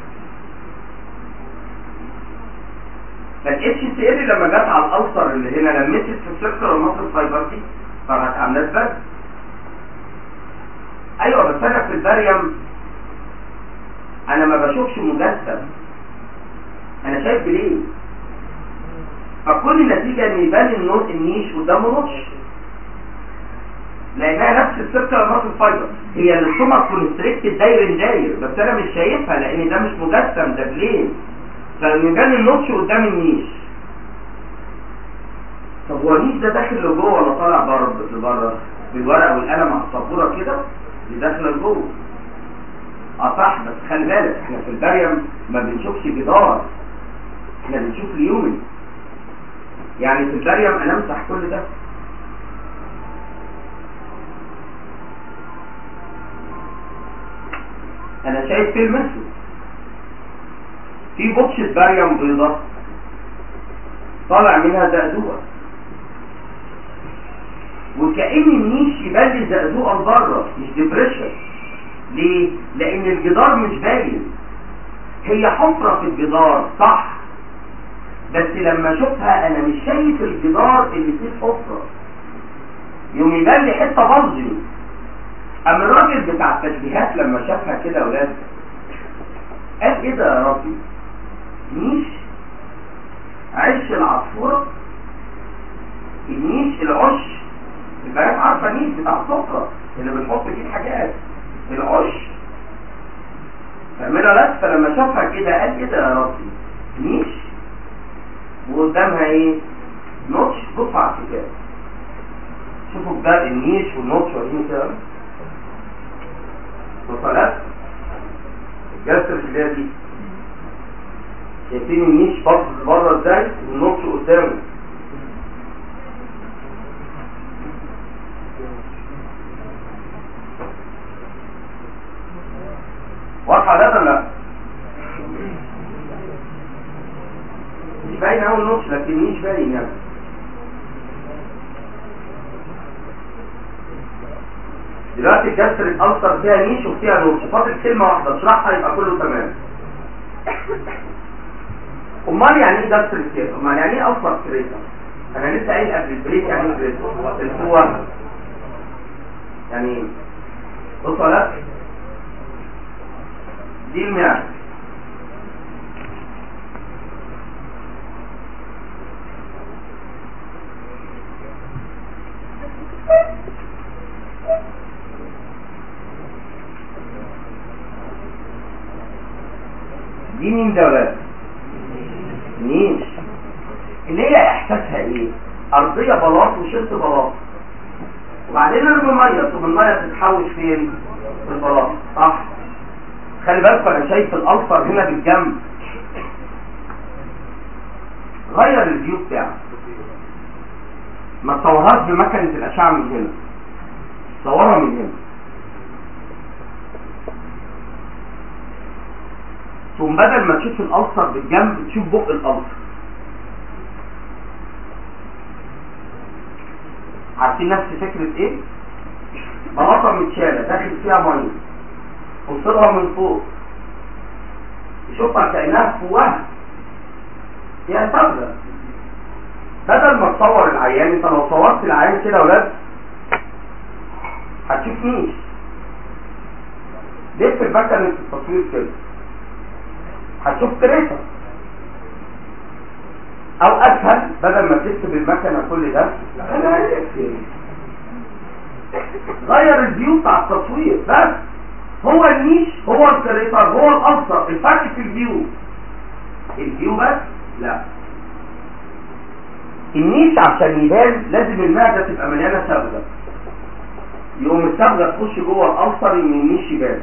فالاتش سي ال لما جت على الألسر اللي هنا لمست في السيركل المصل فايبر دي فراحت عامله بس ايوه بس انا في البريم انا ما بشوفش مجسم انا شايف بليه فكل النتيجه ان يبان النور النيش قدامه نوتش لانها نفس السيركل المصل فايبر هي السمك كونستريكتد داير داير بس انا مش شايفها لان ده مش مجسم ده بلين فيبان النوتش قدام النيش طب هو النيش ده داخل لجوه ولا طالع بره لبره بالورقه والقلم على السبوره كده دي داخله لجوه اه صح بس خلي بالك احنا في البريم ما بنشوفش جدار احنا بنشوف اليومن يعني في البريم انا امسح كل ده انا شايف فيلم اسود في بوكشة باريوم بيضة طالع منها زقزوقه وكأن النيش يبان لي زقزوقه لبره مش ديبريشن ليه؟ لأن الجدار مش باين هي حفرة في الجدار صح بس لما اشوفها انا مش شايف الجدار اللي فيه الحفرة يوم يبان لي حتة بلجي اما الراجل بتاع التشبيهات لما شافها كده يا ولاد قال ايه ده يا ربي نيش عش العصفورة النيش العش البنات عارفة نيش بتاع السفرة اللي بنحط فيه الحاجات العش تعملها لك فلما شافها كده قال ايه ده يا ربي نيش وقدامها ايه نوتش بص على الكتاب شوفوا ده النيش والنوتش واقفين كده وصلت الجسر اللي هي دي شايفين النيش باصص بره ازاي والنوتش قدامه واضحه ده ولا لا مش باين قوي النص لكن مش باين يعني دلوقتي الجسر الألسر فيها نيش وفيها نوتش فاضل كلمة واحدة اشرحها يبقى كله تمام امال يعني ايه جسر الكير امال يعني ايه ألسر كريتا انا لسه قايل قبل البريك يعني ايه كريتا الفوة يعني ايه بصوا لا دي المعدة دي مين ده ولاد نيش اللي هي احساسها ايه ارضية بلاط وشلت بلاط وبعدين ارمي ميه ثم الميه تتحوش فين في البلاط صح خلي بالكم انا شايف الالفر هنا بالجنب غير الفيو بتاعك ما تصورهاش بمكنة الاشعة من هنا صورها من هنا ثم بدل ما تشوف الالسر بالجنب تشوف بق الالسر عارفين نفس فكرة ايه بلاطة متشالة داخل فيها مية وصلها من فوق تشوفها كأنها فوهة فيها صبغة بدل ما تصور العيان انت لو صورت العيان كده يا ولاد هتشوف مين لف المكنة التصوير كده هتشوف كريتا او اسهل بدل ما تكتب المكنة كل ده انا هيكتب. غير الفيو بتاع التصوير بس هو النيش هو الكريتر هو الأبصر الفرق في الفيو الفيو بس لا النيش عشان يبان لازم المعدة تبقى مليانة صبغة يقوم الصبغة تخش جوه الألسر ان النيش يبان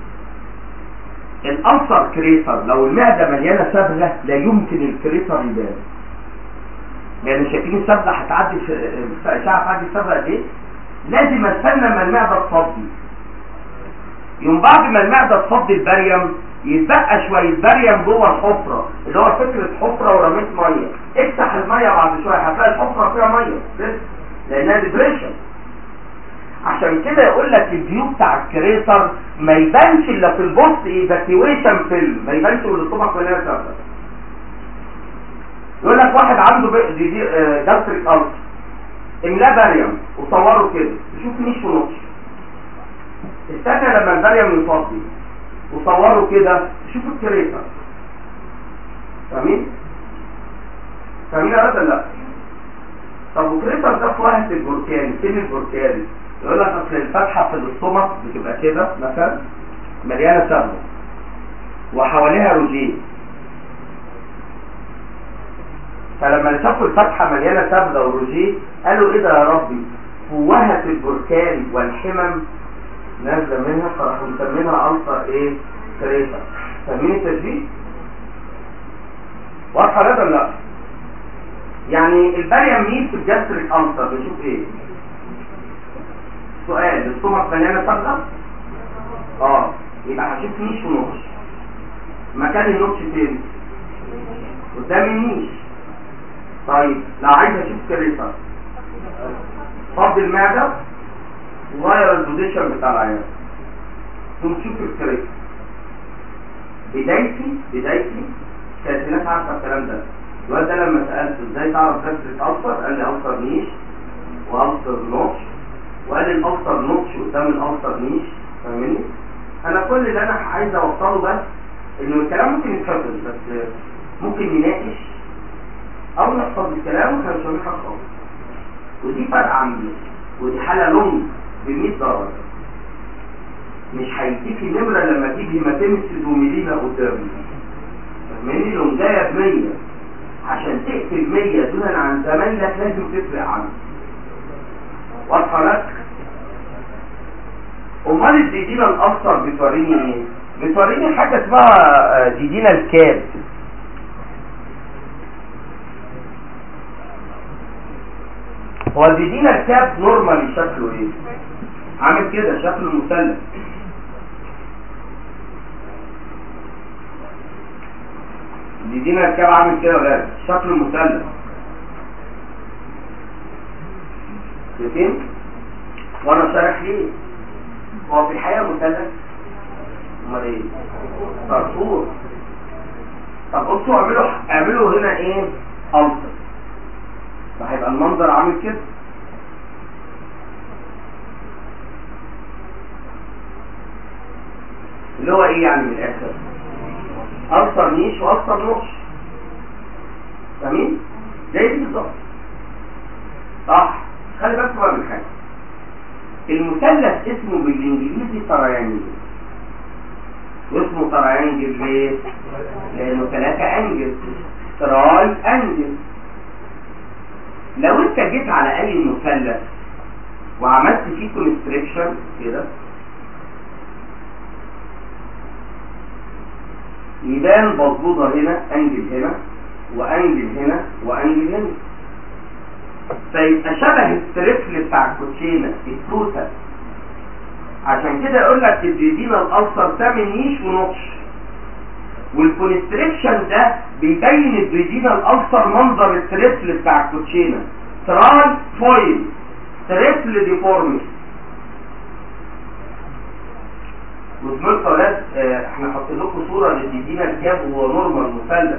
الألسر كريتر لو المعدة مليانة صبغة لا يمكن الكريتر يبان لأن شايفين الصبغة هتعدي في إشعة هتعدي الصبغة قد إيه؟ لازم استنى ما المعدة تصدي يوم بعد ما المعدة تصدي البريم يتبقى شوية بريم جوه الحفرة اللي هو فكرة حفرة ورميت مية افتح المية بعد شوية هتلاقي الحفرة فيها مية بس لأنها ديبريشن عشان كده يقول لك الفيو بتاع الكريتر ما يبانش الا في البوست ايفاكيويشن فيلم ما يبانش الا الصبح مليانة سبب يقول لك واحد عنده جاستريك ألسر املاه بريم وصوره كده تشوف نيش ونص استنى لما البريم يفضي وصوره كده تشوف الكريتر فاهمين؟ فاهمين يا ولا لا؟ طب والكريتر ده في واحد البركان فين البركان؟ يقول لك اصل الفتحه في الاستومك بتبقى كده مثلا مليانه صبغه وحواليها روجين فلما شافوا الفتحه مليانه صبغه وروجين قالوا ايه ده يا ربي فوهة البركان والحمم نازله منها فراحوا مسمينها الفا ايه كريتا فاهمين التشبيه واضحه ده ولا لا يعني البريم مين في الجاستريك ألسر بنشوف ايه سؤال الاستومك مليانه صبغه اه يبقى هشوف نيش ونوش مكان النوش فين قدام النيش طيب لو عايز اشوف كريتر فض المعدة وغير البوزيشن بتاع العيان ثم تشوف الكريتر بدايتي بدايتي كانت الناس عارفه الكلام ده الواد ده لما سالته ازاي تعرف كسرة ألسر قال لي ألسر نيش وألسر نوتش وقال لي الألسر نوتش قدام الألسر نيش فاهمني؟ أنا كل اللي أنا عايز أوصله بس إنه الكلام ممكن يتحفظ بس ممكن نناقش أو نحفظ الكلام واحنا مش فاهمين حاجة خالص ودي فرق عن دي ودي حالة لونج ب 100 درجة مش هيديك النمرة لما تيجي هيماتيمسيس وميلينا قدامي فاهماني لونجاية ب 100 عشان تقتل 100 دونا عن زمايلك لازم تفرق عنه واضحة لك؟ امال الديدينا الاخطر بتوريني ايه؟ بتوريني حاجة اسمها ديدينا الكاب هو الديدينا الكاب نورمالي شكله ايه؟ عامل كده شكله مثلث الديدينا الكاب عامل كده ولا لا؟ شكله مثلث شايفين؟ وانا شارح ليه؟ هو في الحقيقة مثلث امال ايه؟ صرصور طب بصوا اعملوا اعملوا هنا ايه؟ ألسر فهيبقى المنظر عامل كده اللي هو ايه يعني من الاخر ألسر نيش وألسر نوش فاهمين؟ زي دي بالظبط صح خلي بالك بقى من حاجه المثلث اسمه بالانجليزي تريانجل واسمه تريانجل ليه؟ لانه ثلاثة انجل تراي انجل لو انت جيت على اي مثلث وعملت فيه كونستريكشن كده يبان مظبوطة هنا انجل هنا وانجل هنا وانجل هنا فيبقى شبه الترفل بتاع الكوتشينه التوتال عشان كده يقول لك الديدينا الالسر ثامن نيش ونطش والكونستريكشن ده بيبين الديدينا الالسر منظر الترفل بتاع الكوتشينه تراي فويل ترفل ديفورمي وسمعت ولاد اه احنا حاطين لكم صوره للديدينا الكاب وهو نورمال مثلث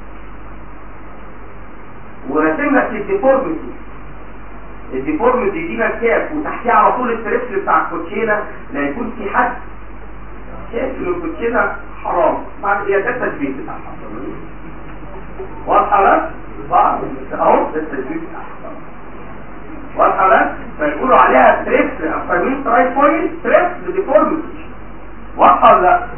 وراسم لك الديفورميتي الديفورميتي دي الكاب وتحتيه على طول التريفل بتاع الكوتشينه لا يكون في حد شايف ان الكوتشينه حرام بعد هي ده التثبيت بتاعها واضحه لك؟ بعض اهو ده التثبيت بتاعها واضحه لك؟ فيقولوا عليها تريفل افرمين ترايفويد تريفل ديفورميتي واضحه ولا لا؟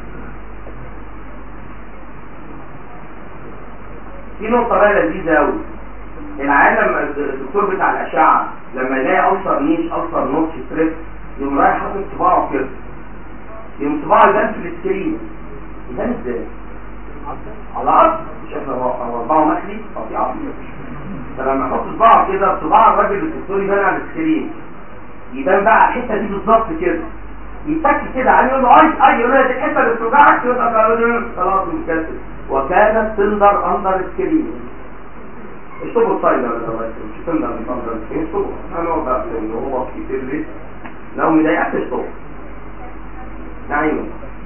في نقطة بقى لذيذة أوي العالم الدكتور بتاع الأشعة لما يلاقي ألسر نيش ألسر نوتش ستريس يقوم رايح حاطط صباعه كده يقوم صباعه يبان في السكرين يبان ازاي؟ على الأرض مش احنا صباعه مخلي قطيعة فلما يحط صباعه كده صباع الراجل الدكتور يبان على السكرين يبان بقى الحتة دي بالظبط كده يتك كده عليه يقول له اي اي يقول له دي الحتة اللي بتوجعك يقول خلاص متكسر وكانت تندر اندر سكرين اشطبوا الصيدة مش تندر اندر سكرين اشطبوا هنقعد بقى ان هو كتير ليه لو مضايقك اشطبوا نعيمه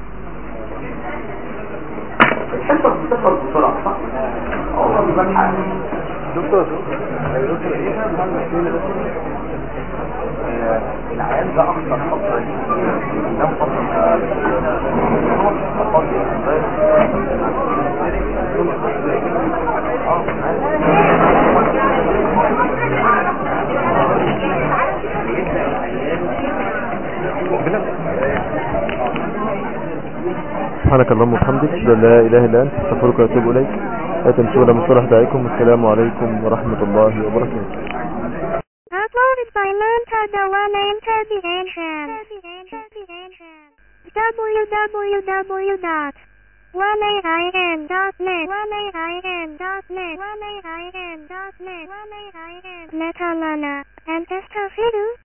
الحصة بتخلص بسرعة صح؟ والله مش بلحق دكتور دكتور ايه العيان ده اكتر فترة ينام فترة سبحانك اللهم وبحمدك اشهد ان لا اله الا انت استغفرك واتوب اليك لا تنسونا من صلح دعائكم والسلام عليكم ورحمه الله وبركاته Uploaded by Manta Dewana Interbiation. www.1ain.net 1ain.net 1ain.net Netalana and Testafidu